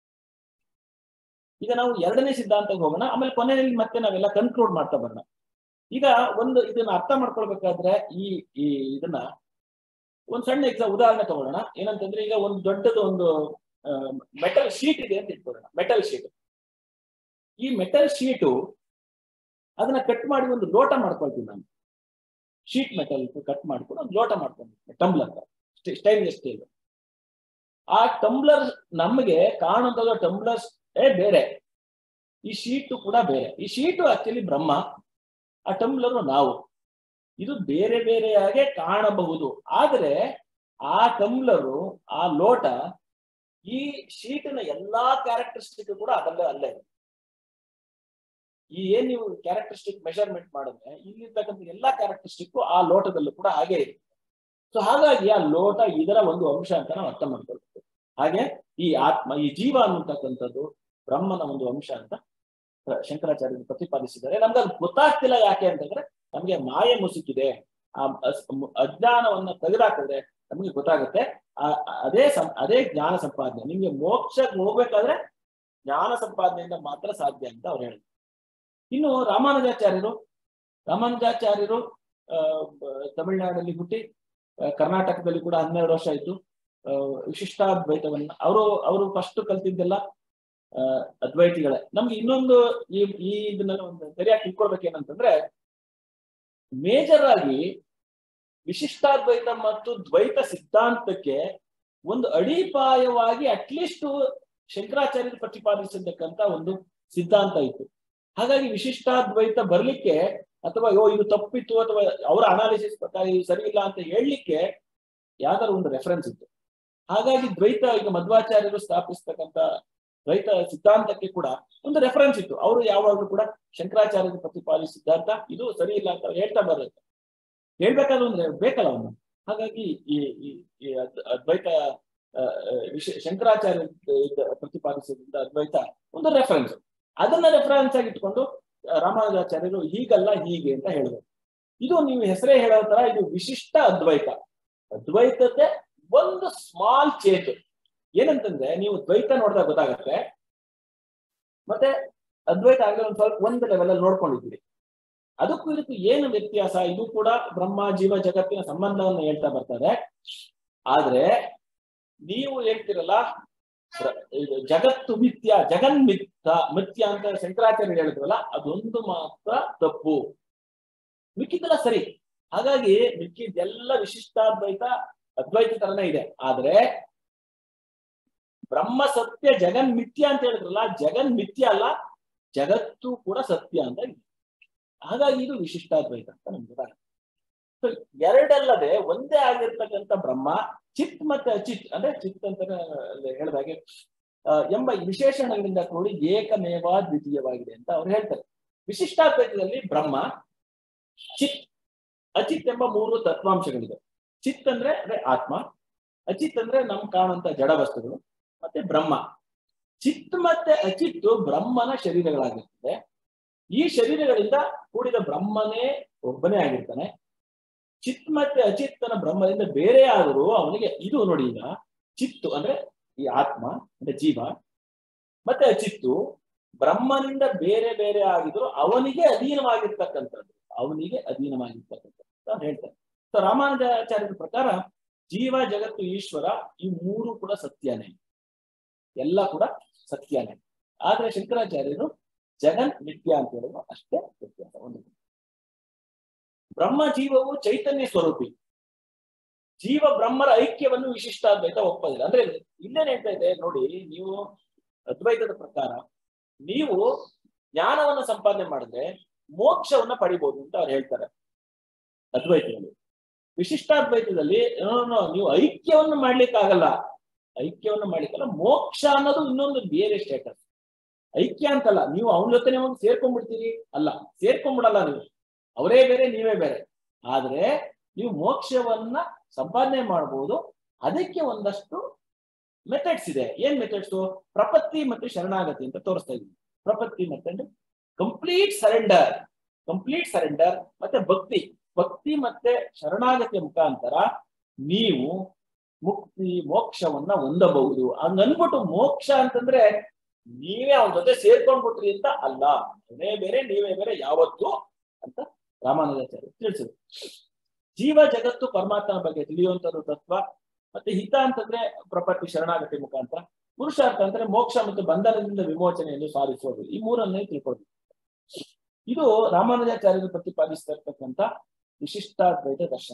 ಈಗ ನಾವು ಎರಡನೇ ಸಿದ್ಧಾಂತಕ್ಕೆ ಹೋಗೋಣ ಆಮೇಲೆ ಕೊನೆಯಲ್ಲಿ ಮತ್ತೆ ನಾವೆಲ್ಲ ಕನ್ಕ್ಲೂಡ್ ಮಾಡ್ತಾ ಬರೋಣ ಈಗ ಒಂದು ಇದನ್ನ ಅರ್ಥ ಮಾಡ್ಕೊಳ್ಬೇಕಾದ್ರೆ ಈ ಈ ಇದನ್ನ ಒಂದ್ ಸಣ್ಣ ಎಕ್ಸಾಮ್ ಉದಾಹರಣೆ ತಗೊಳ್ಳೋಣ ಏನಂತಂದ್ರೆ ಈಗ ಒಂದು ದೊಡ್ಡದು ಒಂದು ಮೆಟಲ್ ಶೀಟ್ ಇದೆ ಅಂತ ಇಟ್ಕೊಳ್ಳೋಣ ಮೆಟಲ್ ಶೀಟ್ ಈ ಮೆಟಲ್ ಶೀಟು ಅದನ್ನ ಕಟ್ ಮಾಡಿ ಒಂದು ಲೋಟ ಮಾಡ್ಕೊಳ್ತೀನಿ ನಾನು ಶೀಟ್ ಮೆಟಲ್ ಕಟ್ ಮಾಡ್ಕೊಂಡು ಒಂದು ಲೋಟ ಮಾಡ್ಕೊಂಡು ಟಂಬ್ಲರ್ ಸ್ಟೈನ್ಲೆಸ್ ಸ್ಟೀಲ್ ಆ ಟಂಬ್ಲರ್ ನಮಗೆ ಕಾಣುವಂಥದ್ದು ಟಂಬ್ಲರ್ ಬೇರೆ ಈ ಶೀಟು ಕೂಡ ಬೇರೆ ಈ ಶೀಟು ಆಕ್ಚುಲಿ ಬ್ರಹ್ಮ ಆ ಟಂಬ್ಲರು ನಾವು ಇದು ಬೇರೆ ಬೇರೆಯಾಗೆ ಕಾಣಬಹುದು ಆದರೆ ಆ ಟಂಬ್ಲರು ಆ ಲೋಟ ಈ ಶೀಟಿನ ಎಲ್ಲಾ ಕ್ಯಾರೆಕ್ಟರಿಸ್ಟಿಕ್ ಕೂಡ ಅದಲ್ಲೇ ಅಲ್ಲೇ ಈ ಏನ್ ನೀವು ಕ್ಯಾರೆಕ್ಟರಿಸ್ಟಿಕ್ ಮೆಷರ್ಮೆಂಟ್ ಮಾಡಿದ್ರೆ ಇಲ್ಲಿರ್ತಕ್ಕಂಥ ಎಲ್ಲಾ ಕ್ಯಾರೆಕ್ಟರಿಸ್ಟಿಕ್ ಆ ಲೋಟದಲ್ಲೂ ಕೂಡ ಹಾಗೆ ಇದೆ ಸೊ ಹಾಗಾಗಿ ಆ ಲೋಟ ಇದರ ಒಂದು ಅಂಶ ಅಂತ ನಾವು ಅರ್ಥ ಮಾಡ್ಕೊಳ್ಬೇಕು ಹಾಗೆ ಈ ಆತ್ಮ ಈ ಜೀವ ಅನ್ನತಕ್ಕಂಥದ್ದು ಬ್ರಹ್ಮನ ಒಂದು ಅಂಶ ಅಂತ ಶಂಕರಾಚಾರ್ಯರು ಪ್ರತಿಪಾದಿಸಿದ್ದಾರೆ ನಮ್ಗೆ ಅದು ಗೊತ್ತಾಗ್ತಿಲ್ಲ ಯಾಕೆ ಅಂತಂದ್ರೆ ನಮ್ಗೆ ಮಾಯೆ ಮುಸುಕಿದೆ ಆ ಅಜ್ಞಾನವನ್ನ ತೆಗೆದಾಕಿದ್ರೆ ನಮ್ಗೆ ಗೊತ್ತಾಗುತ್ತೆ ಅದೇ ಅದೇ ಜ್ಞಾನ ಸಂಪಾದನೆ ನಿಮ್ಗೆ ಮೋಕ್ಷಕ್ಕೆ ಹೋಗ್ಬೇಕಾದ್ರೆ ಜ್ಞಾನ ಸಂಪಾದನೆಯಿಂದ ಮಾತ್ರ ಸಾಧ್ಯ ಅಂತ ಅವ್ರು ಹೇಳಿದ್ರು ಇನ್ನು ರಾಮಾನುಜಾಚಾರ್ಯರು ರಾಮಾನುಜಾಚಾರ್ಯರು ತಮಿಳುನಾಡಲ್ಲಿ ಹುಟ್ಟಿ ಕರ್ನಾಟಕದಲ್ಲಿ ಕೂಡ ಹನ್ನೆರಡು ವರ್ಷ ಆಯ್ತು ವಿಶಿಷ್ಟಾದ್ವೈತವನ್ನ ಅವರು ಅವರು ಫಸ್ಟ್ ಕಲ್ತಿದ್ದೆಲ್ಲ ಅದ್ವೈತಿಗಳೇ ನಮ್ಗೆ ಇನ್ನೊಂದು ಈ ಈ ಇದನ್ನೆಲ್ಲ ಒಂದು ಸರಿಯಾಗಿ ತಿಳ್ಕೊಳ್ಬೇಕೇನಂತಂದ್ರೆ ಮೇಜರ್ ಆಗಿ ವಿಶಿಷ್ಟಾದ್ವೈತ ಮತ್ತು ದ್ವೈತ ಸಿದ್ಧಾಂತಕ್ಕೆ ಒಂದು ಅಡಿಪಾಯವಾಗಿ ಅಟ್ಲೀಸ್ಟ್ ಶಂಕರಾಚಾರ್ಯರು ಪ್ರತಿಪಾದಿಸಿರ್ತಕ್ಕಂತ ಒಂದು ಸಿದ್ಧಾಂತ ಇತ್ತು ಹಾಗಾಗಿ ವಿಶಿಷ್ಟಾದ್ವೈತ ಬರ್ಲಿಕ್ಕೆ ಅಥವಾ ಯೋ ಇದು ತಪ್ಪಿತ್ತು ಅಥವಾ ಅವರ ಅನಾಲಿಸಿಸ್ ಪ್ರಕಾರ ಇದು ಸರಿ ಇಲ್ಲ ಅಂತ ಹೇಳಲಿಕ್ಕೆ ಯಾವ್ದಾದ್ರು ಒಂದು ರೆಫರೆನ್ಸ್ ಇತ್ತು ಹಾಗಾಗಿ ದ್ವೈತ ಈಗ ಮಧ್ವಾಚಾರ್ಯರು ಸ್ಥಾಪಿಸ್ತಕ್ಕಂಥ ದ್ವೈತ ಸಿದ್ಧಾಂತಕ್ಕೆ ಕೂಡ ಒಂದು ರೆಫರೆನ್ಸ್ ಇತ್ತು ಅವರು ಯಾವಾಗಲೂ ಕೂಡ ಶಂಕರಾಚಾರ್ಯರು ಪ್ರತಿಪಾದಿಸಿದ ಸಿದ್ಧಾಂತ ಇದು ಸರಿ ಇಲ್ಲ ಅಂತ ಹೇಳ್ತಾ ಬರುತ್ತೆ ಹೇಳ್ಬೇಕಾದ್ರು ಅಂದ್ರೆ ಬೇಕಲ್ಲ ಅವನು ಹಾಗಾಗಿ ಈ ಈ ಅದ್ವೈತ ವಿಷ ಶಂಕರಾಚಾರ್ಯ ಪ್ರತಿಪಾದಿಸಿದ ಅದ್ವೈತ ಒಂದು ರೆಫರೆನ್ಸ್ ಅದನ್ನ ರೆಫರೆನ್ಸ್ ಆಗಿ ಇಟ್ಕೊಂಡು ರಾಮಾನುಜಾಚಾರ್ಯರು ಹೀಗಲ್ಲ ಹೀಗೆ ಅಂತ ಹೇಳಿದ್ರು ಇದು ನೀವು ಹೆಸರೇ ಹೇಳೋ ತರ ಇದು ವಿಶಿಷ್ಟ ಅದ್ವೈತ ಅದ್ವೈತತೆ ಒಂದು ಸ್ಮಾಲ್ ಚೇಂಜ್ ಏನಂತಂದ್ರೆ ನೀವು ದ್ವೈತ ನೋಡಿದಾಗ ಗೊತ್ತಾಗತ್ತೆ ಮತ್ತೆ ಅದ್ವೈತ ಆಗಲಿ ಒಂದ್ ಸ್ವಲ್ಪ ಒಂದು ಲೆವೆಲ್ ಅಲ್ಲಿ ನೋಡ್ಕೊಂಡಿದ್ದೀರಿ ಅದಕ್ಕೂ ಇದಕ್ಕೂ ಏನು ವ್ಯತ್ಯಾಸ ಇದು ಕೂಡ ಬ್ರಹ್ಮ ಜೀವ ಜಗತ್ತಿನ ಸಂಬಂಧವನ್ನು ಹೇಳ್ತಾ ಬರ್ತಾರೆ ಆದ್ರೆ ನೀವು ಹೇಳ್ತಿರಲ್ಲ ಜಗತ್ತು ಮಿಥ್ಯ ಜಗನ್ ಮಿಥ್ಯ ಮಿಥ್ಯ ಅಂತ ಶಂಕರಾಚಾರ್ಯ ಹೇಳಿದ್ರಲ್ಲ ಅದೊಂದು ಮಾತ್ರ ತಪ್ಪು ಮಿಕ್ಕಿದ್ದೆಲ್ಲ ಸರಿ ಹಾಗಾಗಿ ಮಿಕ್ಕಿದ್ದೆಲ್ಲ ವಿಶಿಷ್ಟಾದ್ವೈತ ಅದ್ವೈತ ತರನೇ ಇದೆ ಆದ್ರೆ ಬ್ರಹ್ಮ ಸತ್ಯ ಜಗನ್ ಮಿಥ್ಯ ಅಂತ ಹೇಳಿದ್ರಲ್ಲ ಜಗನ್ ಮಿಥ್ಯ ಅಲ್ಲ ಜಗತ್ತು ಕೂಡ ಸತ್ಯ ಅಂತ ಇದೆ ಹಾಗಾಗಿ ಇದು ವಿಶಿಷ್ಟಾದ್ವೈತ ಅಂತ ನಮ್ಗೆ ಗೊತ್ತಾಗುತ್ತೆ So, ಎರಡಲ್ಲದೆ ಒಂದೇ ಆಗಿರ್ತಕ್ಕಂಥ ಬ್ರಹ್ಮ ಚಿತ್ ಮತ್ತೆ ಅಚಿತ್ ಅಂದ್ರೆ ಚಿತ್ ಅಂತ ಹೇಳಿದಾಗೆ ಆ, ಎಂಬ ವಿಶೇಷಣಗಳಿಂದ ಕೂಡಿ ಏಕಮೇವ ದ್ವಿತೀಯವಾಗಿದೆ ಅಂತ ಅವ್ರು ಹೇಳ್ತಾರೆ ವಿಶಿಷ್ಟಾದ್ವೈತದಲ್ಲಿ ಬ್ರಹ್ಮ ಚಿತ್ ಅಚಿತ್ ಎಂಬ ಮೂರು ತತ್ವಾಂಶಗಳಿದೆ ಚಿತ್ ಅಂದ್ರೆ ಅಂದ್ರೆ ಆತ್ಮ ಅಚಿತ್ ಅಂದ್ರೆ ನಮ್ ಕಾಣುವಂತ ಜಡ ವಸ್ತುಗಳು ಮತ್ತೆ ಬ್ರಹ್ಮ ಚಿತ್ ಮತ್ತೆ ಅಚಿತ್ತು ಬ್ರಹ್ಮನ ಶರೀರಗಳಾಗಿರ್ತದೆ ಈ ಶರೀರಗಳಿಂದ ಕೂಡಿದ ಬ್ರಹ್ಮನೇ ಒಬ್ಬನೇ ಆಗಿರ್ತಾನೆ ಚಿತ್ ಮತ್ತೆ ಅಚಿತ್ತನ ಬ್ರಹ್ಮದಿಂದ ಬೇರೆ ಆದರೂ ಅವನಿಗೆ ಇದು ನೋಡಿ ಈಗ ಚಿತ್ತು ಅಂದ್ರೆ ಈ ಆತ್ಮ ಅಂದ್ರೆ ಜೀವ ಮತ್ತೆ ಅಚಿತ್ತು ಬ್ರಹ್ಮನಿಂದ ಬೇರೆ ಬೇರೆ ಆಗಿದ್ರು ಅವನಿಗೆ ಅಧೀನವಾಗಿರ್ತಕ್ಕಂಥದ್ದು ಅವನಿಗೆ ಅಧೀನವಾಗಿರ್ತಕ್ಕಂಥದ್ದು ಅಂತ ಹೇಳ್ತಾರೆ ಸೊ ರಾಮಾನುಜಾಚಾರ್ಯರ ಪ್ರಕಾರ ಜೀವ ಜಗತ್ತು ಈಶ್ವರ ಈ ಮೂರು ಕೂಡ ಸತ್ಯನೇ ಎಲ್ಲ ಕೂಡ ಸತ್ಯನೇ ಆದ್ರೆ ಶಂಕರಾಚಾರ್ಯರು ಜಗನ್ ನಿತ್ಯ ಅಂತ ಹೇಳುವ ಅಷ್ಟೇ ವ್ಯತ್ಯಾಸ ಒಂದು ಬ್ರಹ್ಮ ಜೀವವು ಚೈತನ್ಯ ಸ್ವರೂಪಿ ಜೀವ ಬ್ರಹ್ಮರ ಐಕ್ಯವನ್ನು ವಿಶಿಷ್ಟಾದ್ವೈತ ಒಪ್ಪೋದಿಲ್ಲ ಅಂದ್ರೆ ಇಲ್ಲೇನ್ ಹೇಳ್ತಾ ಇದೆ ನೋಡಿ ನೀವು ಅದ್ವೈತದ ಪ್ರಕಾರ ನೀವು ಜ್ಞಾನವನ್ನು ಸಂಪಾದನೆ ಮಾಡಿದ್ರೆ ಮೋಕ್ಷವನ್ನ ಪಡಿಬಹುದು ಅಂತ ಅವ್ರು ಹೇಳ್ತಾರೆ ಅದ್ವೈತದಲ್ಲಿ ವಿಶಿಷ್ಟಾದ್ವೈತದಲ್ಲಿ no, no, no, ನೀವು ಐಕ್ಯವನ್ನು ಮಾಡ್ಲಿಕ್ಕಾಗಲ್ಲ ಐಕ್ಯವನ್ನು ಮಾಡ್ಲಿಕ್ಕಲ್ಲ ಮೋಕ್ಷ ಅನ್ನೋದು ಇನ್ನೊಂದು ಬೇರೆ ಸ್ಟೇಟಸ್ ಐಕ್ಯ ಅಂತಲ್ಲ ನೀವು ಅವನ ಜೊತೆ ಹೋಗಿ ಸೇರ್ಕೊಂಡ್ಬಿಡ್ತೀರಿ ಅಲ್ಲ ಸೇರ್ಕೊಂಡ್ಬಿಡಲ್ಲ ನೀವು ಅವರೇ ಬೇರೆ ನೀವೇ ಬೇರೆ ಆದ್ರೆ ನೀವು ಮೋಕ್ಷವನ್ನ ಸಂಪಾದನೆ ಮಾಡಬಹುದು ಅದಕ್ಕೆ ಒಂದಷ್ಟು ಮೆಥಡ್ಸ್ ಇದೆ ಏನ್ ಮೆಥಡ್ಸ್ ಪ್ರಪತ್ತಿ ಮತ್ತು ಶರಣಾಗತಿ ಅಂತ ತೋರಿಸ್ತಾ ಇದ್ದೀವಿ prapatti method complete surrender complete surrender ಮತ್ತೆ ಭಕ್ತಿ ಭಕ್ತಿ ಮತ್ತೆ ಶರಣಾಗತಿಯ ಮುಖಾಂತರ ನೀವು ಮುಕ್ತಿ ಮೋಕ್ಷವನ್ನ ಹೊಂದಬಹುದು ಹಂಗನ್ಬಿಟ್ಟು ಮೋಕ್ಷ ಅಂತಂದ್ರೆ ನೀವೇ ಅವನ ಜೊತೆ ಸೇರ್ಕೊಂಡ್ಬಿಟ್ರಿ ಅಂತ ಅಲ್ಲ ಅವನೇ ಬೇರೆ ನೀವೇ ಬೇರೆ ಯಾವತ್ತು ಅಂತ ರಾಮಾನುಜಾಚಾರ್ಯ ತಿಳಿಸಿದ್ರು ಜೀವ ಜಗತ್ತು ಪರಮಾತ್ಮನ ಬಗ್ಗೆ ತಿಳಿಯುವಂತದ್ದು ತತ್ವ ಮತ್ತೆ ಹಿತ ಅಂತಂದ್ರೆ ಪ್ರಪತ್ತಿ ಶರಣಾಗತಿ ಮುಖಾಂತರ ಪುರುಷಾರ್ಥ ಅಂದ್ರೆ ಮೋಕ್ಷ ಮತ್ತು ಬಂಧನದಿಂದ ವಿಮೋಚನೆಯನ್ನು ಸಾಧಿಸೋದು ಈ ಮೂರನ್ನೇ ತಿಳ್ಕೊಳ್ಬೇಕು ಇದು ರಾಮಾನುಜಾಚಾರ್ಯರು ಪ್ರತಿಪಾದಿಸ್ತಾ ಇರ್ತಕ್ಕಂಥ ವಿಶಿಷ್ಟಾದ್ವೈತ ದರ್ಶನ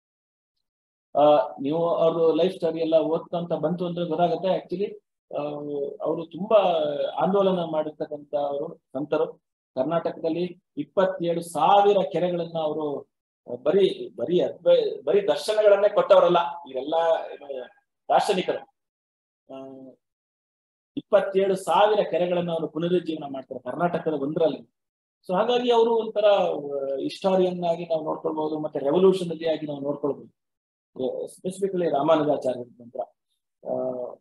ಆ ನೀವು ಅವ್ರದ್ದು ಲೈಫ್ ಸ್ಟೋರಿ ಎಲ್ಲ ಓದ್ಕೊಂತ ಬಂತು ಅಂದ್ರೆ ಗೊತ್ತಾಗುತ್ತೆ ಆಕ್ಚುಲಿ ಅವರು ತುಂಬಾ ಆಂದೋಲನ ಮಾಡಿರ್ತಕ್ಕಂಥ ಅವರು ಸಂತರು ಕರ್ನಾಟಕದಲ್ಲಿ ಇಪ್ಪತ್ತೇಳು ಸಾವಿರ ಕೆರೆಗಳನ್ನ ಅವರು ಬರೀ ಬರೀ ಅದ್ವೈ ಬರೀ ದರ್ಶನಗಳನ್ನೇ ಕೊಟ್ಟವರಲ್ಲ ಇವರೆಲ್ಲ ದಾರ್ಶನಿಕರು ಆ, ಇಪ್ಪತ್ತೇಳು ಸಾವಿರ ಕೆರೆಗಳನ್ನ ಅವರು ಪುನರುಜ್ಜೀವನ ಮಾಡ್ತಾರೆ ಕರ್ನಾಟಕದ ಒಂದರಲ್ಲಿ ಸೊ ಹಾಗಾಗಿ ಅವರು ಒಂಥರ ಹಿಸ್ಟಾರಿಯನ್ ಆಗಿ ನಾವು ನೋಡ್ಕೊಳ್ಬಹುದು ಮತ್ತೆ ರೆವಲ್ಯೂಷನರಿ ಆಗಿ ನಾವು ನೋಡ್ಕೊಳ್ಬಹುದು ಸ್ಪೆಸಿಫಿಕಲಿ ರಾಮಾನುಜಾಚಾರ್ಯ ನಂತರ ಆ,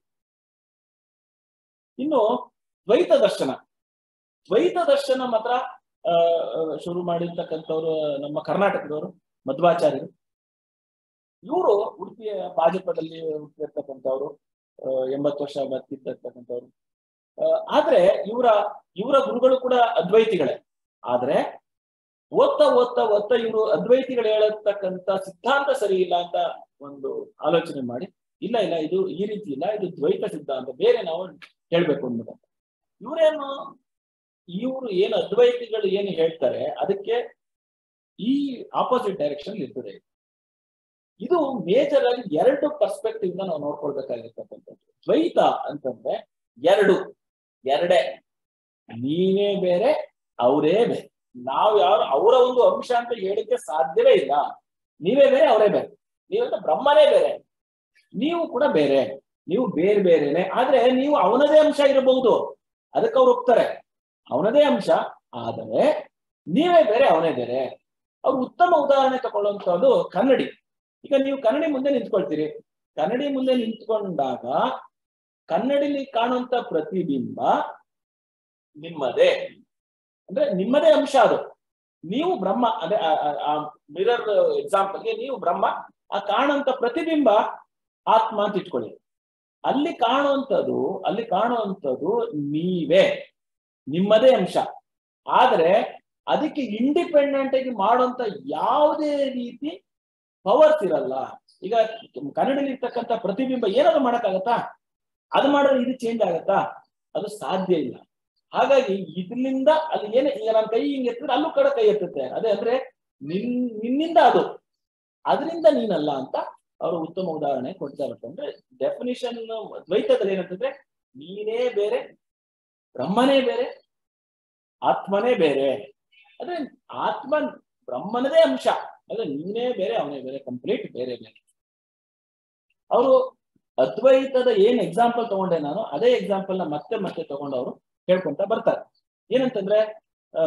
ಇನ್ನು ದ್ವೈತ ದರ್ಶನ ದ್ವೈತ ದರ್ಶನ ಮಾತ್ರ ಆ, ಶುರು ಮಾಡಿರ್ತಕ್ಕಂಥವ್ರು ನಮ್ಮ ಕರ್ನಾಟಕದವರು ಮಧ್ವಾಚಾರ್ಯರು ಇವರು ಉಡುಪಿಯ ಭಾಜಪದಲ್ಲಿ ಹುಟ್ಟಿರ್ತಕ್ಕಂಥವ್ರು ಆ, ಎಂಬತ್ತು ವರ್ಷ ಬದುಕಿರ್ತಕ್ಕಂಥವ್ರು ಆ, ಆದ್ರೆ ಇವರ ಇವರ ಗುರುಗಳು ಕೂಡ ಅದ್ವೈತಿಗಳೇ ಆದ್ರೆ ಓದ್ತಾ ಓದ್ತಾ ಓದ್ತಾ ಇವರು ಅದ್ವೈತಿಗಳು ಹೇಳತಕ್ಕಂತ ಸಿದ್ಧಾಂತ ಸರಿ ಇಲ್ಲ ಅಂತ ಒಂದು ಆಲೋಚನೆ ಮಾಡಿ ಇಲ್ಲ ಇಲ್ಲ ಇದು ಈ ರೀತಿ ಇಲ್ಲ ಇದು ದ್ವೈತ ಸಿದ್ಧಾಂತ ಬೇರೆ ನಾವು ಹೇಳ್ಬೇಕು ಅಂದ್ಬಿಟ್ಟು ಇವರೇನು ಇವರು ಏನು ಅದ್ವೈತಿಗಳು ಏನು ಹೇಳ್ತಾರೆ ಅದಕ್ಕೆ ಈ ಆಪೋಸಿಟ್ ಡೈರೆಕ್ಷನ್ ಇರ್ತದೆ ಇದು ಮೇಜರ್ ಆಗಿ ಎರಡು ಪರ್ಸ್ಪೆಕ್ಟಿವ್ ನಾವು ನೋಡ್ಕೊಳ್ಬೇಕಾಗಿರ್ತಕ್ಕಂಥದ್ದು ದ್ವೈತ ಅಂತಂದ್ರೆ ಎರಡು ಎರಡೇ ನೀವೇ ಬೇರೆ ಅವರೇ ಬೇರೆ ನಾವು ಯಾರು ಅವರ ಒಂದು ಅಂಶ ಅಂತ ಹೇಳಿಕ್ಕೆ ಸಾಧ್ಯವೇ ಇಲ್ಲ ನೀವೇ ಬೇರೆ ಅವರೇ ಬೇರೆ ನೀವಂತ ಬ್ರಹ್ಮನೇ ಬೇರೆ ನೀವು ಕೂಡ ಬೇರೆ ನೀವು ಬೇರೆ ಬೇರೆನೆ ಆದ್ರೆ ನೀವು ಅವನದೇ ಅಂಶ ಇರಬಹುದು ಅದಕ್ಕೆ ಅವ್ರು ಒಪ್ತಾರೆ ಅವನದೇ ಅಂಶ ಆದರೆ ನೀವೇ ಬೇರೆ ಅವನೇ ಬೇರೆ ಅವ್ರು ಉತ್ತಮ ಉದಾಹರಣೆ ತಗೊಳ್ಳುವಂತದ್ದು ಕನ್ನಡಿ ಈಗ ನೀವು ಕನ್ನಡಿ ಮುಂದೆ ನಿಂತ್ಕೊಳ್ತೀರಿ ಕನ್ನಡಿ ಮುಂದೆ ನಿಂತ್ಕೊಂಡಾಗ ಕನ್ನಡಿಲಿ ಕಾಣುವಂತ ಪ್ರತಿಬಿಂಬ ನಿಮ್ಮದೇ ಅಂದ್ರೆ ನಿಮ್ಮದೇ ಅಂಶ ಅದು ನೀವು ಬ್ರಹ್ಮ ಅಂದ್ರೆ ಆ ಮಿರರ್ ಎಕ್ಸಾಂಪಲ್ಗೆ ನೀವು ಬ್ರಹ್ಮ ಆ ಕಾಣುವಂತ ಪ್ರತಿಬಿಂಬ ಆತ್ಮ ಅಂತ ಇಟ್ಕೊಳ್ಳಿ ಅಲ್ಲಿ ಕಾಣುವಂಥದ್ದು ಅಲ್ಲಿ ಕಾಣುವಂಥದ್ದು ನೀವೇ ನಿಮ್ಮದೇ ಅಂಶ ಆದ್ರೆ ಅದಕ್ಕೆ ಇಂಡಿಪೆಂಡೆಂಟ್ ಆಗಿ ಮಾಡುವಂತ ಯಾವುದೇ ರೀತಿ ಪವರ್ಸ್ ಇರಲ್ಲ ಈಗ ಕನ್ನಡದಲ್ಲಿ ಇರ್ತಕ್ಕಂಥ ಪ್ರತಿಬಿಂಬ ಏನಾದ್ರು ಮಾಡಕ್ಕಾಗತ್ತಾ ಅದು ಮಾಡಿದ್ರೆ ಇದು ಚೇಂಜ್ ಆಗತ್ತಾ ಅದು ಸಾಧ್ಯ ಇಲ್ಲ ಹಾಗಾಗಿ ಇದರಿಂದ ಅಲ್ಲಿ ಏನೇ ಈಗ ನನ್ನ ಕೈ ಹಿಂಗೆ ಎತ್ತಿದ್ರೆ ಅಲ್ಲೂ ಕಡೆ ಕೈ ಎತ್ತುತ್ತೆ ಅದೇ ಅಂದ್ರೆ ನಿನ್ ನಿನ್ನಿಂದ ಅದು ಅದರಿಂದ ನೀನಲ್ಲ ಅಂತ ಅವರು ಉತ್ತಮ ಉದಾಹರಣೆ ಕೊಡ್ತಾ ಇರುತ್ತೆ ಅಂದ್ರೆ ಡೆಫಿನಿಷನ್ ದ್ವೈತದಲ್ಲಿ ಏನಂತಂದ್ರೆ ನೀನೇ ಬೇರೆ ಬ್ರಹ್ಮನೇ ಬೇರೆ ಆತ್ಮನೇ ಬೇರೆ ಅಂದ್ರೆ ಆತ್ಮ ಬ್ರಹ್ಮನದೇ ಅಂಶ ಅಂದ್ರೆ ನೀನೇ ಬೇರೆ ಅವನೇ ಬೇರೆ ಕಂಪ್ಲೀಟ್ ಬೇರೆ ಬೇರೆ ಅವರು ಅದ್ವೈತದ ಏನ್ ಎಕ್ಸಾಂಪಲ್ ತಗೊಂಡೆ ನಾನು ಅದೇ ಎಕ್ಸಾಂಪಲ್ ನ ಮತ್ತೆ ಮತ್ತೆ ತಗೊಂಡು ಅವರು ಹೇಳ್ಕೊಂತ ಬರ್ತಾರೆ ಏನಂತಂದ್ರೆ ಆ,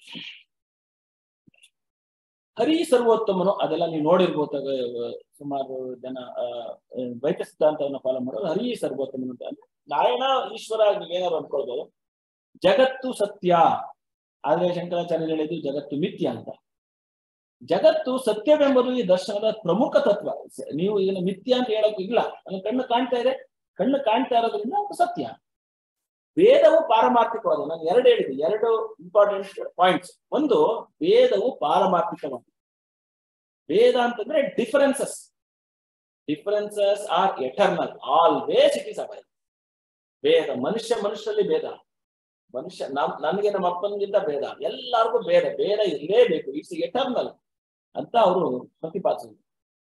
ಹರಿ ಸರ್ವೋತ್ತಮನು ಅದೆಲ್ಲ ನೀವು ನೋಡಿರ್ಬೋದು ಅಹ್, ಸುಮಾರು ಜನ ಆ, ದ್ವೈತ ಸಿದ್ಧಾಂತವನ್ನು ಫಾಲೋ ಮಾಡೋದು ಹರಿ ಸರ್ವೋತ್ತಮನು ಅಂತ ಅಂದ್ರೆ ನಾರಾಯಣ ಈಶ್ವರ ನೀವೇನಾದ್ರು ಅನ್ಕೊಳ್ಬೋದು ಜಗತ್ತು ಸತ್ಯ ಆದ್ರೆ ಶಂಕರಾಚಾರ್ಯ ಹೇಳಿದ್ದು ಜಗತ್ತು ಮಿಥ್ಯ ಅಂತ ಜಗತ್ತು ಸತ್ಯವೆಂಬುದು ಈ ದರ್ಶನದ ಪ್ರಮುಖ ತತ್ವ ಸ- ನೀವು ಇದನ್ನ ಮಿಥ್ಯ ಅಂತ ಹೇಳಕ್ ಇಲ್ಲ ನನ್ನ ಕಣ್ಣು ಕಾಣ್ತಾ ಇದೆ ಕಣ್ಣು ಕಾಣ್ತಾ ಇರೋದ್ರಿಂದ ಅದು ಸತ್ಯ ವೇದವು ಪಾರಮಾರ್ಥಿಕವಾದ ನಾನು ಎರಡು ಹೇಳಿದೆ ಎರಡು ಇಂಪಾರ್ಟೆಂಟ್ ಪಾಯಿಂಟ್ಸ್ ಒಂದು ವೇದವು ಪಾರಮಾರ್ಥಿಕವಾದ ವೇದ ಅಂತಂದ್ರೆ differences differences are eternal always it is ಅವೈ ವೇದ ಮನುಷ್ಯ ಮನುಷ್ಯರಲ್ಲಿ ಭೇದ ಮನುಷ್ಯ ನಮ್ ನನಗೆ ನಮ್ಮ ಅಪ್ಪನಿಗಿಂತ ಭೇದ ಎಲ್ಲರಿಗೂ ಭೇದ ಭೇದ ಇರಲೇಬೇಕು ಇಟ್ಸ್ ಎಟರ್ನಲ್ ಅಂತ ಅವರು ಪ್ರತಿಪಾದಿಸಿದ್ರು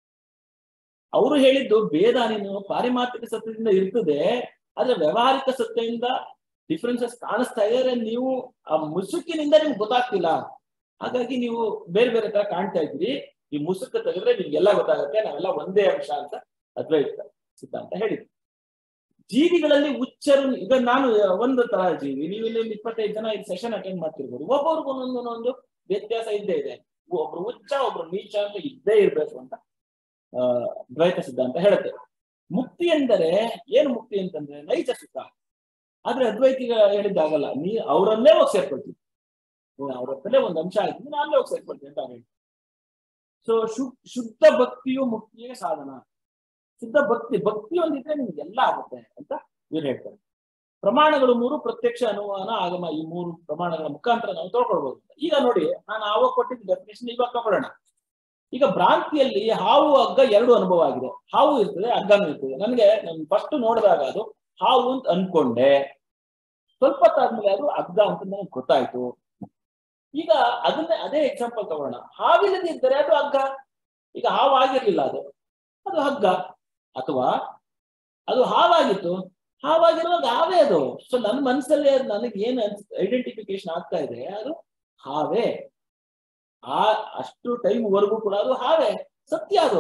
ಅವರು ಹೇಳಿದ್ದು ಭೇದ ನೀನು ಪಾರಿಮಾರ್ಥಿಕ ಸತ್ಯದಿಂದ ಇರ್ತದೆ ಆದ್ರೆ ವ್ಯವಹಾರಿಕ ಸತ್ಯದಿಂದ ಡಿಫ್ರೆನ್ಸಸ್ ಕಾಣಿಸ್ತಾ ಇದ್ದಾರೆ ನೀವು ಆ ಮುಸುಕಿನಿಂದ ನಿಮ್ಗೆ ಗೊತ್ತಾಗ್ತಿಲ್ಲ ಹಾಗಾಗಿ ನೀವು ಬೇರೆ ಬೇರೆ ತರ ಕಾಣ್ತಾ ಇದ್ರಿ ಈ ಮುಸುಕು ತೆಗೆದ್ರೆ ನಿಮ್ಗೆಲ್ಲ ಗೊತ್ತಾಗುತ್ತೆ ನಾವೆಲ್ಲ ಒಂದೇ ಅಂಶ ಅಂತ ಅದ್ವೈತ ಸಿದ್ಧಾಂತ ಹೇಳಿದ್ರು ಜೀವಿಗಳಲ್ಲಿ ಹುಚ್ಚರು ಈಗ ನಾನು ಒಂದು ತರ ಜೀವಿ ನೀವು ಇಲ್ಲಿ ಒಂದು ಇಪ್ಪತ್ತೈದು ಜನ ಇದು ಸೆಷನ್ ಅಟೆಂಡ್ ಮಾಡ್ತಿರ್ಬೋದು ಒಬ್ಬೊಬ್ರಿಗೂ ಒಂದೊಂದು ಒಂದೊಂದು ವ್ಯತ್ಯಾಸ ಇದ್ದೇ ಇದೆ ಒಬ್ರು ಹುಚ್ಚ ಒಬ್ರು ನೀಚ ಅಂತ ಇದ್ದೇ ಇರ್ಬೇಕು ಅಂತ ಆ ದ್ವೈತ ಸಿದ್ಧಾಂತ ಹೇಳುತ್ತೆ ಮುಕ್ತಿ ಎಂದರೆ ಏನು ಮುಕ್ತಿ ಅಂತಂದ್ರೆ ನೈಜ ಸುಖ ಆದ್ರೆ ಅದ್ವೈತಿಗ ಹೇಳಿದ್ದಾಗಲ್ಲ ನೀ ಅವರನ್ನೇ ಹೋಗಿ ಸೇರ್ಕೊಳ್ತೀವಿ ನೀನು ಅವ್ರ ಹತ್ರನೇ ಒಂದು ಅಂಶ ಆಯ್ತು ನೀನು ಅಲ್ಲೇ ಹೋಗಿ ಸೇರ್ಕೊಳ್ತೀನಿ ಅಂತ ಅವ್ರು ಹೇಳಿ ಸೊ ಶು ಶುದ್ಧ ಭಕ್ತಿಯು ಮುಕ್ತಿಯೇ ಸಾಧನ ಶುದ್ಧ ಭಕ್ತಿ ಭಕ್ತಿ ಒಂದಿದ್ರೆ ನಿಮ್ಗೆ ಎಲ್ಲ ಆಗುತ್ತೆ ಅಂತ ಇವ್ರು ಹೇಳ್ತಾರೆ ಪ್ರಮಾಣಗಳು ಮೂರು ಪ್ರತ್ಯಕ್ಷ ಅನುಮಾನ ಆಗಮ ಈ ಮೂರು ಪ್ರಮಾಣಗಳ ಮುಖಾಂತರ ನಾವು ತಗೊಳ್ಬಹುದು ಈಗ ನೋಡಿ ನಾನು ಆವಾಗ ಕೊಟ್ಟಿದ್ದ ಡೆಫಿನೇಷನ್ ಇವಾಗ ತಗೊಳ್ಳೋಣ ಈಗ ಭ್ರಾಂತಿಯಲ್ಲಿ ಹಾವು ಹಗ್ಗ ಎರಡು ಅನುಭವ ಆಗಿದೆ ಹಾವು ಇರ್ತದೆ ಹಗ್ಗನೂ ಇರ್ತದೆ ನನಗೆ ನಾನು ಫಸ್ಟ್ ನೋಡಿದಾಗ ಅದು ಹಾವು ಅಂತ ಅನ್ಕೊಂಡೆ ಸ್ವಲ್ಪ ಹೊತ್ತಾದ್ಮೇಲೆ ಅದು ಹಗ್ಗ ಅಂತ ನನಗೆ ಗೊತ್ತಾಯ್ತು ಈಗ ಅದನ್ನೇ ಅದೇ ಎಕ್ಸಾಂಪಲ್ ತಗೊಳ್ಳೋಣ ಹಾವಿಲ್ಲದಿದ್ದರೆ ಅದು ಹಗ್ಗ ಈಗ ಹಾವು ಆಗಿರ್ಲಿಲ್ಲ ಅದು ಅದು ಹಗ್ಗ ಅಥವಾ ಅದು ಹಾವಾಗಿತ್ತು ಹಾವಾಗಿರುವಾಗ ಹಾವೇ ಅದು ಸೊ ನನ್ನ ಮನಸ್ಸಲ್ಲಿ ಅದು ನನಗೆ ಏನು ಐಡೆಂಟಿಫಿಕೇಶನ್ ಆಗ್ತಾ ಇದೆ ಅದು ಹಾವೇ ಆ ಅಷ್ಟು ಟೈಮ್ ವರೆಗೂ ಕೂಡ ಅದು ಹಾವೇ ಸತ್ಯ ಅದು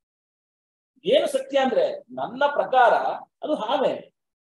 ಏನು ಸತ್ಯ ಅಂದ್ರೆ ನನ್ನ ಪ್ರಕಾರ ಅದು ಹಾವೇ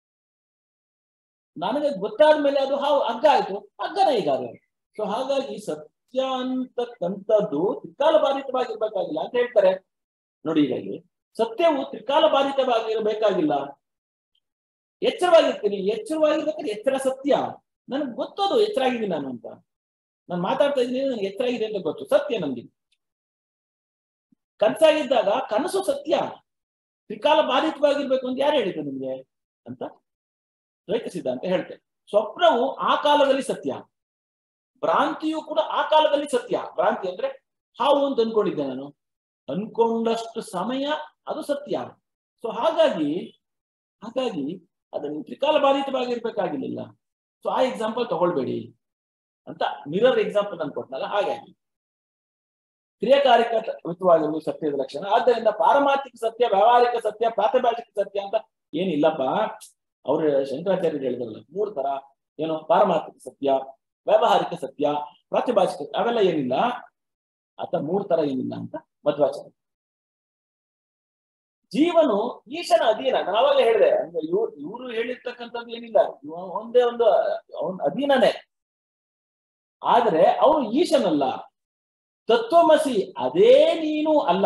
ನನಗೆ ಗೊತ್ತಾದ ಮೇಲೆ ಅದು ಹಾವು ಹಗ್ಗ ಆಯ್ತು ಹಗ್ಗನೇ ಈಗ ಅದು ಸೊ ಹಾಗಾಗಿ ಸತ್ಯ ಅಂತಕ್ಕಂಥದ್ದು ತ್ರಿಕಾಲ ಬಾಧಿತವಾಗಿರ್ಬೇಕಾಗಿಲ್ಲ ಅಂತ ಹೇಳ್ತಾರೆ ನೋಡಿ ಈಗ ಇಲ್ಲಿ ಸತ್ಯವು ತ್ರಿಕಾಲ ಬಾಧಿತವಾಗಿರಬೇಕಾಗಿಲ್ಲ ಎಚ್ಚರವಾಗಿರ್ತೀನಿ ಎಚ್ಚರವಾಗಿರ್ಬೇಕಾದ್ರೆ ಎಚ್ಚರ ಸತ್ಯ ನನಗೆ ಗೊತ್ತದು ಎಚ್ಚರ ಆಗಿದ್ದೀನಿ ನಾನು ಅಂತ ನಾನು ಮಾತಾಡ್ತಾ ಇದ್ದೀನಿ ನನಗೆ ಎಚ್ಚರ ಆಗಿದೆ ಅಂತ ಗೊತ್ತು ಸತ್ಯ ನನ್ಗೆ ಕನಸಾಗಿದ್ದಾಗ ಕನಸು ಸತ್ಯ ತ್ರಿಕಾಲ ಬಾಧಿತವಾಗಿರ್ಬೇಕು ಅಂತ ಯಾರು ಹೇಳಿದ್ರು ನಿಮ್ಗೆ ಅಂತ ದ್ವೈತ ಸಿದ್ಧಾಂತ ಹೇಳ್ತೇನೆ ಸ್ವಪ್ನವು ಆ ಕಾಲದಲ್ಲಿ ಸತ್ಯ ಭ್ರಾಂತಿಯು ಕೂಡ ಆ ಕಾಲದಲ್ಲಿ ಸತ್ಯ ಭ್ರಾಂತಿ ಅಂದ್ರೆ ಹಾವು ಅಂತ ಅನ್ಕೊಂಡಿದ್ದೆ ನಾನು ಅನ್ಕೊಂಡಷ್ಟು ಸಮಯ ಅದು ಸತ್ಯ ಸೊ ಹಾಗಾಗಿ ಹಾಗಾಗಿ ಅದನ್ನು ತ್ರಿಕಾಲ ಬಾಧಿತವಾಗಿರ್ಬೇಕಾಗಿರ್ಲಿಲ್ಲ ಸೊ ಆ ಎಕ್ಸಾಂಪಲ್ ತಗೊಳ್ಬೇಡಿ ಅಂತ ಮಿರರ್ ಎಕ್ಸಾಂಪಲ್ ನಾನು ಕೊಟ್ಟನಲ್ಲ ಹಾಗಾಗಿ ಕ್ರಿಯಾಕಾರಿಕವಾಗಿರುವ ಸತ್ಯದ ಲಕ್ಷಣ ಆದ್ದರಿಂದ ಪಾರಮಾರ್ಥಿಕ ಸತ್ಯ ವ್ಯಾವಹಾರಿಕ ಸತ್ಯ ಪ್ರಾತಿಭಾಷಿಕ ಸತ್ಯ ಅಂತ ಏನಿಲ್ಲಪ್ಪ ಅವ್ರು ಶಂಕರಾಚಾರ್ಯರು ಹೇಳಿದ್ರಲ್ಲ ಮೂರು ತರ ಏನು ಪಾರಮಾರ್ಥಿಕ ಸತ್ಯ ವ್ಯಾವಹಾರಿಕ ಸತ್ಯ ಪ್ರಾತಿಭಾಷಿಕ ಅವೆಲ್ಲ ಏನಿಲ್ಲ ಆತ ಮೂರ್ ತರ ಏನಿಲ್ಲ ಅಂತ ಮಧ್ವಾಚಾರ್ಯ ಜೀವನು ಈಶನ ಅಧೀನ ನಾನು ಅವಾಗ ಹೇಳಿದೆ ಅಂದ್ರೆ ಇವ್ರು ಇವರು ಹೇಳಿರ್ತಕ್ಕಂಥದ್ದು ಏನಿಲ್ಲ ಇವ ಒಂದೇ ಒಂದು ಅವನ್ ಅಧೀನನೇ ಆದ್ರೆ ಅವನು ಈಶನಲ್ಲ ತತ್ವಮಸಿ ಅದೇ ನೀನು ಅಲ್ಲ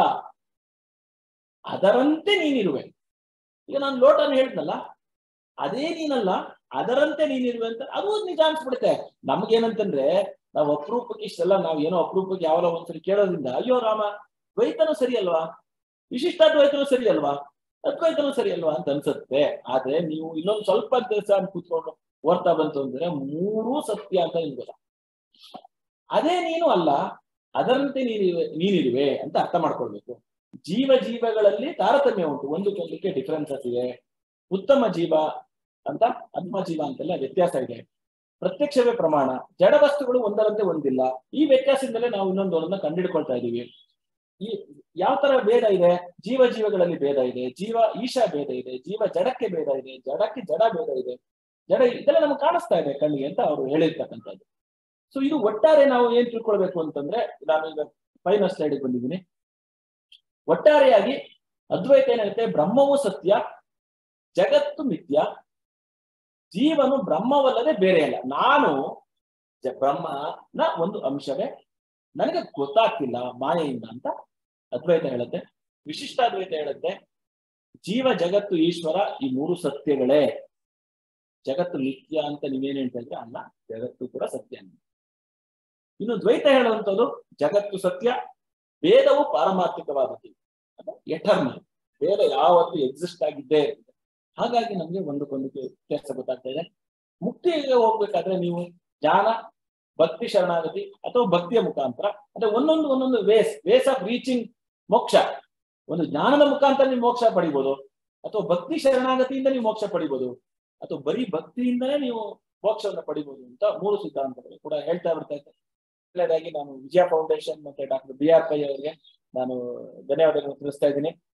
ಅದರಂತೆ ನೀನಿರುವೆ ಈಗ ನಾನು ಲೋಟನ ಹೇಳಿದ್ನಲ್ಲ ಅದೇ ನೀನಲ್ಲ ಅದರಂತೆ ನೀನಿರುವೆ ಅಂತ ಅದು ನಿಜ ಅನ್ಸ್ಬಿಡುತ್ತೆ ನಮ್ಗೇನಂತಂದ್ರೆ ನಾವು ಅಪರೂಪಕ್ಕೆ ಇಷ್ಟೆಲ್ಲ ನಾವು ಏನೋ ಅಪರೂಪಕ್ಕೆ ಯಾವಲ್ಲ ಒಂದ್ಸರಿ ಕೇಳೋದ್ರಿಂದ ಅಯ್ಯೋ ರಾಮ ದ್ವೈತನೂ ಸರಿ ಅಲ್ವಾ ವಿಶಿಷ್ಟಾದ್ವೈತನೂ ಸರಿ ಅಲ್ವಾ ಅದ್ವೈತನೂ ಸರಿ ಅಲ್ವಾ ಅಂತ ಅನ್ಸುತ್ತೆ ಆದ್ರೆ ನೀವು ಇನ್ನೊಂದು ಸ್ವಲ್ಪ ಕೆಲಸ ಕೂತ್ಕೊಂಡು ಓದ್ತಾ ಬಂತು ಅಂದ್ರೆ ಮೂರೂ ಸತ್ಯ ಅಂತ ನಿಮ್ಗೆ ಗೊತ್ತ ಅದೇ ನೀನು ಅಲ್ಲ ಅದರಂತೆ ನೀನಿರುವೆ ನೀನಿರುವೆ ಅಂತ ಅರ್ಥ ಮಾಡ್ಕೊಳ್ಬೇಕು ಜೀವ ಜೀವಗಳಲ್ಲಿ ತಾರತಮ್ಯ ಉಂಟು ಒಂದಕ್ಕೊಂದಕ್ಕೆ ಡಿಫರೆನ್ಸಸ್ ಇದೆ ಉತ್ತಮ ಜೀವ ಅಂತ ಅಧಮ ಜೀವ ಅಂತೆಲ್ಲ ವ್ಯತ್ಯಾಸ ಇದೆ ಪ್ರತ್ಯಕ್ಷವೇ ಪ್ರಮಾಣ ಜಡ ವಸ್ತುಗಳು ಒಂದರಂತೆ ಒಂದಿಲ್ಲ ಈ ವ್ಯತ್ಯಾಸದಿಂದಲೇ ನಾವು ಇನ್ನೊಂದು ಒಂದನ್ನ ಕಂಡುಹಿಡ್ಕೊಳ್ತಾ ಇದೀವಿ ಈ ಯಾವ ತರ ಭೇದ ಇದೆ ಜೀವ ಜೀವಗಳಲ್ಲಿ ಭೇದ ಇದೆ ಜೀವ ಈಶಾ ಭೇದ ಇದೆ ಜೀವ ಜಡಕ್ಕೆ ಭೇದ ಇದೆ ಜಡಕ್ಕೆ ಜಡ ಭೇದ ಇದೆ ಜಡ ಇದೆಲ್ಲ ನಮ್ಗೆ ಕಾಣಿಸ್ತಾ ಇದೆ ಕಣ್ಣಿಗೆ ಅಂತ ಅವರು ಹೇಳಿರ್ತಕ್ಕಂಥದ್ದು ಸೊ ಇದು ಒಟ್ಟಾರೆ ನಾವು ಏನ್ ತಿಳ್ಕೊಳ್ಬೇಕು ಅಂತಂದ್ರೆ ನಾನು ಈಗ ಫೈನಲ್ ಸ್ಲೈಡ್ ಬಂದಿದ್ದೀನಿ ಒಟ್ಟಾರೆಯಾಗಿ ಅದ್ವೈತ ಏನಾಗುತ್ತೆ ಬ್ರಹ್ಮವು ಸತ್ಯ ಜಗತ್ತು ಮಿಥ್ಯ ಜೀವನು ಬ್ರಹ್ಮವಲ್ಲದೆ ಬೇರೆ ಅಲ್ಲ ನಾನು ಜ- ಬ್ರಹ್ಮನ ಒಂದು ಅಂಶವೇ ನನಗೆ ಗೊತ್ತಾಗ್ತಿಲ್ಲ ಮಾಯೆಯಿಂದ ಅಂತ ಅದ್ವೈತ ಹೇಳುತ್ತೆ ವಿಶಿಷ್ಟಾದ್ವೈತ ಹೇಳುತ್ತೆ ಜೀವ ಜಗತ್ತು ಈಶ್ವರ ಈ ಮೂರು ಸತ್ಯಗಳೇ ಜಗತ್ತು ನಿತ್ಯ ಅಂತ ನೀವೇನ್ ಹೇಳ್ತಾ ಇದ್ರೆ ಅಲ್ಲ ಜಗತ್ತು ಕೂಡ ಸತ್ಯ ಇನ್ನು ದ್ವೈತ ಹೇಳುವಂಥದ್ದು ಜಗತ್ತು ಸತ್ಯ ವೇದವು ಪಾರಮಾರ್ಥಿಕವಾದದ್ದು ಎಟರ್ನಲ್ ವೇದ ಯಾವತ್ತು ಎಕ್ಸಿಸ್ಟ್ ಆಗಿದ್ದೇ ಇರುತ್ತೆ ಹಾಗಾಗಿ ನಮ್ಗೆ ಒಂದಕ್ಕೊಂದು ವ್ಯತ್ಯಾಸ ಗೊತ್ತಾಗ್ತಾ ಇದೆ ಮುಕ್ತಿಗೆ ಹೋಗ್ಬೇಕಾದ್ರೆ ನೀವು ಜ್ಞಾನ ಭಕ್ತಿ ಶರಣಾಗತಿ ಅಥವಾ ಭಕ್ತಿಯ ಮುಖಾಂತರ ಅಂದ್ರೆ ಒಂದೊಂದು ಒಂದೊಂದು ವೇಸ್ ವೇಸ್ ಆಫ್ ರೀಚಿಂಗ್ ಮೋಕ್ಷ ಒಂದು ಜ್ಞಾನದ ಮುಖಾಂತರ ನೀವು ಮೋಕ್ಷ ಪಡಿಬೋದು ಅಥವಾ ಭಕ್ತಿ ಶರಣಾಗತಿಯಿಂದ ನೀವು ಮೋಕ್ಷ ಪಡಿಬೋದು ಅಥವಾ ಬರೀ ಭಕ್ತಿಯಿಂದಲೇ ನೀವು ಮೋಕ್ಷವನ್ನು ಪಡಿಬೋದು ಅಂತ ಮೂರು ಸಿದ್ಧಾಂತಗಳು ಕೂಡ ಹೇಳ್ತಾ ಬರ್ತಾ ಇದ್ದಾರೆ ಮೊದಲನೇದಾಗಿ ನಾನು ವಿಜಯ ಫೌಂಡೇಶನ್ ಮತ್ತೆ ಡಾಕ್ಟರ್ ಬಿ ಆರ್ ಪೈ ಅವರಿಗೆ ನಾನು ಧನ್ಯವಾದಗಳನ್ನು ತಿಳಿಸ್ತಾ ಇದ್ದೀನಿ